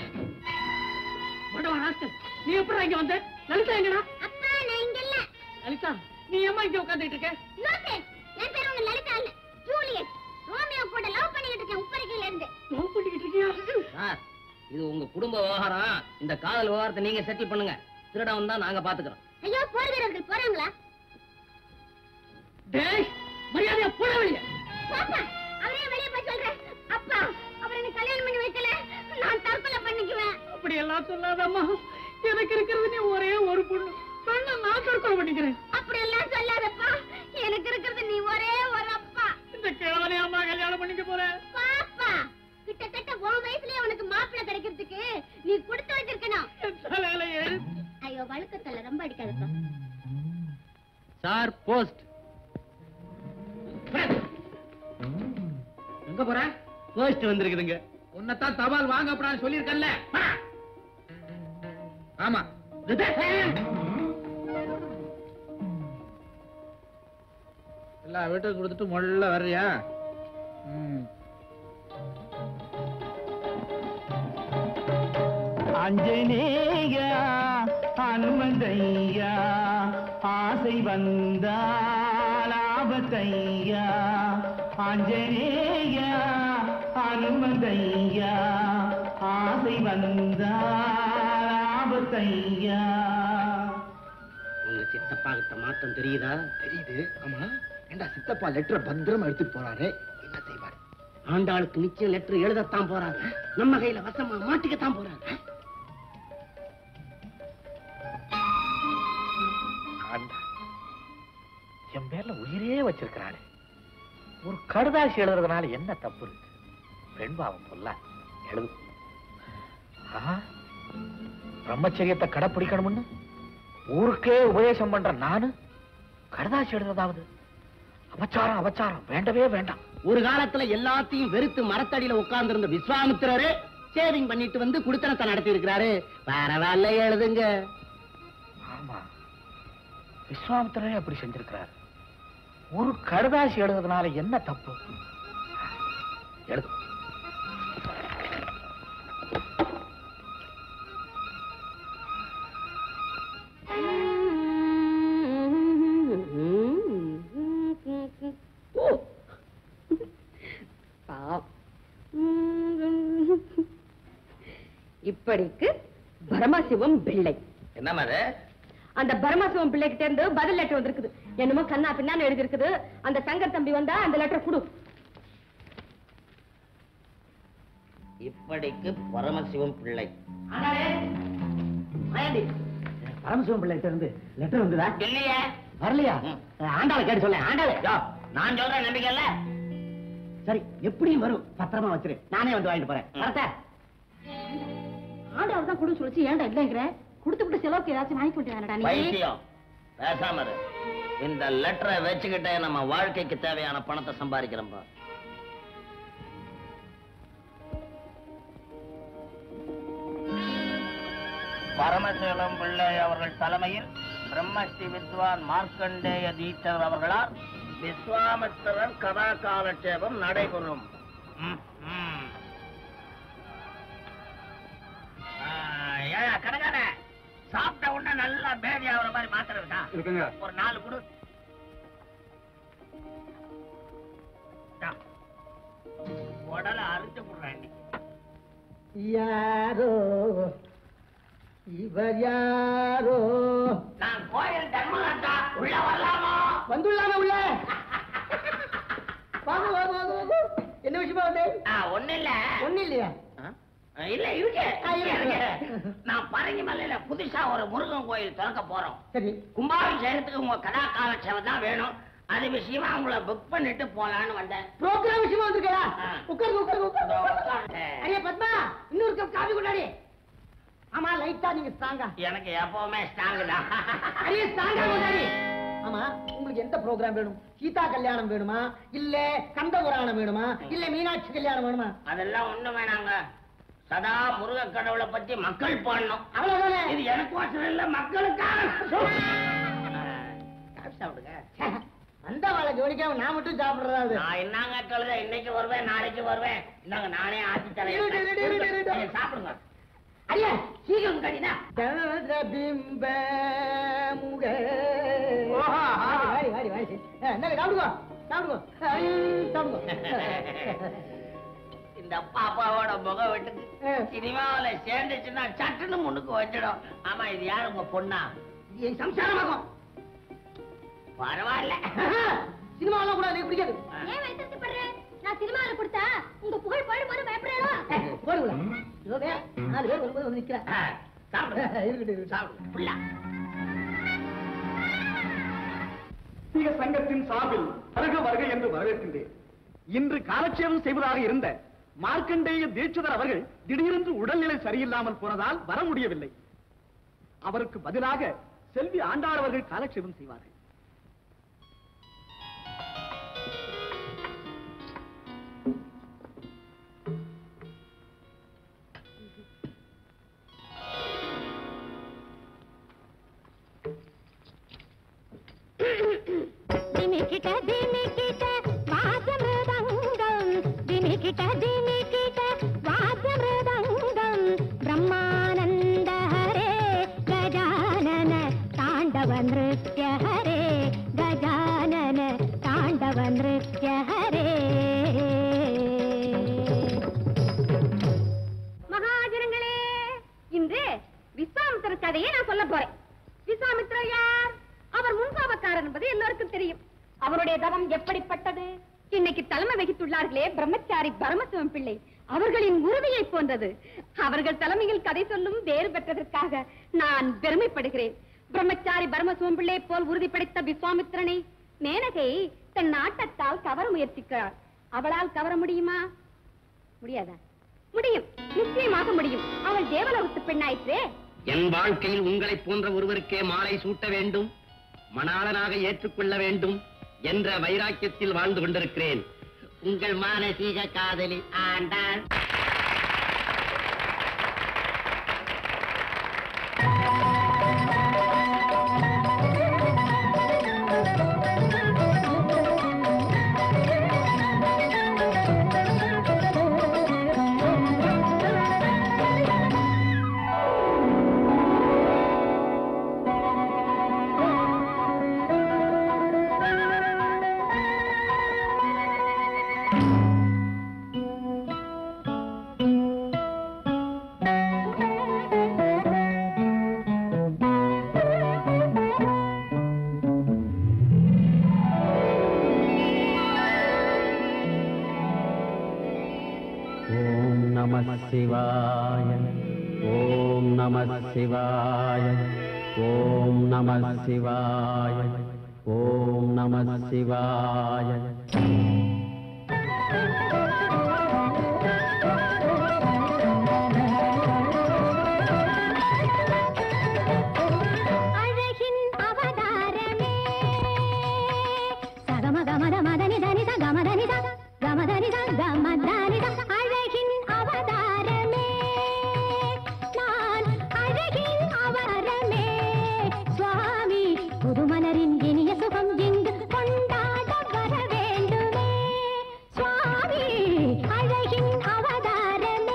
வடவா ராஸ்கல் நீ எப்படி இங்க வந்த லலிதா எங்கடா அப்பா நான் இங்க இல்ல லலிதா நீ ஏம்மா இங்க உட்காந்துட்டு இருக்க லூசு என் பேர் உங்க லலிதா இல்ல ஜூலியட் ரோமியோ கூட லவ் பண்ணிக்கிட்டு இருக்கேன் உப்பரிகையில இருந்து லவ் பண்ணிக்கிட்டு இருக்கியா சார் இது உங்க குடும்ப விவகாரம் இந்த காதல் விவகாரத்தை நீங்க செட்டில் பண்ணுங்க திருடம் தான் நாங்க பாத்துக்கிறோம் ஐயோ போர் வீரர்கள் போறாங்களா டேய் மரியாதையா போட வெளியே பாப்பா அவரே வெளிய போய் சொல்றேன் அப்பா அவர் எனக்கு கல்யாணம் பண்ணி வைக்கல நான் தற்கொலை பண்ணிக்குவேன் அப்படி எல்லாம் சொல்லாதம்மா எனக்கு இருக்கிறது நீ ஒரே ஒரு பொண்ணு பெண்ணை நான் தற்கொலை பண்ணிக்கிறேன் அப்படி எல்லாம் சொல்லாதப்பா எனக்கு இருக்கிறது நீ ஒரே ஒரு அப்பா இந்த கிழவனை அம்மா கல்யாணம் பண்ணிக்க போறேன் பாப்பா கிட்டத்தட்ட உன் வயசுலயே உனக்கு மாப்பிள்ளை கிடைக்கிறதுக்கு நீ கொடுத்து வச்சிருக்கணும் என் தலையில எழுத்து ஐயோ வழுக்கத்தல ரொம்ப அடிக்காதப்பா சார் போஸ்ட் எங்க போற போஸ்ட் வந்திருக்குதுங்க உன்னைத்தான் தபால் வாங்கப்படான்னு சொல்லியிருக்கேன்ல போடா. ஆமா எல்லா வீட்டுக்கு கொடுத்துட்டு முதல்ல வர்றியா ம். அஞ்சனேயா அனுமந்தையா ஆசை வந்தால் ஆபத்தையா அஞ்சனேயா அனுமந்தையா ஆசை வந்தால் ஆபத்தையா உங்க சித்தப்பா கிட்ட மாற்றம் தெரியுதா தெரியுது ஆமா ஏண்டா சித்தப்பா லெட்டர் பத்திரமா எடுத்துட்டு போறாரு என்ன செய்வாரு ஆண்டாளுக்கு நிச்சயம் லெட்டர் எழுதத்தான் போறாங்க நம்ம கையில வசமா மாட்டிக்கத்தான் போறாங்க ஆண்டா என் பேர்ல உயிரே வச்சிருக்கிறாளே ஒரு கடுதாசி எழுதுறதுனால என்ன தப்பு இருக்கு பெண்பாவம் பொல்ல எழுது ஆ, பிரம்மச்சரியத்தை கடைப்பிடிக்கணும்னு ஊருக்கே உபதேசம் பண்ற நானு கடுதாசி எழுதுறதாவது அபச்சாரம் அபச்சாரம் வேண்டவே வேண்டாம் ஒரு காலத்துல எல்லாத்தையும் வெறுத்து மரத்தடியில உட்கார்ந்து இருந்த விஸ்வாமித்திரரு சேவிங் பண்ணிட்டு வந்து குடுத்தனத்தை நடத்தி இருக்கிறாரு பரவாயில்ல எழுதுங்க ஆமா விஸ்வாமித்திரரே அப்படி செஞ்சிருக்கிறார் ஒரு கடுதாசி எழுதுறதுனால என்ன தப்பு எழுது ஓ இப்படிக்கு பரமசிவம் பிள்ளை என்ன மாதிரி அந்த பரமசிவம் பிள்ளைகிட்ட இருந்து பதில் லெட்டர் வந்திருக்குது என்னமோ கண்ணா பின்னான்னு எழுதி இருக்குது அந்த சங்கர் தம்பி வந்தா அந்த லெட்டர் கொடு இப்படிக்கு பரமசிவம் பிள்ளை பரமசிவம் பிள்ளை இருந்து லெட்டர் வந்ததா இல்லையே வரலையா ம். ஆண்டாளை கேட்டு சொல்ல ஆண்டாளை யோ, நான் சொல்றேன் நம்பிக்கை இல்ல சரி எப்படியும் வரும் பத்திரமா வச்சிரு நானே வந்து வாங்கிட்டு போறேன் ம். வரட்டா ஆண்டவர் தான் கொடு சொல்லிச்சு ஏன்டா இல்லைங்கிற கொடுத்து விட்டு செலவுக்கு ஏதாச்சும் வாங்கி கொண்டு நீ வைத்தியம் பேசாம இரு. இந்த லெட்டரை வச்சுக்கிட்டே நம்ம வாழ்க்கைக்கு தேவையான பணத்தை சம்பாதிக்கிறோம் பா. பரமசிவம் பிள்ளை அவர்கள் தலைமையில் பிரம்மஸ்ரீ வித்வான் மார்க்கண்டேய தீட்சர் அவர்களால் விஸ்வாமித்திரன் கதா காலட்சேபம் நடைபெறும் ம், ம். ஆ, ஏயா, கனகான சாப்பிட்ட உடனே நல்லா பேதி ஆகுற மாதிரி மாத்திரை இருக்கா இருக்குங்க ஒரு நாலு கொடு உடலை அறுத்து விடுறேன் யாரோ இவர் யாரோ நான் கோயில் தர்மகர்த்தா உள்ள வரலாமா வந்துள்ளாம உள்ள வாங்க வாங்க வாங்க வாங்க என்ன விஷயமா வந்து ஆ, ஒண்ணும் இல்ல ஒண்ணு இல்லையா ஆ, இல்ல இருக்கு ஆ, இருக்கு. இருக்கு. நான் பரங்கி மலையில புதுசா ஒரு முருகன் கோயில் திறக்க போறோம் சரி கும்பாபிஷேகத்துக்கு உங்க கதா காலட்சேபம் தான் வேணும் அது விஷயமா உங்களை புக் பண்ணிட்டு போலான்னு வந்தேன் ப்ரோக்ராம் விஷயமா வந்திருக்கா ஆ. உட்காருங்க உட்காருங்க இதோ உட்காருங்க உட்கார்ந்தேன். ஐயா பத்மா இன்னொரு கப் காபி கொண்டாடி ஆமா லைட்டா நீங்க ஸ்ட்ராங்கா எனக்கு எப்பவுமே ஸ்ட்ராங் தான் அரிய ஸ்ட்ராங்கா கொண்டாடி ஆமா உங்களுக்கு எந்த ப்ரோக்ராம் வேணும் சீதா கல்யாணம் வேணுமா இல்ல கந்த புராணம் வேணுமா இல்ல மீனாட்சி கல்யாணம் வேணுமா அதெல்லாம் ஒண்ணும் வேணாங்க சதா முருக கடவுளை பத்தி மக்கள் பாடணும் அவ்வளவுதானே இது எனக்கு வாசல் இல்ல மக்களுக்காக நான் சொல்றேன். ஆ, காபி சாப்பிடுங்க அந்த வாழை ஜோடிக்காம நான் மட்டும் சாப்பிடுறதா அது நான் என்னங்க கழுத இன்னைக்கு வருவேன் நாளைக்கு வருவேன் இந்தாங்க நானே ஆட்சி தரேன் இரு, இரு, இரு, இரு, இரு. நீங்க சாப்பிடுங்க அடியா சீக்கிரம் கடினா சந்திரபிம்ப முக வாடி வாடி வாடி என்ன சாப்பிடுங்க சாப்பிடுங்க சாப்பிடுங்க இந்த பாப்பாவோட முகம் வெட்டுக்கு ஆ. சினிமாவுல சேர்ந்துச்சுன்னா சட்டுன்னு முன்னுக்கு வச்சிடும் ஆமா இது யாரு உங்க பொண்ணா என் சம்சாரமாகும் பரவாயில்ல சினிமாலாம் கூட எனக்கு பிடிக்காது ஏன் வைத்திருக்கப்படுற நான் சினிமாவில் கொடுத்தா உங்க புகழ் போயிடும் போது பயப்படுறோம் போடுங்களா இதோட நாலு பேர் வரும்போது வந்து நிக்கிறேன் ஆ, சாப்பிடுங்க இருக்கட்டும், இருக்கட்டும். சாப்பிடுங்க புள்ளா ஆன்மீக சங்கத்தின் சார்பில் வருக வருக என்று வரவேற்கின்றேன் இன்று காலட்சேபம் செய்வதாக இருந்த மார்க்கண்டேய தீட்சிதர் அவர்கள் திடீரென்று உடல்நிலை சரியில்லாமல் போனதால் வர முடியவில்லை அவருக்கு பதிலாக செல்வி ஆண்டாள் அவர்கள் காலட்சேபம் செய்வார்கள் திமிக்கிட்ட திமிக்கிட்ட வாசமிருதங்கம் திமிக்கிட்ட திமிக்கிட்ட வாசமிருதங்கம் பிரம்மானந்த ஹரே கஜானன தாண்டவ நிருத்ய ஹரே கஜானன தாண்டவ நிருத்ய ஹரே மகாஜனங்களே இன்று விஸ்வாமித்திரர் கதையை நான் சொல்ல போறேன் விஸ்வாமித்திரர் யார் அவர் முன்காபக்காரர் என்பது எல்லோருக்கும் தெரியும் அவருடைய தவம் எப்படிப்பட்டது இன்னைக்கு தலைமை வகித்துள்ளார்களே பிரம்மச்சாரி பரமசிவம் பிள்ளை அவர்களின் உறுதியை போன்றது அவர்கள் தலைமையில் கதை சொல்லும் வேறு பெற்றதற்காக நான் பெருமைப்படுகிறேன் பிரம்மச்சாரி பரமசிவம் பிள்ளை போல் உறுதி படைத்த விஸ்வாமித்திரனை மேனகை தன் நாட்டத்தால் கவர முயற்சிக்கிறார் அவளால் கவர முடியுமா முடியாதா முடியும் நிச்சயமாக முடியும் அவள் தேவலோகத்து பெண்ணாயிற்றே என் வாழ்க்கையில் உங்களை போன்ற ஒருவருக்கே மாலை சூட்ட வேண்டும் மணாளனாக ஏற்றுக்கொள்ள வேண்டும் என்ற வைராக்கியத்தில் வாழ்ந்து கொண்டிருக்கிறேன் உங்கள் மானசீக காதலி ஆண்டாள் சிவாய ஓம் நம சிவாய ஓம் நம சிவாய ஓம் நம சிவாய அழகின் அவதாரமே சகமகமத மதனி தனித கமதனித கமதனித கமதனித அழகின் அவதாரமே நான் அழகின் அவதாரமே சுவாமி புதுமலரின் இனிய சுகம் இங்கு கொண்டாட வர வேண்டுமே சுவாமி அழகின் அவதாரமே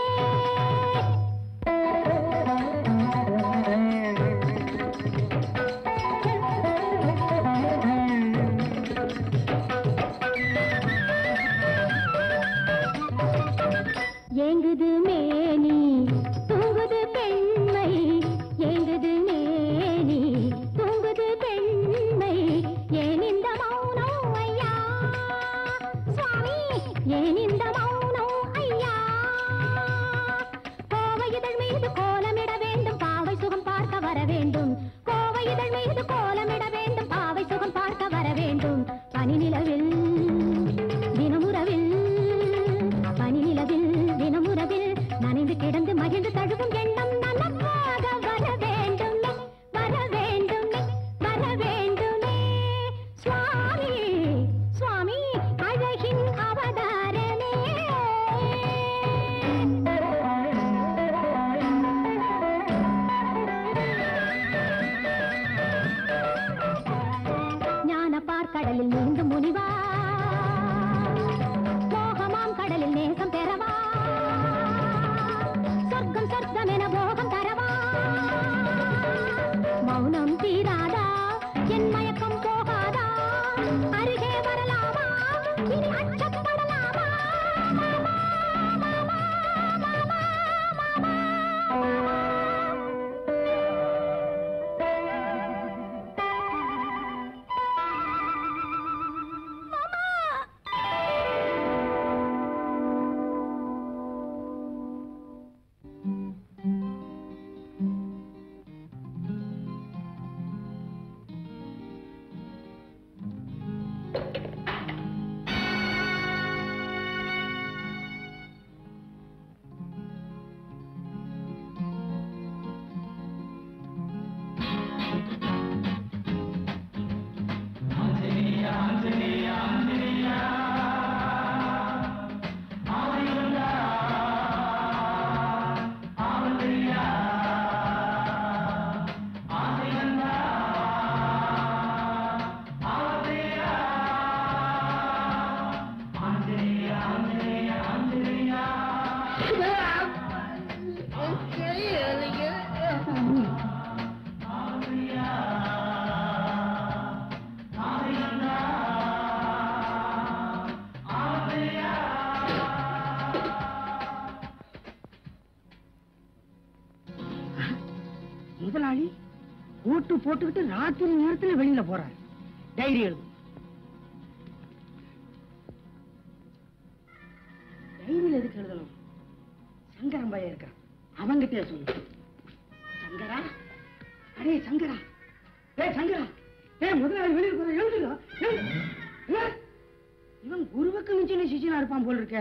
ஏங்குது மேனி தூங்குது பெண்மை ஏங்குது மேனி தூங்குது பெண்மை ஏன் இந்த மௌனம் ஐயா சுவாமி ஏன் இந்த மௌனம் ஐயா கோவை இதழ் மீது கோலமிட வேண்டும் பாவை சுகம் பார்க்க வர வேண்டும் கோவை இதழ் மீது கோலமிட வேண்டும் பாவை சுகம் பார்க்க வர வேண்டும் பனி நிலவில் தினமுறவில் பனி நிலவில் தினமுறவில் நனைந்து கிடந்து மகிழ்ந்து தழுவும் எண்ணம் நனவாக வர வேண்டுமே வர வேண்டுமே வர வேண்டுமே சுவாமி சுவாமி அழகின் அவதாரமே ஞான பார்க்கடலில் நீந்தும் முனிவா மோகமாம் கடலில் நேசம் பெறவா சொர்க்கம் சொர்க்கம் என போகம் தரவா மௌனம் தீராதா என் மயக்கம் போகாதா அருகே வரலாமா இனி அச்சப்படலாமா முதலாளி ஓட்டு போட்டுக்கிட்டு ராத்திரி நேரத்துல வெளியில போறார் டைரி எழுது டைரியில எதுக்கு எழுதணும் சங்கரன் பையன் இருக்கான் அவங்கிட்டே சொல்லு சங்கரா அடே சங்கரா ஏய் சங்கரா ஏய் முதலாளி வெளியில போற எழுதுடா எழுது. ஏய், இவன் குருவுக்கு மிஞ்சின சிஷியனா இருப்பான் போல் இருக்க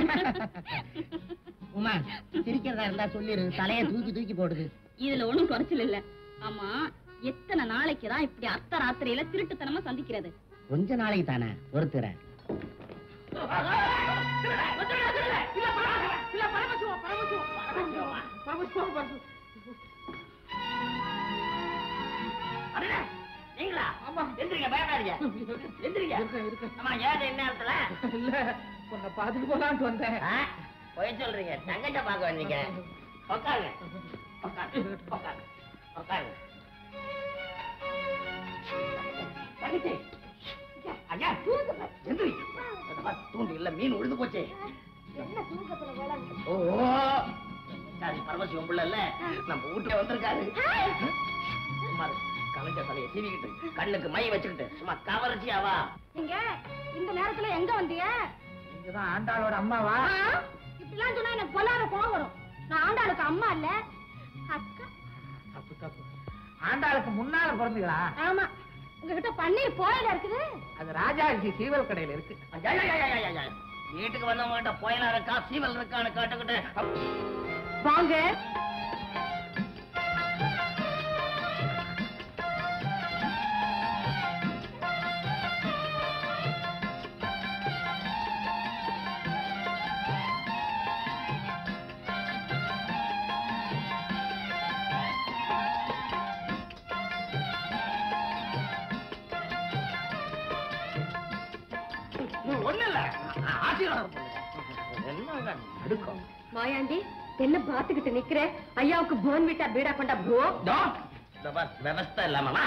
உமா சிரிக்கிறதா இருந்தா சொல்லிரு தலைய தூக்கி தூக்கி போடுது இதுல ஒண்ணும் குறைச்சல் இல்ல ஆமா எத்தனை நாளைக்கு தான் இப்படி அர்த்த ராத்திரியில திருட்டுத்தனமா சந்திக்கிறது கொஞ்ச நாளைக்கு தானே பொறுத்துறேன் நீங்களா எந்திரிங்க பயப்படாதீங்க எந்திரிங்க ஆமா ஏன் என்ன இடத்துல இல்ல உன்னை பாத்துட்டு போலான்ட்டு வந்தேன் ஆ? போய் சொல்றீங்க தங்கச்ச பார்க்க வந்தீங்க உட்காருங்க உட்காருங்க உட்காருங்க உட்காருங்க தங்கச்சி ஐயா, ஐயா தூங்க எந்திரி தூண்டு இல்ல மீன் உழுது போச்சே ஓ சரி பரமசிவம் புள்ள இல்ல நம்ம வீட்டுல வந்திருக்காரு சும்மா இரு. கலைஞ்ச தலையை சீவிக்கிட்டு கண்ணுக்கு மை வச்சுக்கிட்டு சும்மா கவர்ச்சியாவா நீங்க இந்த நேரத்துல எங்க வந்தீங்க நீங்கதான் ஆண்டாளோட அம்மாவா இப்படிலாம் சொன்னா எனக்கு பொல்லாத கோவம் வரும் நான் ஆண்டாளுக்கு அம்மா இல்ல அக்கா தப்பு தப்பு ஆண்டாளுக்கு முன்னால பிறந்தீங்களா ஆமா உங்ககிட்ட பன்னீர் போயில இருக்குது அது ராஜாஜி சீவல் கடையில இருக்கு ஐயா, ஐயா, ஐயா, ஐயா, ஐயா. வீட்டுக்கு வந்தவங்ககிட்ட புயலா இருக்கா சீவல் இருக்கான்னு கேட்டுக்கிட்டு வாங்க ஒண்ணு இல்ல ஆசீர்வாதம் பண்ணுங்க. என்னங்க நடுக்கம் மாயாண்டி என்ன பாத்துக்கிட்டு நிக்கிற ஐயாவுக்கு போன் விட்டா பீடா கொண்டா போ இதோ, இதோ பார், விவஸ்தை இல்லாம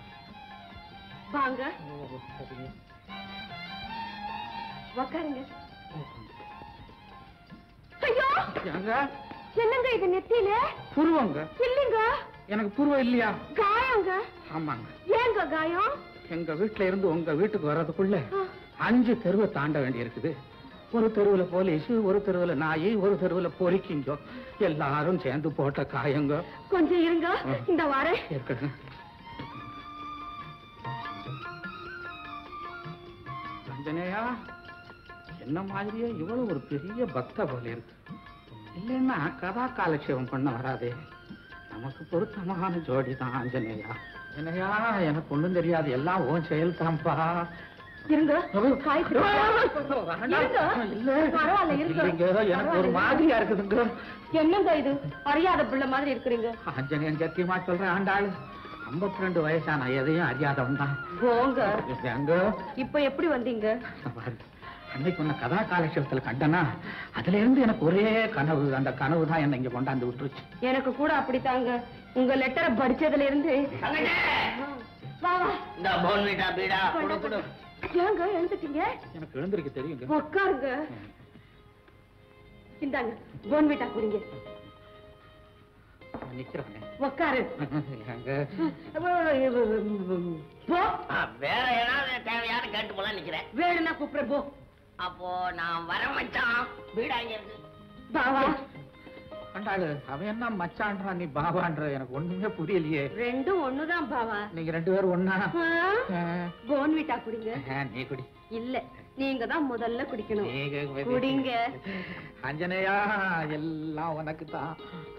வாங்க உக்காருங்க ஐயோ எங்க என்னங்க இது நெத்தியில புருவங்க இல்லைங்க எனக்கு புருவம் இல்லையா காயங்க ஆமாங்க ஏங்க காயம் எங்க வீட்டுல இருந்து உங்க வீட்டுக்கு வர்றதுக்குள்ள ஆ. அஞ்சு தெருவை தாண்ட வேண்டி இருக்குது ஒரு தெருவுல போலீஸ் ஒரு தெருவுல நாய் ஒரு தெருவுல பொறிக்கிங்க எல்லாரும் சேர்ந்து போட்ட காயங்க கொஞ்சம் இருங்க ஆ. இந்த வாரேன் இருக்கட்டும் ரஞ்சனையா என்ன மாதிரியே இவ்வளவு ஒரு பெரிய பக்த போல இருக்கு இல்லைன்னா கதா காலட்சேபம் பண்ண வராதே நமக்கு பொருத்தமான ஜோடி தான் ஆஞ்சநேயா ஆஞ்சநேயா எனக்கு ஒண்ணும் தெரியாது எல்லாம் உன் செயல் தான்ப்பா இருங்க காய் கொடுங்க. இருங்க. இல்ல பரவாயில்ல, இருங்க. இல்லைங்க, எனக்கு ஒரு பரவாயில்ல. மாதிரியா இருக்குதுங்க என்னங்க இது அறியாத பிள்ளை மாதிரி இருக்கிறீங்க ஆஞ்சநேயன் சத்தியமா சொல்றேன் ஆண்டாள் 52 ரெண்டு வயசான எதையும் அறியாதவன் தான் போங்க எங்க இப்ப எப்படி வந்தீங்க அன்னைக்கு உன்னை கதா காலட்சேபத்துல கண்டனா அதுல இருந்து எனக்கு ஒரே கனவு அந்த கனவு தான் என்ன இங்க கொண்டாந்து விட்டுருச்சு எனக்கு கூட அப்படித்தாங்க உங்க லெட்டரை படிச்சதுல இருந்து தங்கச்சி, வா வா இந்த போன்விட்டா பீடா கொடு கொடு ஏங்க எழுந்துட்டீங்க எனக்கு எழுந்திருக்க தெரியுங்க உட்காருங்க இந்தாங்க போன்விட்டா குடிங்க நான் நிக்கிறவனே உட்காரு எங்க போ ஆ, வேற ஏதாவது தேவையானு கேட்டு போல நிக்கிறேன் வேணும்னா கூப்பிடுற போ அப்போ நான் வர மச்சான் வீடு அங்க இருக்கு வா வா ஆண்டாளு அவன் என்ன மச்சான்றான் நீ பாபான்ற எனக்கு ஒண்ணுமே புரியலையே ரெண்டும் ஒண்ணுதான் பாவா நீங்க ரெண்டு பேரும் ஒண்ணா ஆ? போன்விட்டா குடிங்க ஆ, நீ குடி இல்ல நீங்க தான் முதல்ல குடிக்கணும் நீங்க குடிங்க அஞ்சனையா எல்லாம் உனக்கு தான்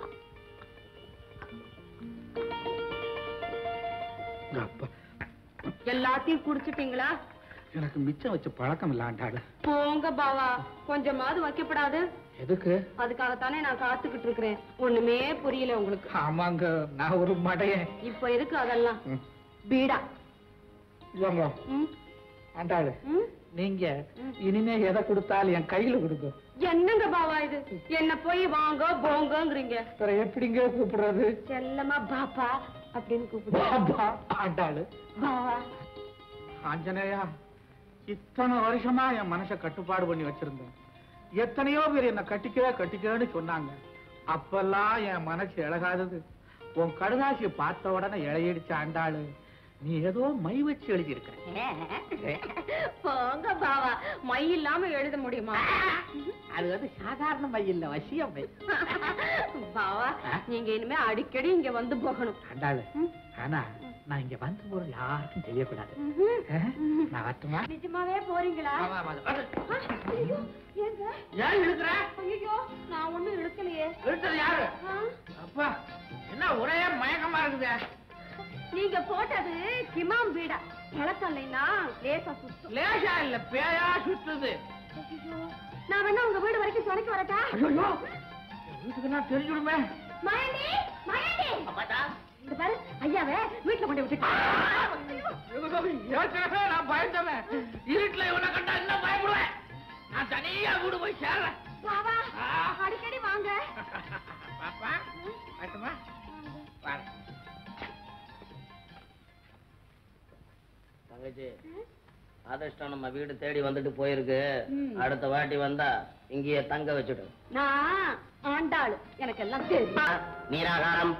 அப்பா எல்லாத்தையும் குடிச்சிட்டீங்களா எனக்கு மிச்சம் வச்சு பழக்கம் இல்ல ஆண்டாளு போங்க பாவா கொஞ்சமாவது வைக்கப்படாது எதுக்கு அதுக்காகத்தானே நான் காத்துக்கிட்டு இருக்கிறேன் ஒண்ணுமே புரியல உங்களுக்கு ஆமாங்க நான் ஒரு மடையன் இப்ப எதுக்கு அதெல்லாம் ம். பீடா இவங்க ம், ஆண்டாளு ம். நீங்க இனிமே எதை கொடுத்தாலும் என் கையில கொடுங்க என்னங்க பாவா இது என்ன போய் வாங்க போங்கங்கிறீங்க வேற எப்படிங்க கூப்பிடுறது செல்லமா பாப்பா அப்படின்னு கூப்பிடுங்க பாபா ஆண்டாளு பாவா ஆஞ்சநேயா இத்தனை வருஷமா என் மனசை கட்டுப்பாடு பண்ணி வச்சிருந்தேன் எத்தனையோ பேர் என்ன கட்டிக்க கட்டிக்கன்னு சொன்னாங்க அப்பெல்லாம் என் மனசு இழகாதது உன் கடுதாசியை பார்த்த உடனே இழையடிச்ச ஆண்டாளு நீ ஏதோ மை வச்சு எழுதியிருக்க போங்க பாவா மை இல்லாம எழுத முடியுமா அது வந்து சாதாரண மை இல்ல வசிய மை பாவா நீங்க இனிமே அடிக்கடி இங்க வந்து போகணும் ஆண்டாளு ம். ஆனா நான் இங்க வந்த போது யாருக்கும் தெரியக்கூடாது ம்ஹும். ஆ? நான் வரட்டுமா நிஜமாவே போறீங்களா ஆமா, ஆமா, ஆமா. ஆ, ஐயோ, ஏங்க ஏன் இழுக்கிற ஐயோ நான் ஒண்ணும் இழுக்கலையே இழுத்தது யாரு ஆ, அப்பா என்ன ஒரே மயக்கமா இருக்குதே நீங்க போட்டது கிமாம் வீடா பழக்கம் இல்லைன்னா லேசா சுத்தம் லேசா இல்ல பேயா சுத்துது ஐயோ, நான் வேணா உங்க வீடு வரைக்கும் துணைக்கு வரட்டா ஐயோ வீட்டுக்கு நான் தெரிஞ்சுடுமே மயண்டி மயண்டி அப்பாடா இந்த பாரு ஐயாவே வீட்டுல கொண்டு விட்டுட்டு ஏற்கனவே நான் பயந்தவன் இருட்டுல இவனை கண்டா என்ன பயப்படுவேன் நான் தனியா வீடு போய் சேர்றேன் பாவா ஆ. அடிக்கடி வாங்க பாப்பா வரட்டுமா வரேன் தங்கச்சி அதிர்ஷ்டம் நம்ம வீடு தேடி வந்துட்டு போயிருக்கு ம். அடுத்த வாட்டி வந்தா இங்கேயே தங்க வச்சுடு நான் ஆண்டாளு எனக்கு எல்லாம் தெரியும் நீராகாரம்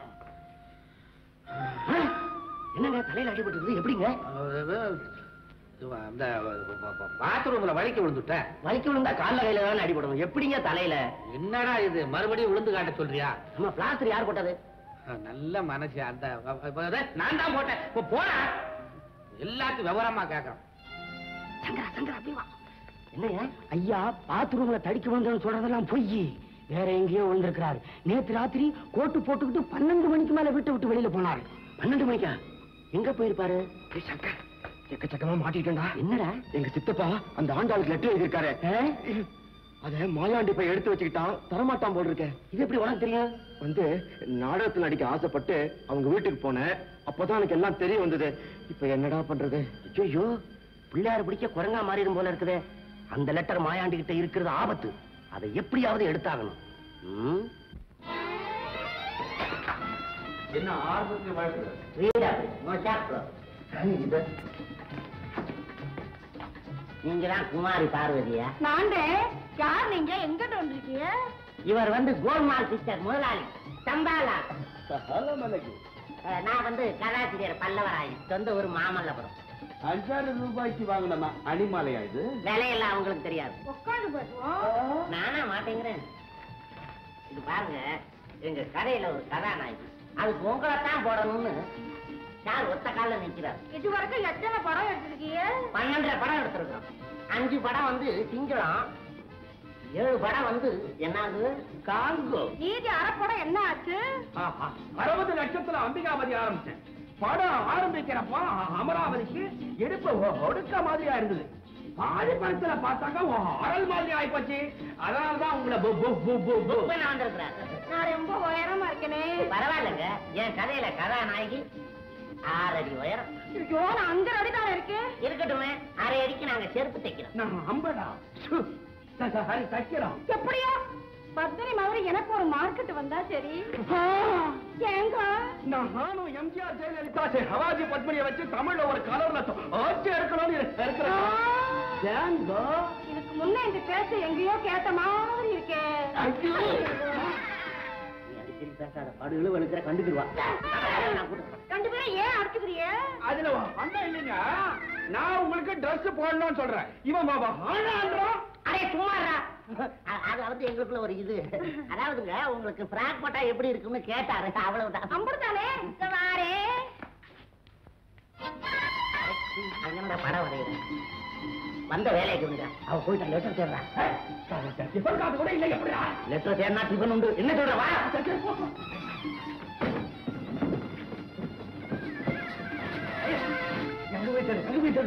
என்னங்க தலையில அடிபட்டு எப்படிங்க அந்த பாத்ரூம்ல வலிக்கு விழுந்துட்டேன் வலிக்கு விழுந்தா கால்ல கையில தான் அடிபடும் எப்படிங்க தலையில என்னடா இது மறுபடியும் விழுந்து காட்ட சொல்றியா நம்ம பிளாஸ்டர் யார் போட்டது நல்ல மனசு அந்த வ- வ- வ- நான் தான் போட்டேன் இப்போ போடா எல்லாத்துக்கும் விவரமா கேட்கறேன் சங்கரா சங்கரா அப்படி வா என்னையா ஐயா பாத்ரூம்ல தடிக்க வந்தோம்னு சொல்றதெல்லாம் பொய் வேற எங்கேயோ விழுந்திருக்கிறாரு நேத்து ராத்திரி கோட்டு போட்டுக்கிட்டு பன்னெண்டு மணிக்கு மேல வீட்டை விட்டு வெளியில போனாரு பன்னெண்டு மணிக்கா எங்க போயிருப்பாரு ஏய், சங்கர் எக்கச்சக்கமா மாட்டிட்டா என்னடா எங்க சித்தப்பா அந்த ஆண்டாளுக்கு லெட்டர் எழுதியிருக்காரு அத மாயாண்டி போய் எடுத்து வச்சுக்கிட்டான் தரமாட்டான் போல் இருக்கேன் இது எப்படி உனக்கு தெரியும் வந்து நாடகத்துல நடிக்க ஆசைப்பட்டு அவங்க வீட்டுக்கு போனேன் அப்பதான் எனக்கு எல்லாம் தெரிய வந்தது இப்ப என்னடா பண்றது ஐயோ பிள்ளையார் பிடிக்க குரங்கா மாறிடும் போல இருக்குதே அந்த லெட்டர் மாயாண்டி கிட்ட இருக்கிறது ஆபத்து அதை எப்படியாவது எடுத்தாகணும் ம்? என்ன ஆர்வத்துக்கு வழக்கு Read up it. No chapter. இது நீங்க தான் குமாரி பார்வதியா நான்டே யார் நீங்க எங்கிட்ட வந்திருக்கீங்க இவர் வந்து கோல்மால் சிஸ்டர் முதலாளி சம்பாலா அஹ், நான் வந்து கதாசிரியர் பல்லவராயன் சொந்த ஒரு மாமல்லபுரம் அஞ்சாயிரம் ரூபாய்க்கு வாங்கினமா அணிமாலையா இது விலையெல்லாம் அவங்களுக்கு தெரியாது உட்காந்து பேசுவோம் நானா மாட்டேங்கிறேன் இது பாருங்க எங்க கதையில ஒரு கதாநாயகி அதுக்கு உங்களை தான் போடணும்னு சார் ஒத்த காலில் நிக்கிறார் இது வரைக்கும் எத்தனை படம் எடுத்திருக்கீங்க பன்னெண்டரை படம் எடுத்திருக்கோம் அஞ்சு படம் வந்து சிங்களம் ஏழு படம் வந்து என்னது காங்கோ நீதி அரைப்படம் என்ன ஆச்சு அறுபது லட்சத்துல அம்பிகாபதி ஆரம்பிச்சேன் படம் ஆரம்பிக்கிறப்ப அமராவதிக்கு எடுப்பு ஒ- ஒடுக்க மாதிரியா இருந்தது பாதி படத்துல பார்த்தாக்க ஒ- அரல் மாதிரி ஆயிப்போச்சு அதனாலதான் உங்களை பு- பு- பு- பு- பு- புக் பண்ண வந்திருக்கிறார் நான் ரொம்ப உயரமா இருக்கேனே பரவாயில்லைங்க என் கதையில கதாநாயகி ஆறடி உயரம் ஐயோ நான் அங்க அடிதான் இருக்கேன் இருக்கட்டுமே அரை அடிக்கு நாங்க செருப்பு தைக்கிறோம் நான் அம்படா சு, த- த- ஹரி தைக்கிறோம் எப்படியோ பத்ரி மாதிரி எனக்கு ஒரு மார்க்கெட் வந்தா சரி ஏங்க நானும் எம்ஜிஆர் ஜெயலலிதா சே, ஹவாஜி பத்மினியை வச்சு தமிழ்ல ஒரு கலர்ல ஆட்சி இருக்கணும்னு இருக்கிறேன் ஏங்கோ? இதுக்கு முன்ன இந்த பேச்ச எங்கேயோ கேட்ட மாதிரி இருக்கே ஐயோ. நீ அடிக்கடி பேசாத படுகளும் வெளுக்கிற கண்டுக்கிடுவா நான் கொடுக்குறேன் ரெண்டு பேரும் ஏன் அடிச்சுக்கிறீங்க அதுல அண்ணா இல்லைங்க நான் உங்களுக்கு Dress போடணும்னு சொல்றேன் இவன் பாபா ஆனான்றான் அடே சும்மாடா அ- அது வந்து எங்களுக்குள்ள ஒரு இது அதாவதுங்க உங்களுக்கு ஃப்ராக் போட்டா எப்படி இருக்கும்னு கேட்டாரு அவ்வளவுதான் அம்புடுதானே இந்த வாரே அங்கே படம் வரைகிறேன் வந்த வேலைக்கு வந்து அவ போயிட்டு லெட்டர் தேடுறான் டிஃபன் காசு கூட இல்லை எப்படிடா லெட்டர் தேடினா டிஃபன் உண்டு என்ன சொல்ற வா எங்க வீட்டு எங்க வீட்டு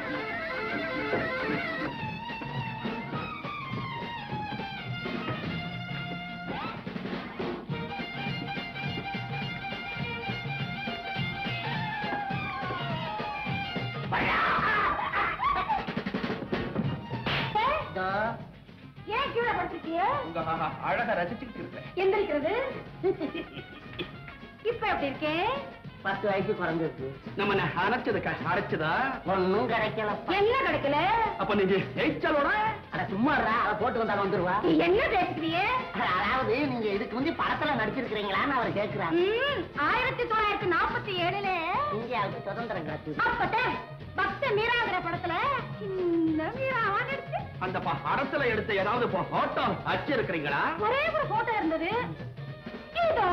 இதோ, ஏன் கீழே படுத்துருக்கீங்க உங்க அழக ரசிச்சுக்கிட்டு இருக்கேன் எந்திரிக்கிறது இப்ப எப்படி இருக்கேன் பத்து வயசு குறைஞ்சிருக்கு நம்ம அரைச்சது அரைச்சதா ஒன்னும் கிடைக்கலப்பா என்ன கிடைக்கல அப்ப நீங்க ஜெயிச்சலோட அட சும்மா இருடா, அவ போட்டு வந்தாலும் வந்துருவா நீ என்ன பேசுறீங்க அதாவது நீங்க இதுக்கு வந்து படத்துல நடிச்சிருக்கிறீங்களான்னு அவர் கேட்கிறார் ம், ஆயிரத்தி தொள்ளாயிரத்தி நாற்பத்தி ஏழுல இந்தியாவுக்கு சுதந்திரம் கிடைச்சது அப்பட்ட பக்த மீராங்கிற படத்துல சின்ன மீராவா நடிச்சு அந்த ப- அரசுல எடுத்த ஏதாவது போட்டோ அச்சு இருக்கிறீங்களா ஒரே ஒரு போட்டோ இருந்தது இதோ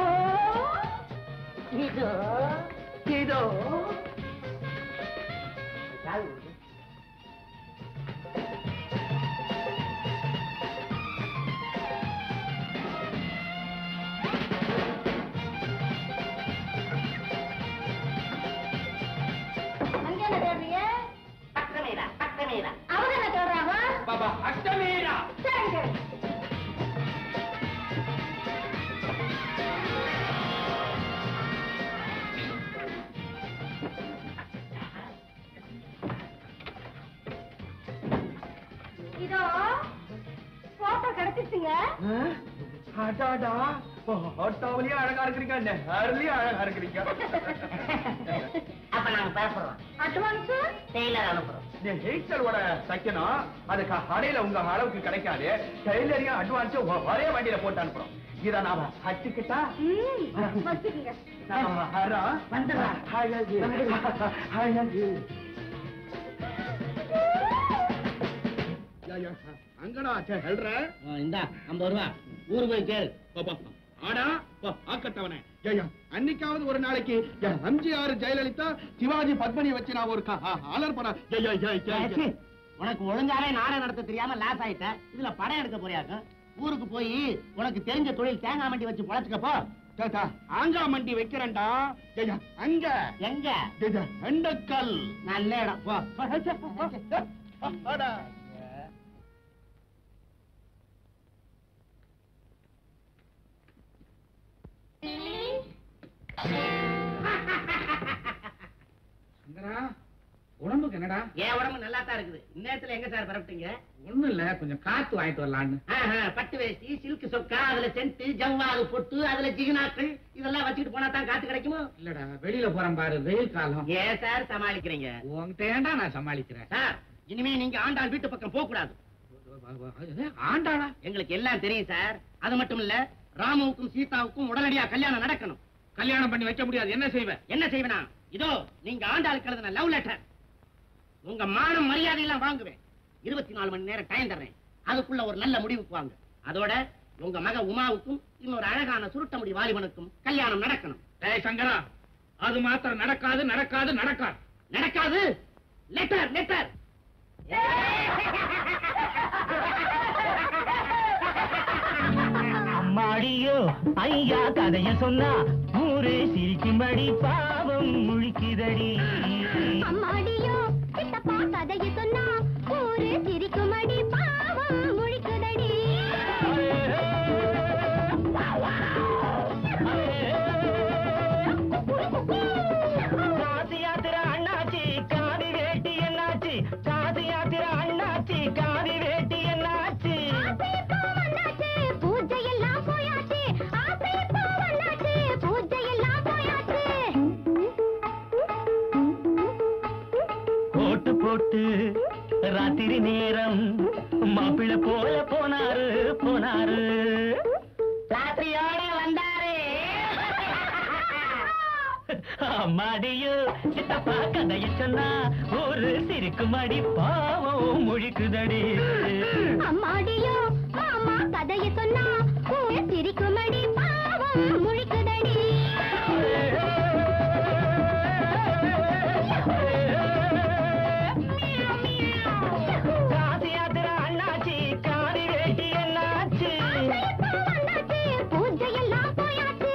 இதோ இதோ அங்க என்ன தேடுறீங்க பக்கமேடா பக்கமேடா அவங்க என்ன தேடுறாங்க பாபா அஷ்டமீரா சரிங்க இதோ போட்டோ கிடைச்சிச்சுங்க அடாடா போட்டோவிலேயே அழகா இருக்கிறீங்க நேர்லயே அழகா இருக்கிறீங்க அப்ப நாங்க பேசுறோம் அட்வான்ஸ் டெய்லர் அனுப்புறோம் நீ ஹெய்ச்சலோட தைக்கணும் அதுக்கு கடையில உங்க அளவுக்கு கிடைக்காது டெய்லரையும் அட்வான்ஸ் ஒரே வண்டியில போட்டு அனுப்புறோம் இத நாம வச்சுக்கிட்டா ம் வச்சுக்கோங்க நாம வர்றோம். வந்துடுறா. அழகு அழகு அங்கடா சொல்ற இந்தா ஐம்பது ரூபா ஊருக்கு போய் கேள் ஆடா போ, ஆக்கட்டவனே ஐயா அன்னைக்காவது ஒரு நாளைக்கு என் எம்ஜிஆர் ஜெயலலிதா சிவாஜி பத்மினி வச்சு நான் ஒரு க- ஆ- ஆலர் படம் ஐயா, ஐயா, ஐயா, ஐயா. உனக்கு ஒழுங்காவே நாடகம் நடத்த தெரியாம லாஸ் ஆயிட்ட இதுல படம் எடுக்க போறியாக்க ஊருக்கு போய் உனக்கு தெரிஞ்ச தொழில் தேங்காய் மண்டி வச்சு பொழைச்சுக்கப்போ தாத்தா, ஆங்கா மண்டி வைக்கிறேன்டா ஐயா, அங்க எங்க ஐயா, அண்டக்கல் நல்ல இடம் போ ஆடா. சங்கரா உடம்புக்கு என்னடா என் உடம்பு நல்லா தான் இருக்குது இந்நேரத்துல எங்க சார் பரப்பிட்டீங்க ஒண்ணும் இல்ல கொஞ்சம் காத்து வாங்கிட்டு வரலான்னு ஆஹா, பட்டு வேஷ்டி சில்க் சொக்கா அதுல சென்ட் ஜவ்வாது பொட்டு அதுல ஜிகினாக்கள் இதெல்லாம் வச்சுட்டு போனா தான் காத்து கிடைக்குமோ இல்லடா வெளியில போறேன் பாரு வெயில் காலம் ஏன் சார் சமாளிக்கிறீங்க உன்கிட்ட ஏன்டா நான் சமாளிக்கிறேன் சார் இனிமே நீங்க ஆண்டாள் வீட்டு பக்கம் போக கூடாது ஆண்டாளா எங்களுக்கு எல்லாம் தெரியும் சார் அது மட்டும் இல்ல ராமுவுக்கும் சீதாவுக்கும் உடனடியா கல்யாணம் நடக்கணும் கல்யாணம் பண்ணி வைக்க முடியாது என்ன செய்வ என்ன செய்வேனா இதோ நீங்க ஆண்டாளுக்கு எழுதின லவ் லெட்டர் உங்க மானம் மரியாதை எல்லாம் வாங்குவேன் இருபத்தி நாலு மணி நேரம் டைம் தர்றேன் அதுக்குள்ள ஒரு நல்ல முடிவுக்கு வாங்க அதோட உங்க மக உமாவுக்கும் இன்னொரு அழகான சுருட்ட முடி வாலிபனுக்கும் கல்யாணம் நடக்கணும் ஏய் சங்கரா அது மாத்திரம் நடக்காது நடக்காது நடக்காது நடக்காது லெட்டர் லெட்டர் அம்மாடியோ ஐயா கதைய சொன்னா ஊரே சிரிக்கும்படி பாவம் முழிக்குதடி அம்மாடியோ சித்தப்பா கதைய சொன்னா ஊரு சிரிக்குமடி பாவம் முழிக்குதடி காசி யாத்திரை அண்ணாச்சி காவி வேட்டி என்னாச்சு காசி யாத்திரை அண்ணாச்சி காவி வேட்டி என்னாச்சு ஆசை இப்போ வந்தாச்சு, பூஜை எல்லாம் போயாச்சு ஆசை இப்போ வந்தாச்சு, பூஜை எல்லாம் போயாச்சு கோட்டு போட்டு ராத்திரி நேரம் மாப்பிள்ளை போல போனாரு போனாரு ராத்திரியோட வந்தாரு அம்மாடியோ சித்தப்பா கதைய சொன்னா ஒரு சிரிக்குமடி பாவம் முழிக்குதடி அம்மாடியோ மாமா கதைய சொன்னா ஊரு சிரிக்குமடி பாவம் முழிக்குதடி காசி யாத்திரை அண்ணாச்சி காவி வேட்டி என்னாச்சு ஆசை இப்போ வந்தாச்சு, பூஜை எல்லாம் போயாச்சு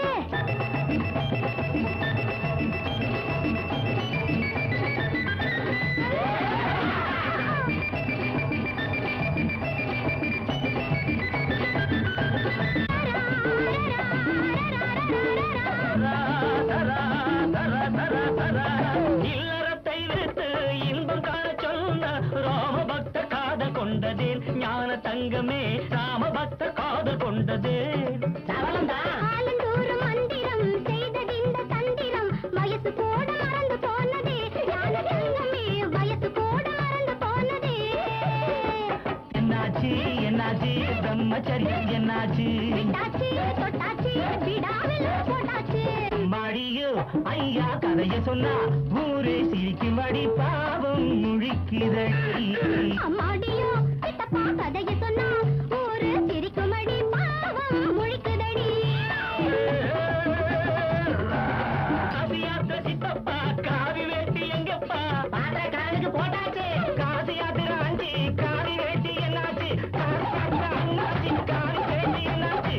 இல்லறத்தை விட்டு இன்பம் காண சொன்ன ராம பக்த காதல் கொண்டதே ஞான தங்கமே ராம பக்த காதல் கொண்டதே ஆலந்தூர் மந்திரம் செய்ததிந்த தந்திரம் வயசு கூட மறந்து போனதே ஞான தங்கமே வயசு கூட மறந்து போனதே என்னாச்சு என்னாச்சு பிரம்மச்சரியம் என்னாச்சு விட்டாச்சு தொட்டாச்சு விடாவில் போட்டாச்சு மாடியோ ஐயா கதைய சொன்னா ஊரே சிரிக்கும்படி பாவம் முழிக்குதடி அம்மாடியோ கிட்டப்பா கதைய சொன்னா ஊரு சிரிக்குமடி பாவம் முழிக்குதடி காசியாத்திர சித்தப்பா காவி வேட்டி எங்கப்பா பாத்திர காலுக்கு போட்டாச்சு காசி யாத்திரை ஆண்டி காவி வேட்டி என்னாச்சு காசி யாத்திரை அண்ணாச்சி காவி வேட்டி என்னாச்சு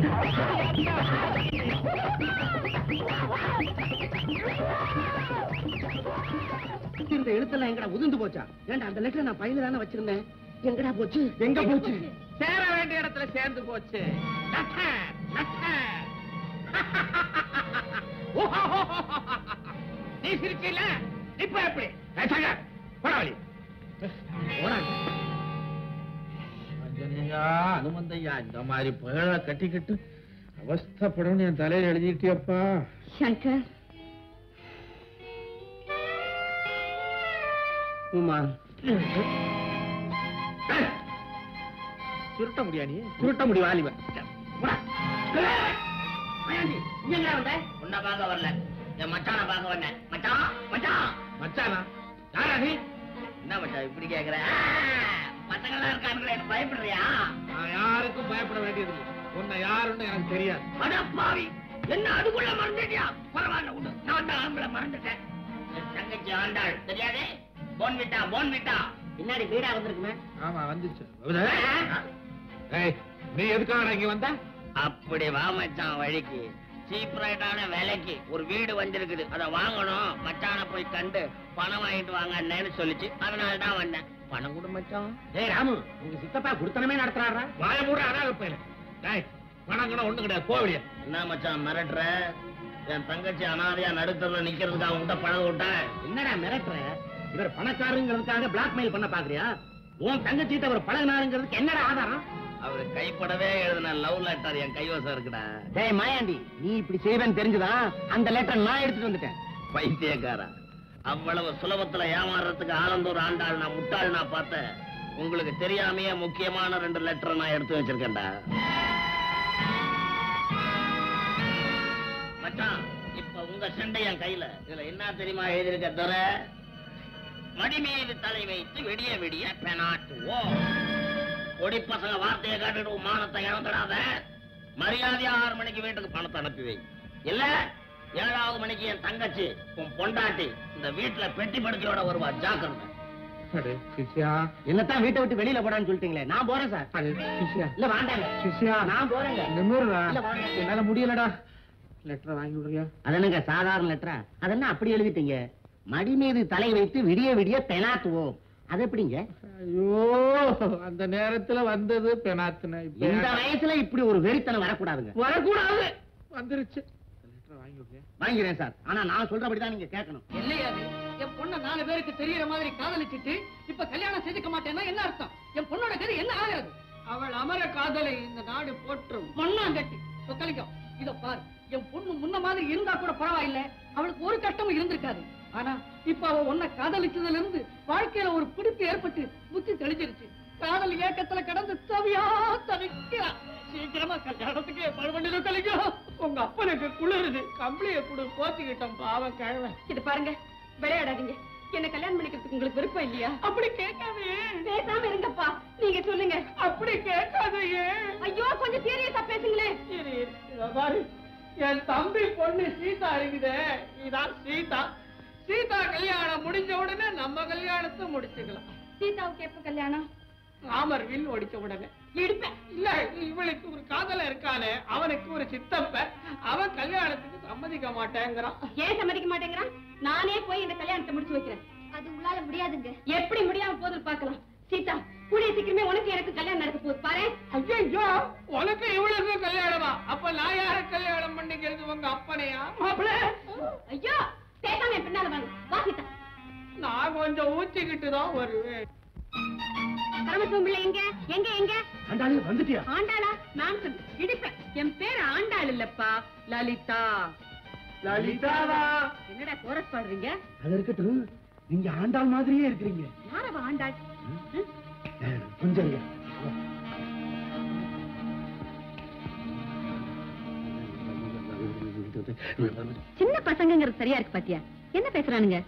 இந்த எழுத்தெல்லாம் எங்கடா உதிர்ந்து போச்சா ஏன்டா அந்த லெட்டர் நான் பையில தானே வச்சிருந்தேன் எங்கடா போச்சு எங்க போச்சு சேர வேண்டிய இடத்துல சேர்ந்து போச்சு லட்டர், லட்டர். நீ சிரிச்சில இப்ப எப்படி ஏய், சங்கர், போடா வெளிய. போடா. அஞ்சனையா அனுமந்தையா இந்த மாதிரி புகழ கட்டிக்கிட்டு அவஸ்தப்படணும் என் தலையில எழுதிட்டியப்பா சங்கர் உமா சுருட்ட முடியா நீ சுருட்ட முடி வாலிபன் இங்க வந்த உன்னை பார்க்க வரல என் மச்சான பார்க்க வந்தேன் மச்சான் மச்சான் மச்சானா யாரா நீ என்ன மச்சான் இப்படி கேக்குற ஆ, பசங்களாம் இருக்கானுங்களே பயப்படுறியா நான் யாருக்கும் பயப்பட வேண்டியதில்லை உன்னை யாருன்னு எனக்கு தெரியாது அடப்பாவி என்ன அதுக்குள்ள மறந்துட்டியா பரவாயில்ல விடு நான் தான் ஆம்பளை மறந்துட்டேன் என் தங்கச்சி ஆண்டாள் தெரியாதே போன் விட்டா போன் விட்டா பின்னாடி வீடா வந்திருக்குமே ஆமா வந்துச்சு ஏய் நீ எதுக்காக இங்க வந்த அப்படி வா மச்சான் வழிக்கு சீப் ரேட்டான விலைக்கு ஒரு வீடு வந்திருக்குது அதை வாங்கணும் மச்சான போய் கண்டு பணம் வாங்கிட்டு வாங்கன்னு சொல்லிச்சு அதனால தான் வந்தேன் பணம் கொடு மச்சான் ஏய் ராமு உங்க சித்தப்பா குடுத்தனமே நடத்துறாரா வாய மூட அனாத பையன் டேய் பணங்கணும் ஒண்ணு கிடையாது போவடியா என்ன மச்சான் மிரட்டுற என் தங்கச்சி அனாதையா நடுத்தர நிக்கிறதுக்கு அவன்கிட்ட பழக விட்டேன் என்னடா மிரட்டுற இவர் பணக்காரங்கிறதுக்காக பிளாக்மெயில் பண்ண பாக்குறியா உன் தங்கச்சிட்ட அவர் பழகினாருங்கிறதுக்கு என்னடா ஆதாரம் அவரு கைப்படவே எழுதின லவ் லெட்டர் என் கைவசம் இருக்குடா டேய் மாயாண்டி நீ இப்படி செய்வேன்னு தெரிஞ்சுதான் அந்த லெட்டர் நான் எடுத்துட்டு வந்துட்டேன் பைத்தியக்காரா அவ்வளவு சுலபத்துல ஏமாறுறதுக்கு ஆலந்தூர் ஆண்டாள் நான் முட்டாள் நான் பார்த்தேன் உங்களுக்கு தெரியாமையே முக்கியமான ரெண்டு லெட்டர் நான் எடுத்து வச்சிருக்கேன்டா மச்சான் இப்ப உங்க சண்டை என் கையில இதுல என்ன தெரியுமா எழுதியிருக்க தர மடி மீது தலை வைத்து விடிய விடிய பெனாட்டுவோம் கொடி பசங்க வார்த்தையை காட்டிட்டு உன் மானத்தை இழந்துடாத மரியாதையா ஆறு மணிக்கு வீட்டுக்கு பணத்தை அனுப்பி வை இல்ல ஏழாவது மணிக்கு என் தங்கச்சி உன் பொண்டாட்டி இந்த வீட்டுல பெட்டி படுக்கையோட வருவா ஜாக்கிரதை அடே சிஷ்யா என்னத்தான் வீட்டை விட்டு வெளியில போடான்னு சொல்லிட்டீங்களே நான் போறேன் சார் அடே சிஷ்யா இல்ல வேண்டாங்க சிஷ்யா நான் போறேங்க நிமிர்றா இல்ல, வாங்க. என்னால முடியலடா லெட்டர் வாங்கி விடுறியா அது என்னங்க சாதாரண லெட்டரா அதென்ன அப்படி எழுதிட்டீங்க மடி மீது தலை வைத்து விடிய விடிய பெனாத்துவோம் அது எப்படிங்க ஐயோ அந்த நேரத்துல வந்தது பெனாத்துன இப்ப இந்த வயசுல இப்படி ஒரு வெறித்தனம் வரக்கூடாதுங்க வரக்கூடாது வந்துருச்சு லெட்டர் வாங்கி விடுறியா வாங்கிறேன் சார் ஆனா நான் சொல்றபடிதான் நீங்க கேட்கணும் இல்லையாது என் பொண்ண நாலு பேருக்கு தெரியற மாதிரி காதலிச்சிட்டு இப்ப கல்யாணம் செஞ்சுக்க மாட்டேன்னா என்ன அர்த்தம் என் பொண்ணோட கதை என்ன ஆகிறது அவள் அமர காதலை இந்த நாடு போற்றும் மண்ணாங்கட்டி சொக்கலிங்கம் இத பார் என் பொண்ணு முன்ன மாதிரி இருந்தா கூட பரவாயில்ல அவளுக்கு ஒரு கஷ்டமும் இருந்திருக்காது ஆனா இப்ப அவ உன்னை காதலிச்சதுல இருந்து வாழ்க்கையில ஒரு பிடிப்பு ஏற்பட்டு புத்தி தெளிஞ்சிருச்சு காதல் ஏக்கத்துல கடந்து தவியா தவிக்கிறா சீக்கிரமா கல்யாணத்துக்கு ஏற்பாடு பண்ணி கலிங்கம் உங்க அப்பனுக்கு குளிருது கம்பளிய குடு போத்திக்கிட்டோம் பாவம் கிழவன் இது பாருங்க விளையாடாதீங்க என்ன கல்யாணம் பண்ணிக்கிறதுக்கு உங்களுக்கு விருப்பம் இல்லையா அப்படி கேட்காதே பேசாம இருங்கப்பா நீங்க சொல்லுங்க அப்படி கேட்காதையே ஐயோ கொஞ்சம் சீரியஸா பேசுங்களேன் இரு, இரு, இதோ பாரு என் தம்பி பொண்ணு சீதா இருக்குதே இதான் சீதா சீதா கல்யாணம் முடிஞ்ச உடனே நம்ம கல்யாணத்தை முடிச்சுக்கலாம் சீதாவுக்கு எப்ப கல்யாணம் ராமர் வில் ஒடிச்ச உடனே எடுப்பேன் இல்ல இவளுக்கு ஒரு காதல இருக்கானே அவனுக்கு ஒரு சித்தப்ப அவன் கல்யாணத்துக்கு சம்மதிக்க மாட்டேங்கிறான் ஏன் சம்மதிக்க மாட்டேங்கிறான் நானே போய் இந்த கல்யாணத்தை முடிச்சு வைக்கிறேன் அது உங்களால முடியாதுங்க எப்படி முடியாம போதும் பார்க்கலாம் சீதா கூடிய சீக்கிரமே உனக்கு எனக்கு கல்யாணம் நடக்க போகுது பாரு ஐயோ உனக்கு இவளுக்கு கல்யாணமா அப்ப நான் யார கல்யாணம் பண்ணிக்கிறது உங்க அப்பனையா மாப்பிள்ள ஐயோ பேசாம என் பின்னால வாங்க வா சீதா நான் கொஞ்சம் ஊச்சிக்கிட்டு தான் வருவேன் பரமசிவம் பிள்ளை எங்க எங்க எங்க அந்தாளு வந்துட்டியா ஆண்டாளா நான் சொல்லு இடிப்பேன் என் பேர் ஆண்டாள் இல்லப்பா லலிதா லலிதாவா என்னடா கோரஸ் பாடுறீங்க அது இருக்கட்டும் நீங்க ஆண்டாள் மாதிரியே இருக்கிறீங்க யாரவா ஆண்டாள் ம்? கொஞ்சம் இருங்க. சின்ன பசங்கங்கிறது சரியா இருக்கு பாத்தியா என்ன பேசுறானுங்க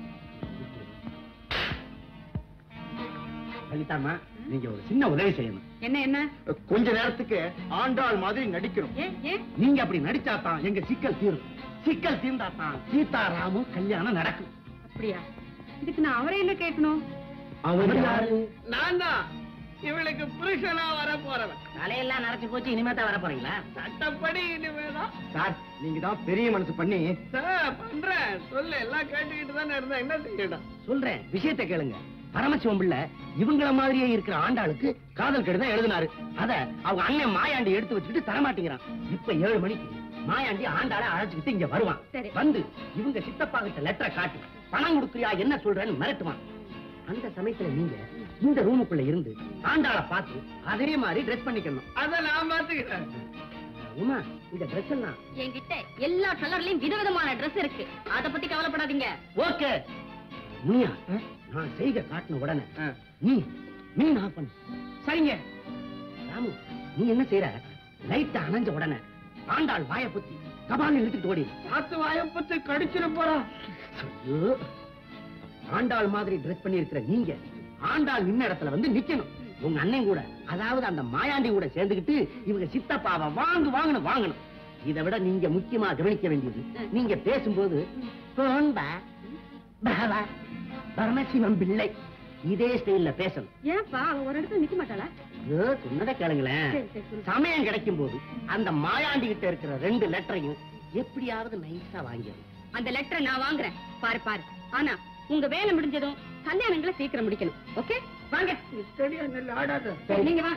லலிதாம்மா நீங்க ஒரு சின்ன உதவி செய்யணும் என்ன என்ன கொஞ்ச நேரத்துக்கு ஆண்டாள் மாதிரி நடிக்கணும் ஏன் ஏன் நீங்க அப்படி நடிச்சாதான் எங்க சிக்கல் தீரும் சிக்கல் தீர்ந்தாதான் சீதாராமும் கல்யாணம் நடக்கும் அப்படியா இதுக்கு நான் அவரை என்ன கேட்கணும் அவர் யாரு நான் தான் இவளுக்கு புருஷனா வர போறவன் தலையெல்லாம் நரைச்சு போச்சு இனிமே தான் வர போறீங்களா சட்டப்படி இனிமேதான் சார் நீங்க தான் பெரிய மனசு பண்ணி சார், பண்றேன் சொல்லு எல்லாம் கேட்டுக்கிட்டு தானே இருந்தேன் என்ன செய்யணும் சொல்றேன் விஷயத்தை கேளுங்க பரமசிவம் பிள்ளை இவங்கள மாதிரியே இருக்கிற ஆண்டாளுக்கு காதல் கடிதம் எழுதினாரு அத அவங்க அண்ணன் மாயாண்டி எடுத்து வச்சுட்டு தரமாட்டேங்கிறான் இப்ப ஏழு மணிக்கு மாயாண்டி ஆண்டாளை அழைச்சுக்கிட்டு இங்க வருவான் சரி. வந்து இவங்க சித்தப்பா கிட்ட லெட்டரை காட்டி பணம் கொடுக்குறியா என்ன சொல்றேன்னு மிரட்டுவான் அந்த சமயத்துல நீங்க இந்த ரூமுக்குள்ள இருந்து ஆண்டாளை பார்த்து அதே மாதிரி ட்ரெஸ் பண்ணிக்கணும் அத நான் பாத்துக்கிறேன் உமா இந்த ட்ரெஸ் எல்லாம் என்கிட்ட எல்லா கலர்லயும் விதவிதமான Dress இருக்கு அத பத்தி கவலைப்படாதீங்க ஓகே முனியா நான் செய்க காட்டின உடனே நீ நீ நான் பண்ணு சரிங்க ராமு நீ என்ன செய்யற லைட் அணைஞ்ச உடனே ஆண்டாள் வாய புத்தி கபால் இழுத்துட்டு ஓடி பார்த்து வாயப்பத்து கடிச்சிட போறா ஐயோ. ஆண்டாள் மாதிரி ட்ரெஸ் பண்ணி இருக்கிற நீங்க ஆண்டாள் நின்ன இடத்துல வந்து நிக்கணும் உங்க அண்ணன் கூட அதாவது அந்த மாயாண்டி கூட சேர்ந்துக்கிட்டு இவங்க சித்தப்பாவை வாங்கு வாங்கணும் வாங்கணும் இதை விட நீங்க முக்கியமா கவனிக்க வேண்டியது நீங்க பேசும்போது போன்பா பாவா பரமசிவம் பிள்ளை இதே ஸ்டைல்ல பேசணும் ஏன்பா அவ ஒரு இடத்துல நிக்க மாட்டாளா ஐயோ, சொன்னதை கேளுங்களேன் சரி, சரி, சொல்லு. சமயம் கிடைக்கும் போது அந்த மாயாண்டி கிட்ட இருக்கிற ரெண்டு லெட்டரையும் எப்படியாவது நைஸா வாங்கிடணும் அந்த லெட்டரை நான் வாங்குறேன் பாரு பாரு ஆனா உங்க வேலை முடிஞ்சதும் கல்யாணங்களை சீக்கிரம் முடிக்கணும் ஓகே வாங்க சரியா நெல் ஆடாத நீங்க வா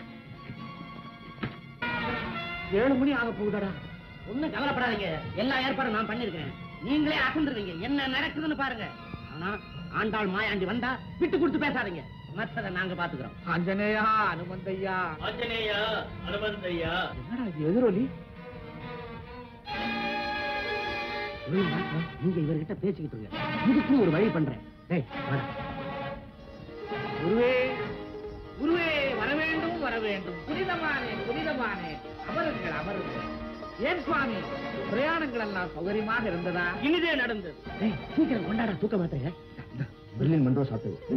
ஏழு மணி ஆக போகுதடா ஒண்ணும் கவலைப்படாதீங்க எல்லா ஏற்பாடும் நான் பண்ணிருக்கேன் நீங்களே அசந்துருவீங்க என்ன நடக்குதுன்னு பாருங்க ஆனா ஆண்டாள் மாயாண்டி வந்தா விட்டு கொடுத்து பேசாதீங்க மத்தத நாங்க பாத்துக்கிறோம் ஆஞ்சநேயா அனுமந்தையா ஆஞ்சநேயா அனுமந்தையா என்னடா இது எதிரொலி சொல்லுங்க, நீங்க இவர்கிட்ட பேசிக்கிட்டு இருங்க இதுக்கு ஒரு வழி பண்றேன் டேய், வாடா. குருவே குருவே வர வேண்டும் வர வேண்டும் புனிதமானே புனிதமானே அமருங்கள் அமருங்கள் ஏன் சுவாமி பிரயாணங்கள் எல்லாம் சௌகரியமாக இருந்ததா இனிதே நடந்தது டேய், சீக்கிரம் கொண்டாட தூக்க மாட்டேங்க பெர்லின் மன்றோ சாப்பிட்டு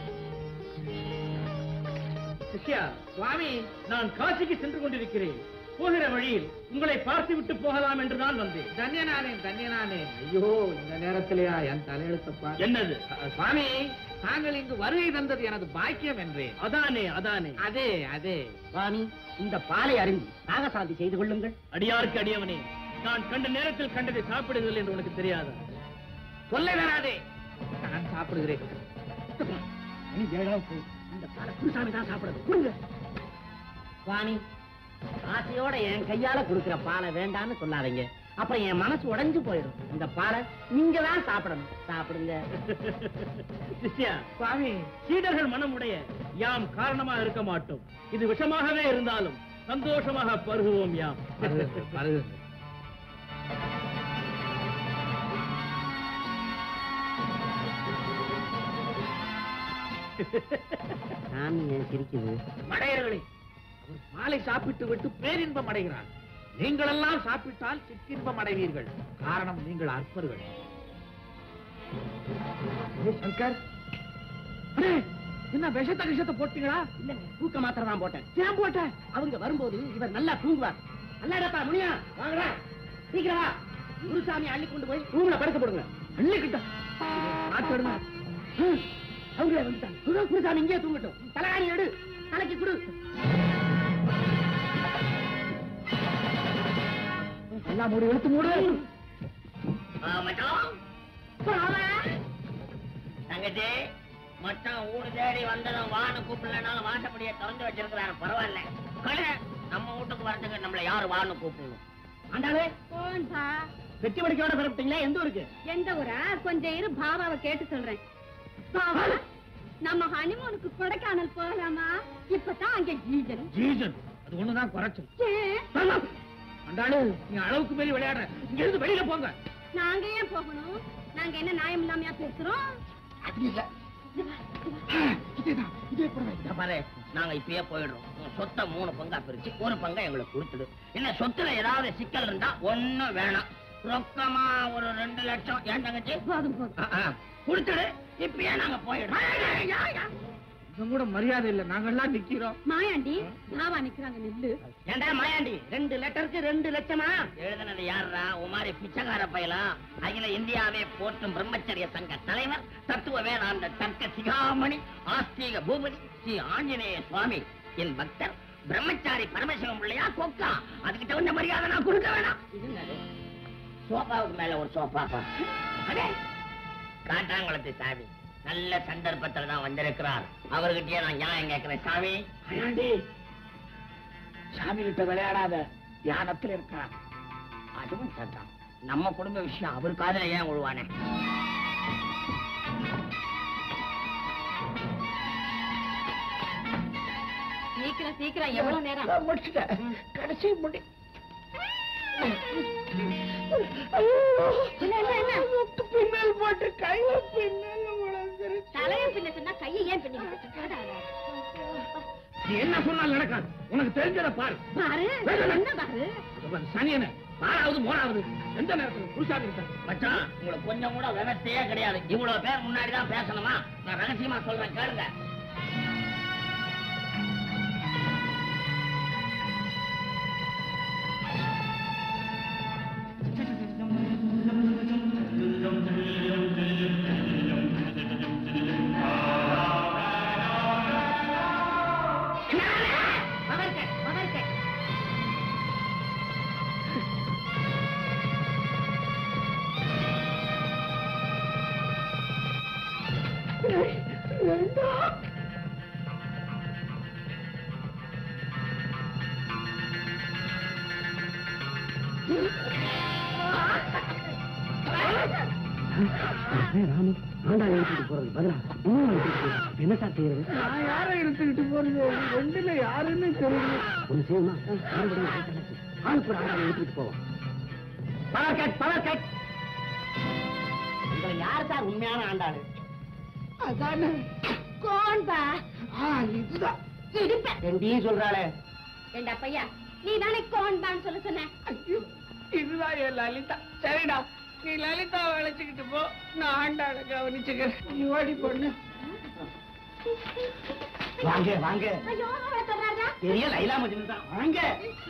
சிஷ்யா சுவாமி நான் காசிக்கு சென்று கொண்டிருக்கிறேன் போகிற வழியில் உங்களை பார்த்து விட்டு போகலாம் என்று தான் வந்தேன் தன்யனானே தன்யனானே ஐயோ இந்த நேரத்திலேயா என் தலையெழுத்தப்பா என்னது சுவாமி தாங்கள் இங்கு வருகை தந்தது எனது பாக்கியம் என்றேன் அதானே அதானே அதே அதே சுவாமி இந்த பாலை அறிந்து நாகசாந்தி செய்து கொள்ளுங்கள் அடியாருக்கு அடியவனே நான் கண்ட நேரத்தில் கண்டதை சாப்பிடுவதில்லை என்று உனக்கு தெரியாதா சொல்ல வேணாதே நான் சாப்பிடுகிறேன் மணி ஏழாவது போய் இந்த பாலை குருசாமி தான் சாப்பிடுறது கொடுங்க சுவாமி ஆசையோட என் கையால கொடுக்கிற பாலை வேண்டான்னு சொல்லாதீங்க அப்புறம் என் மனசு உடைஞ்சு போயிடும் இந்த பாலை நீங்க தான் சாப்பிடணும் சாப்பிடுங்க சிஷ்யா சுவாமி சீடர்கள் மனம் உடைய யாம் காரணமா இருக்க மாட்டோம் இது விஷமாகவே இருந்தாலும் சந்தோஷமாக பருகுவோம் யாம் பருகுங்கள், பருகுங்கள். சாமி ஏன் சிரிக்குது மடையர்களே அவர் மாலை சாப்பிட்டு விட்டு பேரின்பம் அடைகிறார் நீங்கள் எல்லாம் சாப்பிட்டால் சிற்றின்பம் அடைவீர்கள் காரணம் நீங்கள் அற்பர்கள் ஏய், சங்கர் அடே, என்ன விஷத்த விஷத்தை போட்டீங்களா இல்லங்க தூக்க மாத்திரை தான் போட்டேன் ஏன் போட்ட அவங்க வரும்போது இவர் நல்லா தூங்குவார் நல்லாடப்பா முனியா வாங்கடா சீக்கிரம் வா குருசாமி அள்ளி கொண்டு போய் ரூம்ல படுக்க போடுங்க அள்ளிக்கிட்ட ஆட்டோடுமா அவங்களே வந்துட்டாங்க குரு குருசாமி இங்கே தூங்கட்டும் தலைகாணி எடு தலைக்கு குடு எல்லாம் மூடி எடுத்து மூடு தங்கச்சி மச்சான் ஊடு தேடி வந்ததும் வான்னு கூப்பிடலனாலும் வாசப்படியை திறந்து வச்சிருக்கிறாரு பரவாயில்ல கலை நம்ம வீட்டுக்கு வரதுக்கு நம்மள யாரு வான்னு கூப்பிடணும் ஆண்டாளே போன்பா வெட்டி வடிக்கையோட பிறப்பிட்டீங்களா எந்த ஊருக்கு எந்த ஊரா கொஞ்சம் இரு பாபாவை கேட்டு சொல்றேன் பாபா நம்ம ஹனிமூனுக்கு கொடைக்கானல் போகலாமா இப்பதான் அங்க ஜீஜன் ஜீசன் அது ஒண்ணுதான் குறைச்சல் ஏன்? அண்டாளு நீ அளவுக்கு மீறி விளையாடுற இங்க இருந்து வெளியில போங்க நாங்க ஏன் போகணும் நாங்க என்ன நியாயம் இல்லாமையா பேசுறோம் இத பாரு நாங்க இப்பயே போயிடுறோம் உன் சொத்தை மூணு பங்கா பிரிச்சு ஒரு பங்கை எங்களுக்கு கொடுத்துடு இல்ல சொத்துல ஏதாவது சிக்கல் இருந்தா ஒண்ணும் வேணாம் ரொக்கமா ஒரு ரெண்டு லட்சம் ஏன் தங்கச்சி போதும் போதும் ஆ, ஆ. கொடுத்துடு இப்பயே நாங்க போயிடுறோம் கொஞ்சம் கூட மரியாதை இல்ல நாங்கெல்லாம் நிக்கிறோம் மாயாண்டி பாபா நிக்கிறாங்க நில்லு ஏண்டா மாயாண்டி ரெண்டு லெட்டருக்கு ரெண்டு லட்சமா எழுதுனது யாருடா உமாரி பிச்சைக்கார பயலா அகில இந்தியாவே போற்றும் பிரம்மச்சரிய சங்க தலைவர் தத்துவ வேதாந்த தர்க்க சிகாமணி ஆஸ்திக பூபதி ஸ்ரீ ஆஞ்சநேய சுவாமி என் பக்தர் பிரம்மச்சாரி பரமசிவம் பிள்ளையா கொக்கா அதுக்கு தகுந்த மரியாதை நான் கொடுக்க வேணாம் சோபாவுக்கு மேல ஒரு சோபா அடே காட்டாங்குளத்து சாமி நல்ல சந்தர்ப்பத்துல தான் வந்திருக்கிறார் அவர்கிட்டயே நான் நியாயம் கேட்கிறேன் சாமி ஐயாண்டி சாமி கிட்ட விளையாடாத தியானத்துல இருக்கான் அதுவும் சட்டம் நம்ம குடும்ப விஷயம் அவர் காதுல ஏன் விழுவானே சீக்கிரம் சீக்கிரம் எவ்வளவு நேரம் முடிச்சுட்டேன் கடைசி முடி என்ன, என்ன, என்ன? பின்னல் போட்டு கையில பின்னல் விழுந்துருச்சு தலைய பின்ன சொன்னா கையை ஏன் பின்ன நீ என்ன சொன்னாலும் நடக்காது உனக்கு தெரிஞ்சத பாரு பாரு என்ன பாரு அவன் சனியன நாலாவது மூணாவது எந்த நேரத்துல புதுசாக இருக்க மச்சான் உங்களுக்கு கொஞ்சம் கூட விவசாயே கிடையாது இவ்வளவு பேர் முன்னாடி தான் பேசணுமா நான் ரகசியமா சொல்றேன் கேளுங்க ராமு ஆண்டாள் எடுத்துட்டு போறது பதிலா இன்னும் எடுத்துட்டு போய் என்ன சார் செய்யறது நான் யாரை இழுத்துக்கிட்டு போறது ரெண்டுல யாருன்னு தெரியல ஒண்ணு செய்யுமா மறுபடியும் கேட்டாச்சு. ஆளுக்கு ஒரு ஆண்டாள் எடுத்துட்டு போவோம் பவர் கட் பவர் கட் இதுல யார் சார் உண்மையான ஆண்டாளு அதானே கோன் பா ஆ, இதுதான் இடிப்பேன் ரெண்டையும் சொல்றாளே ஏண்டா பையா நீ தானே கோன் பான்னு சொல்ல சொன்ன ஐயோ இதுதான் என் லலிதா சரிடா நீ லலிதா அழைச்சுக்கிட்டு போ நான் ஆண்டாளை கவனிச்சுக்கிறேன் நீ ஓடி பொண்ணு வாங்க வாங்க ஐயோ அவளை சொல்றாரா பெரிய லைலா மஜ்னு தான் வாங்க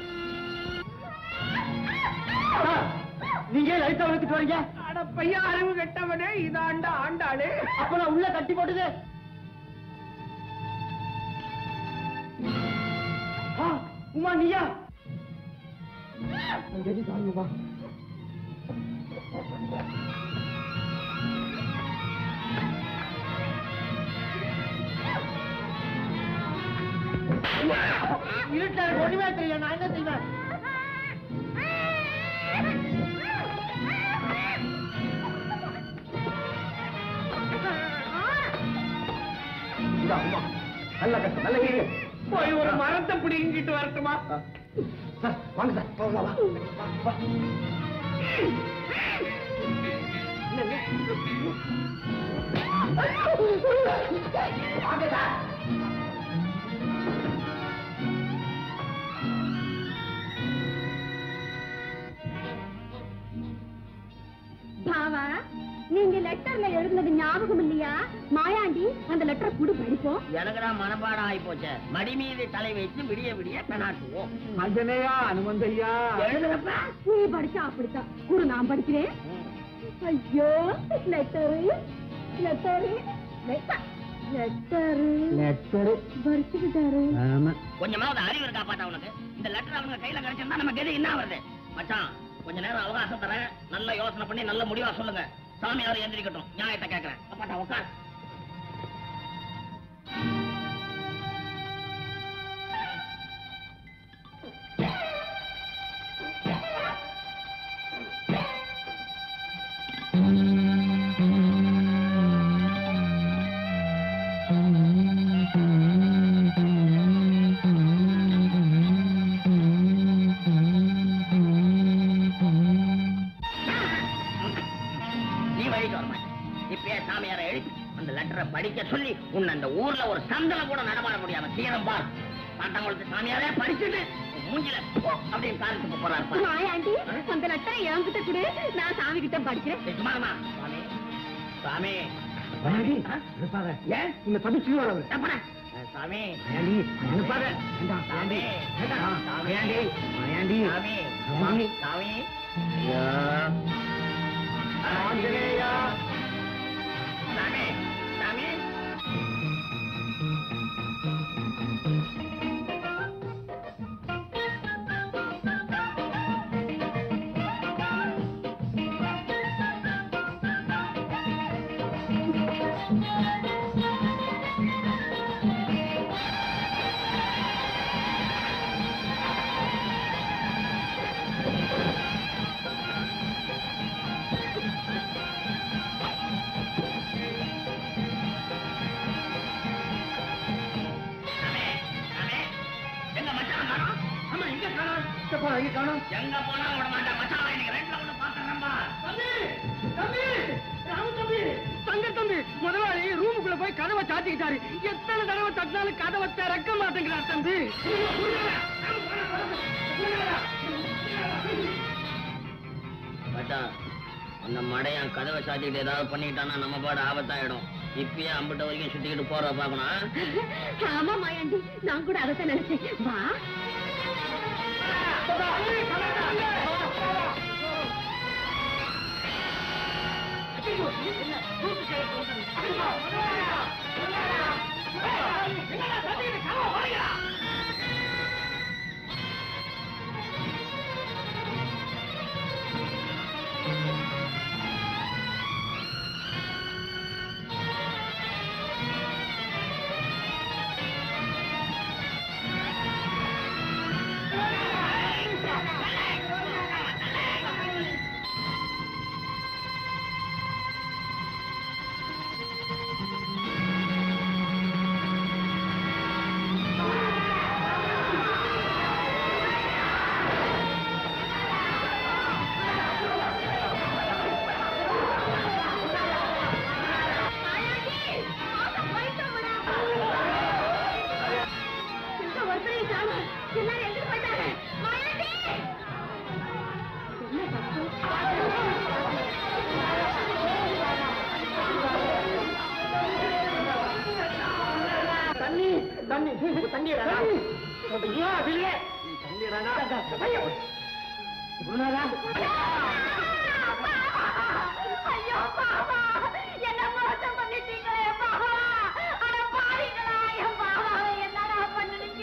நீங்க லைட்டா வளர்த்துட்டு வரீங்க அட பையன் அறிவு கெட்டவனே இதாண்டா ஆண்டாளே அப்ப நான் உள்ள கட்டி போட்டுது ஆ, உமா நீயா சரி சாமி வா இருட்டுல எனக்கு ஒண்ணுமே தெரியல நான் என்ன செய்வேன் இந்தா, உமா. நல்ல கஷ்டம் நல்ல வீடு போய் ஒரு மரத்தை பிடிங்கிட்டு வரட்டுமா சார் வாங்க சார் போகலாம் வா வா. என்னங்க? வாங்க சார் பாவா நீங்க லெட்டர்ல எழுதுனது ஞாபகம் இல்லையா மாயாண்டி அந்த லெட்டரை குடு படிப்போம் எனக்கு தான் மனப்பாடம் ஆகி போச்சு மடி மீது தலை வைத்து விடிய விடிய பெணாட்டுவோம் அஞ்சனையா அனுமந்தையா எழுதுறப்ப நீ படிச்சா அப்படித்தான் குரு நான் படிக்கிறேன் ஐயோ letter letter letter letter letter படிச்சுக்கிட்டாரு ஆமா கொஞ்சமாவது அறிவு இருக்கா பாத்தா உனக்கு இந்த லெட்டர் அவங்க கையில கிடைச்சிருந்தா நம்ம கெதி என்ன வருது மச்சான் கொஞ்ச நேரம் அவகாசம் தரேன் நல்ல யோசனை பண்ணி நல்ல முடிவா சொல்லுங்க சாமியார் எந்திரிக்கட்டும் நியாயத்தை கேட்கறேன் அப்பாட்டா உட்கார் நீ வழிக்கு வர மாட்டேன் இப்பயே சாமியாரை எழுப்பி அந்த லெட்டரை படிக்க சொல்லி உன்னை அந்த ஊர்ல ஒரு சந்தல கூட நடமாட முடியாம சீரம் பார் பாட்டாங்குளத்து சாமியாரே படிச்சுட்டு உன் மூஞ்சில போ அப்படின்னு காரிட்டு போறாரு பாரு. மாயாண்டி அந்த லெட்டரை என்கிட்ட கொடு நான் சாமி கிட்ட படிக்கிறேன் ஏய், சும்மா இருமா. சாமி சாமி வாடி இருப்பாங்க ஏன் இந்த தப்பிச்சு வரவர் எப்படா? சாமி ஏண்டி அனுப்பாத வேண்டாம் சாமி வேண்டாம் சாமி ஏண்டி ஏண்டி சாமி சாமி. சாமி ஆஞ்சநேயா. சாமி சாமி சாமி சாமி எங்க மச்சான் காணோம் ஆமா எங்க காணோம் எப்பா எங்க காணோம் எங்க போனா விட மாட்டேன் மச்சான் இன்னைக்கு ரெண்டுல ஒண்ணு பாத்துறேன்பா தம்பி தம்பி ராமு தம்பி தங்க தம்பி முதலாளி ரூமுக்குள்ள போய் கதவை சாத்திக்கிட்டாரு எத்தனை தடவை தட்டினாலும் கதவை திறக்க மாட்டேங்கிறார் தம்பி பார்த்தா அந்த மடையன் கதவை சாத்திக்கிட்டு ஏதாவது பண்ணிக்கிட்டானா நம்ம பாடு ஆபத்தாயிடும் இப்பயே அம்பிட்ட வரைக்கும் சுத்திக்கிட்டு போறத பாக்கணும் ஆமா மாயாண்டி நான் கூட அதைத்தான் நினைச்சேன் வா தண்ணி தண்ணி தண்ணி ஐயோ வெளியே தண்ணி ஐயோ பாவா என்ன மோசம் பண்ணிட்டீங்களே பாவா அட பாவிங்களா என் பாவாவை என்னடா பண்ணுனீங்க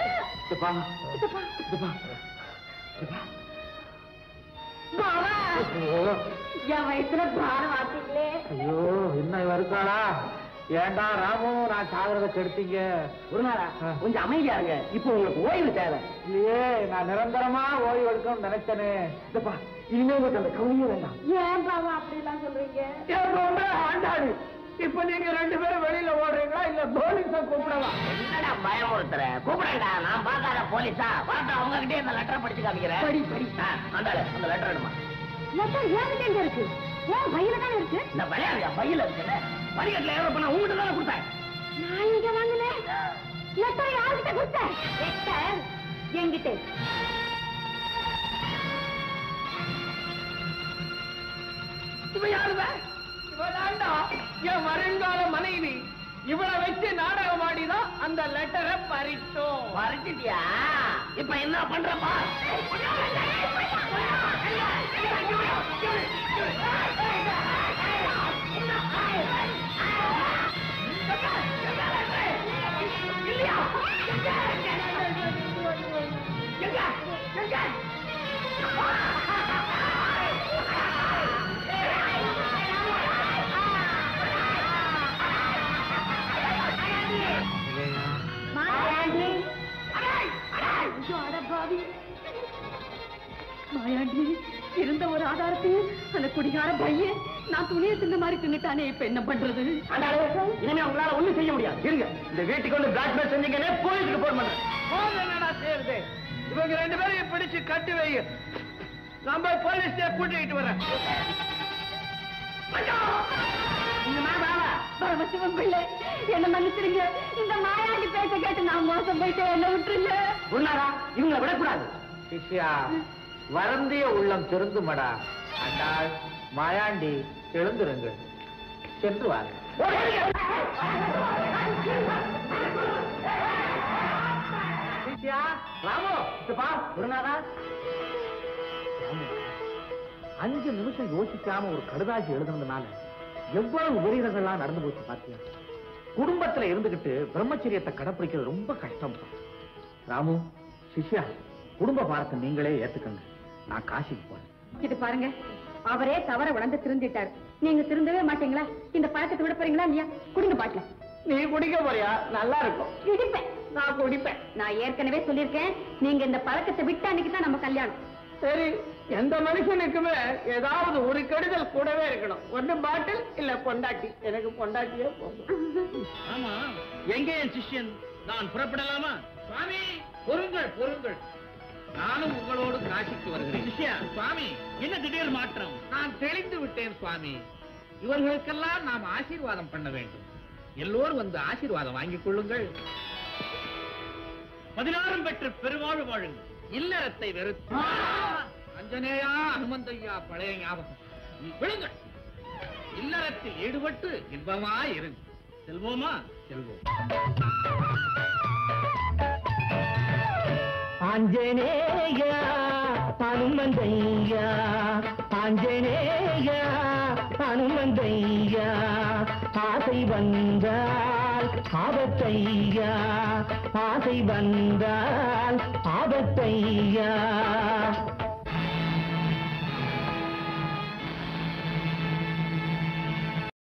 பாவா என் வயசுல பாரம் வாத்தீங்களே ஐயோ என்ன இவ இருக்காளா ஏண்டா ராமு நான் சாகிறத கெடுத்தீங்க குருநாதா கொஞ்சம் அமைதியா இருங்க இப்போ உங்களுக்கு ஓய்வு தேவை இல்லையே நான் நிரந்தரமா ஓய்வு எடுக்கணும்னு நினைச்சேனே இதப்பா இனிமே உங்களுக்கு அந்த கவனியே வேண்டாம் ஏன் பாவா அப்படி எல்லாம் சொல்றீங்க ஆண்டாடு இப்ப நீங்க ரெண்டு பேரும் வெளியில ஓடுறீங்களா இல்ல போலீஸ கூப்பிடலாம் என்னடா பயமுறுத்துற கூப்பிடுறா நான் பார்க்காத போலீஸா வாட்டா உங்ககிட்டயே இந்த லெட்டரை படிச்சு காமிக்கிறேன் படி, படி. ஆ, அந்தாளு அந்த லெட்டர் எடுமா லெட்டர் ஏன் எங்க இருக்கு ஏன் பையில தானே இருக்கு இந்த விளையாடுயா பையில இருக்குல்ல வடிகட்டில ஏறோ பண்ண உங்ககிட்ட தானே கொடுத்தேன் நான் இங்க வாங்கினேன் லெட்டர் யார்கிட்ட கொடுத்தேன் லெட்டர் என்கிட்ட இவ யாருவ இவதாண்டா என் வருங்கால மனைவி இவளை வச்சு நாடகம் ஆடிதான் அந்த லெட்டரை பறித்தோம் பறிச்சிட்டியா இப்ப என்ன பண்றப்பா மாயாண்டி ஐயோ, அட பாவி. மாயாண்டி இருந்த ஒரு ஆதாரத்தையும் அந்த குடிகார பையன் நான் துணியை தின்ன மாதிரி தின்னுட்டானே இப்ப என்ன பண்றது இனிமே உங்களால ஒண்ணும் செய்ய முடியாது இருங்க இந்த வீட்டுக்கு வந்து பிளாக்மெயில் செஞ்சீங்கன்னே போலீஸுக்கு போன் பண்றேன் போதும் என்னடா செய்யறது இவங்க ரெண்டு பேரையும் பிடிச்சு கட்டி வை நம்ம போலீஸ் கூட்டிட்டு வரேன் பரமசிவம் பிள்ளை என்ன மன்னிச்சிருங்க இந்த மாயாண்டி பேச்ச கேட்டு நான் மோசம் போயிட்டு என்ன விட்டுருங்க குருநாதா இவங்களை விடக்கூடாது சிஷ்யா வருந்திய உள்ளம் திருந்துமடா அண்டாள் மாயாண்டி எழுந்திருங்கள் சென்று வாருங்கள் சிஷ்யா ராமு பா குருநாதா அஞ்சு நிமிஷம் யோசிக்காம ஒரு கடுதாசி எழுதுனதுனால எவ்வளவு உயிரினங்கள்லாம் நடந்து போச்சு பாத்தியா குடும்பத்துல இருந்துகிட்டு பிரம்மச்சரியத்தை கடைப்பிடிக்கிறது ரொம்ப கஷ்டம் ராமு சிஷ்யா குடும்ப பாரத்தை நீங்களே ஏத்துக்கங்க நான் காசிக்கு போறேன் இது பாருங்க அவரே தவற உடந்து திருந்திட்டார் நீங்க திருந்தவே மாட்டீங்களா இந்த பழக்கத்தை விட போறீங்களா இல்லையா குடிங்க பாட்டில நீ குடிக்க போறியா நல்லா இருக்கும் குடிப்பேன் நான் குடிப்பேன் நான் ஏற்கனவே சொல்லியிருக்கேன் நீங்க இந்த பழக்கத்தை விட்ட அன்னைக்கு தான் நம்ம கல்யாணம் சரி எந்த மனுஷனுக்குமே ஏதாவது ஒரு கெடுதல் கூடவே இருக்கணும் ஒண்ணு பாட்டில் இல்ல பொண்டாட்டி எனக்கு பொண்டாட்டியே போதும் ஆமா எங்கே என் சிஷ்யன் நான் புறப்படலாமா சுவாமி பொறுங்கள் பொறுங்கள் நானும் உங்களோடு காசிக்கு வருகிறேன் சிஷ்யா சுவாமி என்ன திடீர் மாற்றம் நான் தெளிந்து விட்டேன் சுவாமி இவர்களுக்கெல்லாம் நாம் ஆசீர்வாதம் பண்ண வேண்டும் எல்லோரும் வந்து ஆசீர்வாதம் வாங்கிக் கொள்ளுங்கள் பதினாறும் பெற்று பெருவாழ்வு வாழுங்கள் இல்லறத்தை வெறுத்து அஞ்சனேயா ஹனுமந்தையா பழைய ஞாபகம் விழுங்கள் இல்லறத்தில் ஈடுபட்டு இன்பமா இருங்க செல்வோமா செல்வோம் ஆஞ்சநேயா ஹனுமந்தையா ஆஞ்சநேயா ஹனுமந்தையா ஆசை வந்தால் ஆபத்தையா ஆசை வந்தால் ஆபத்தையா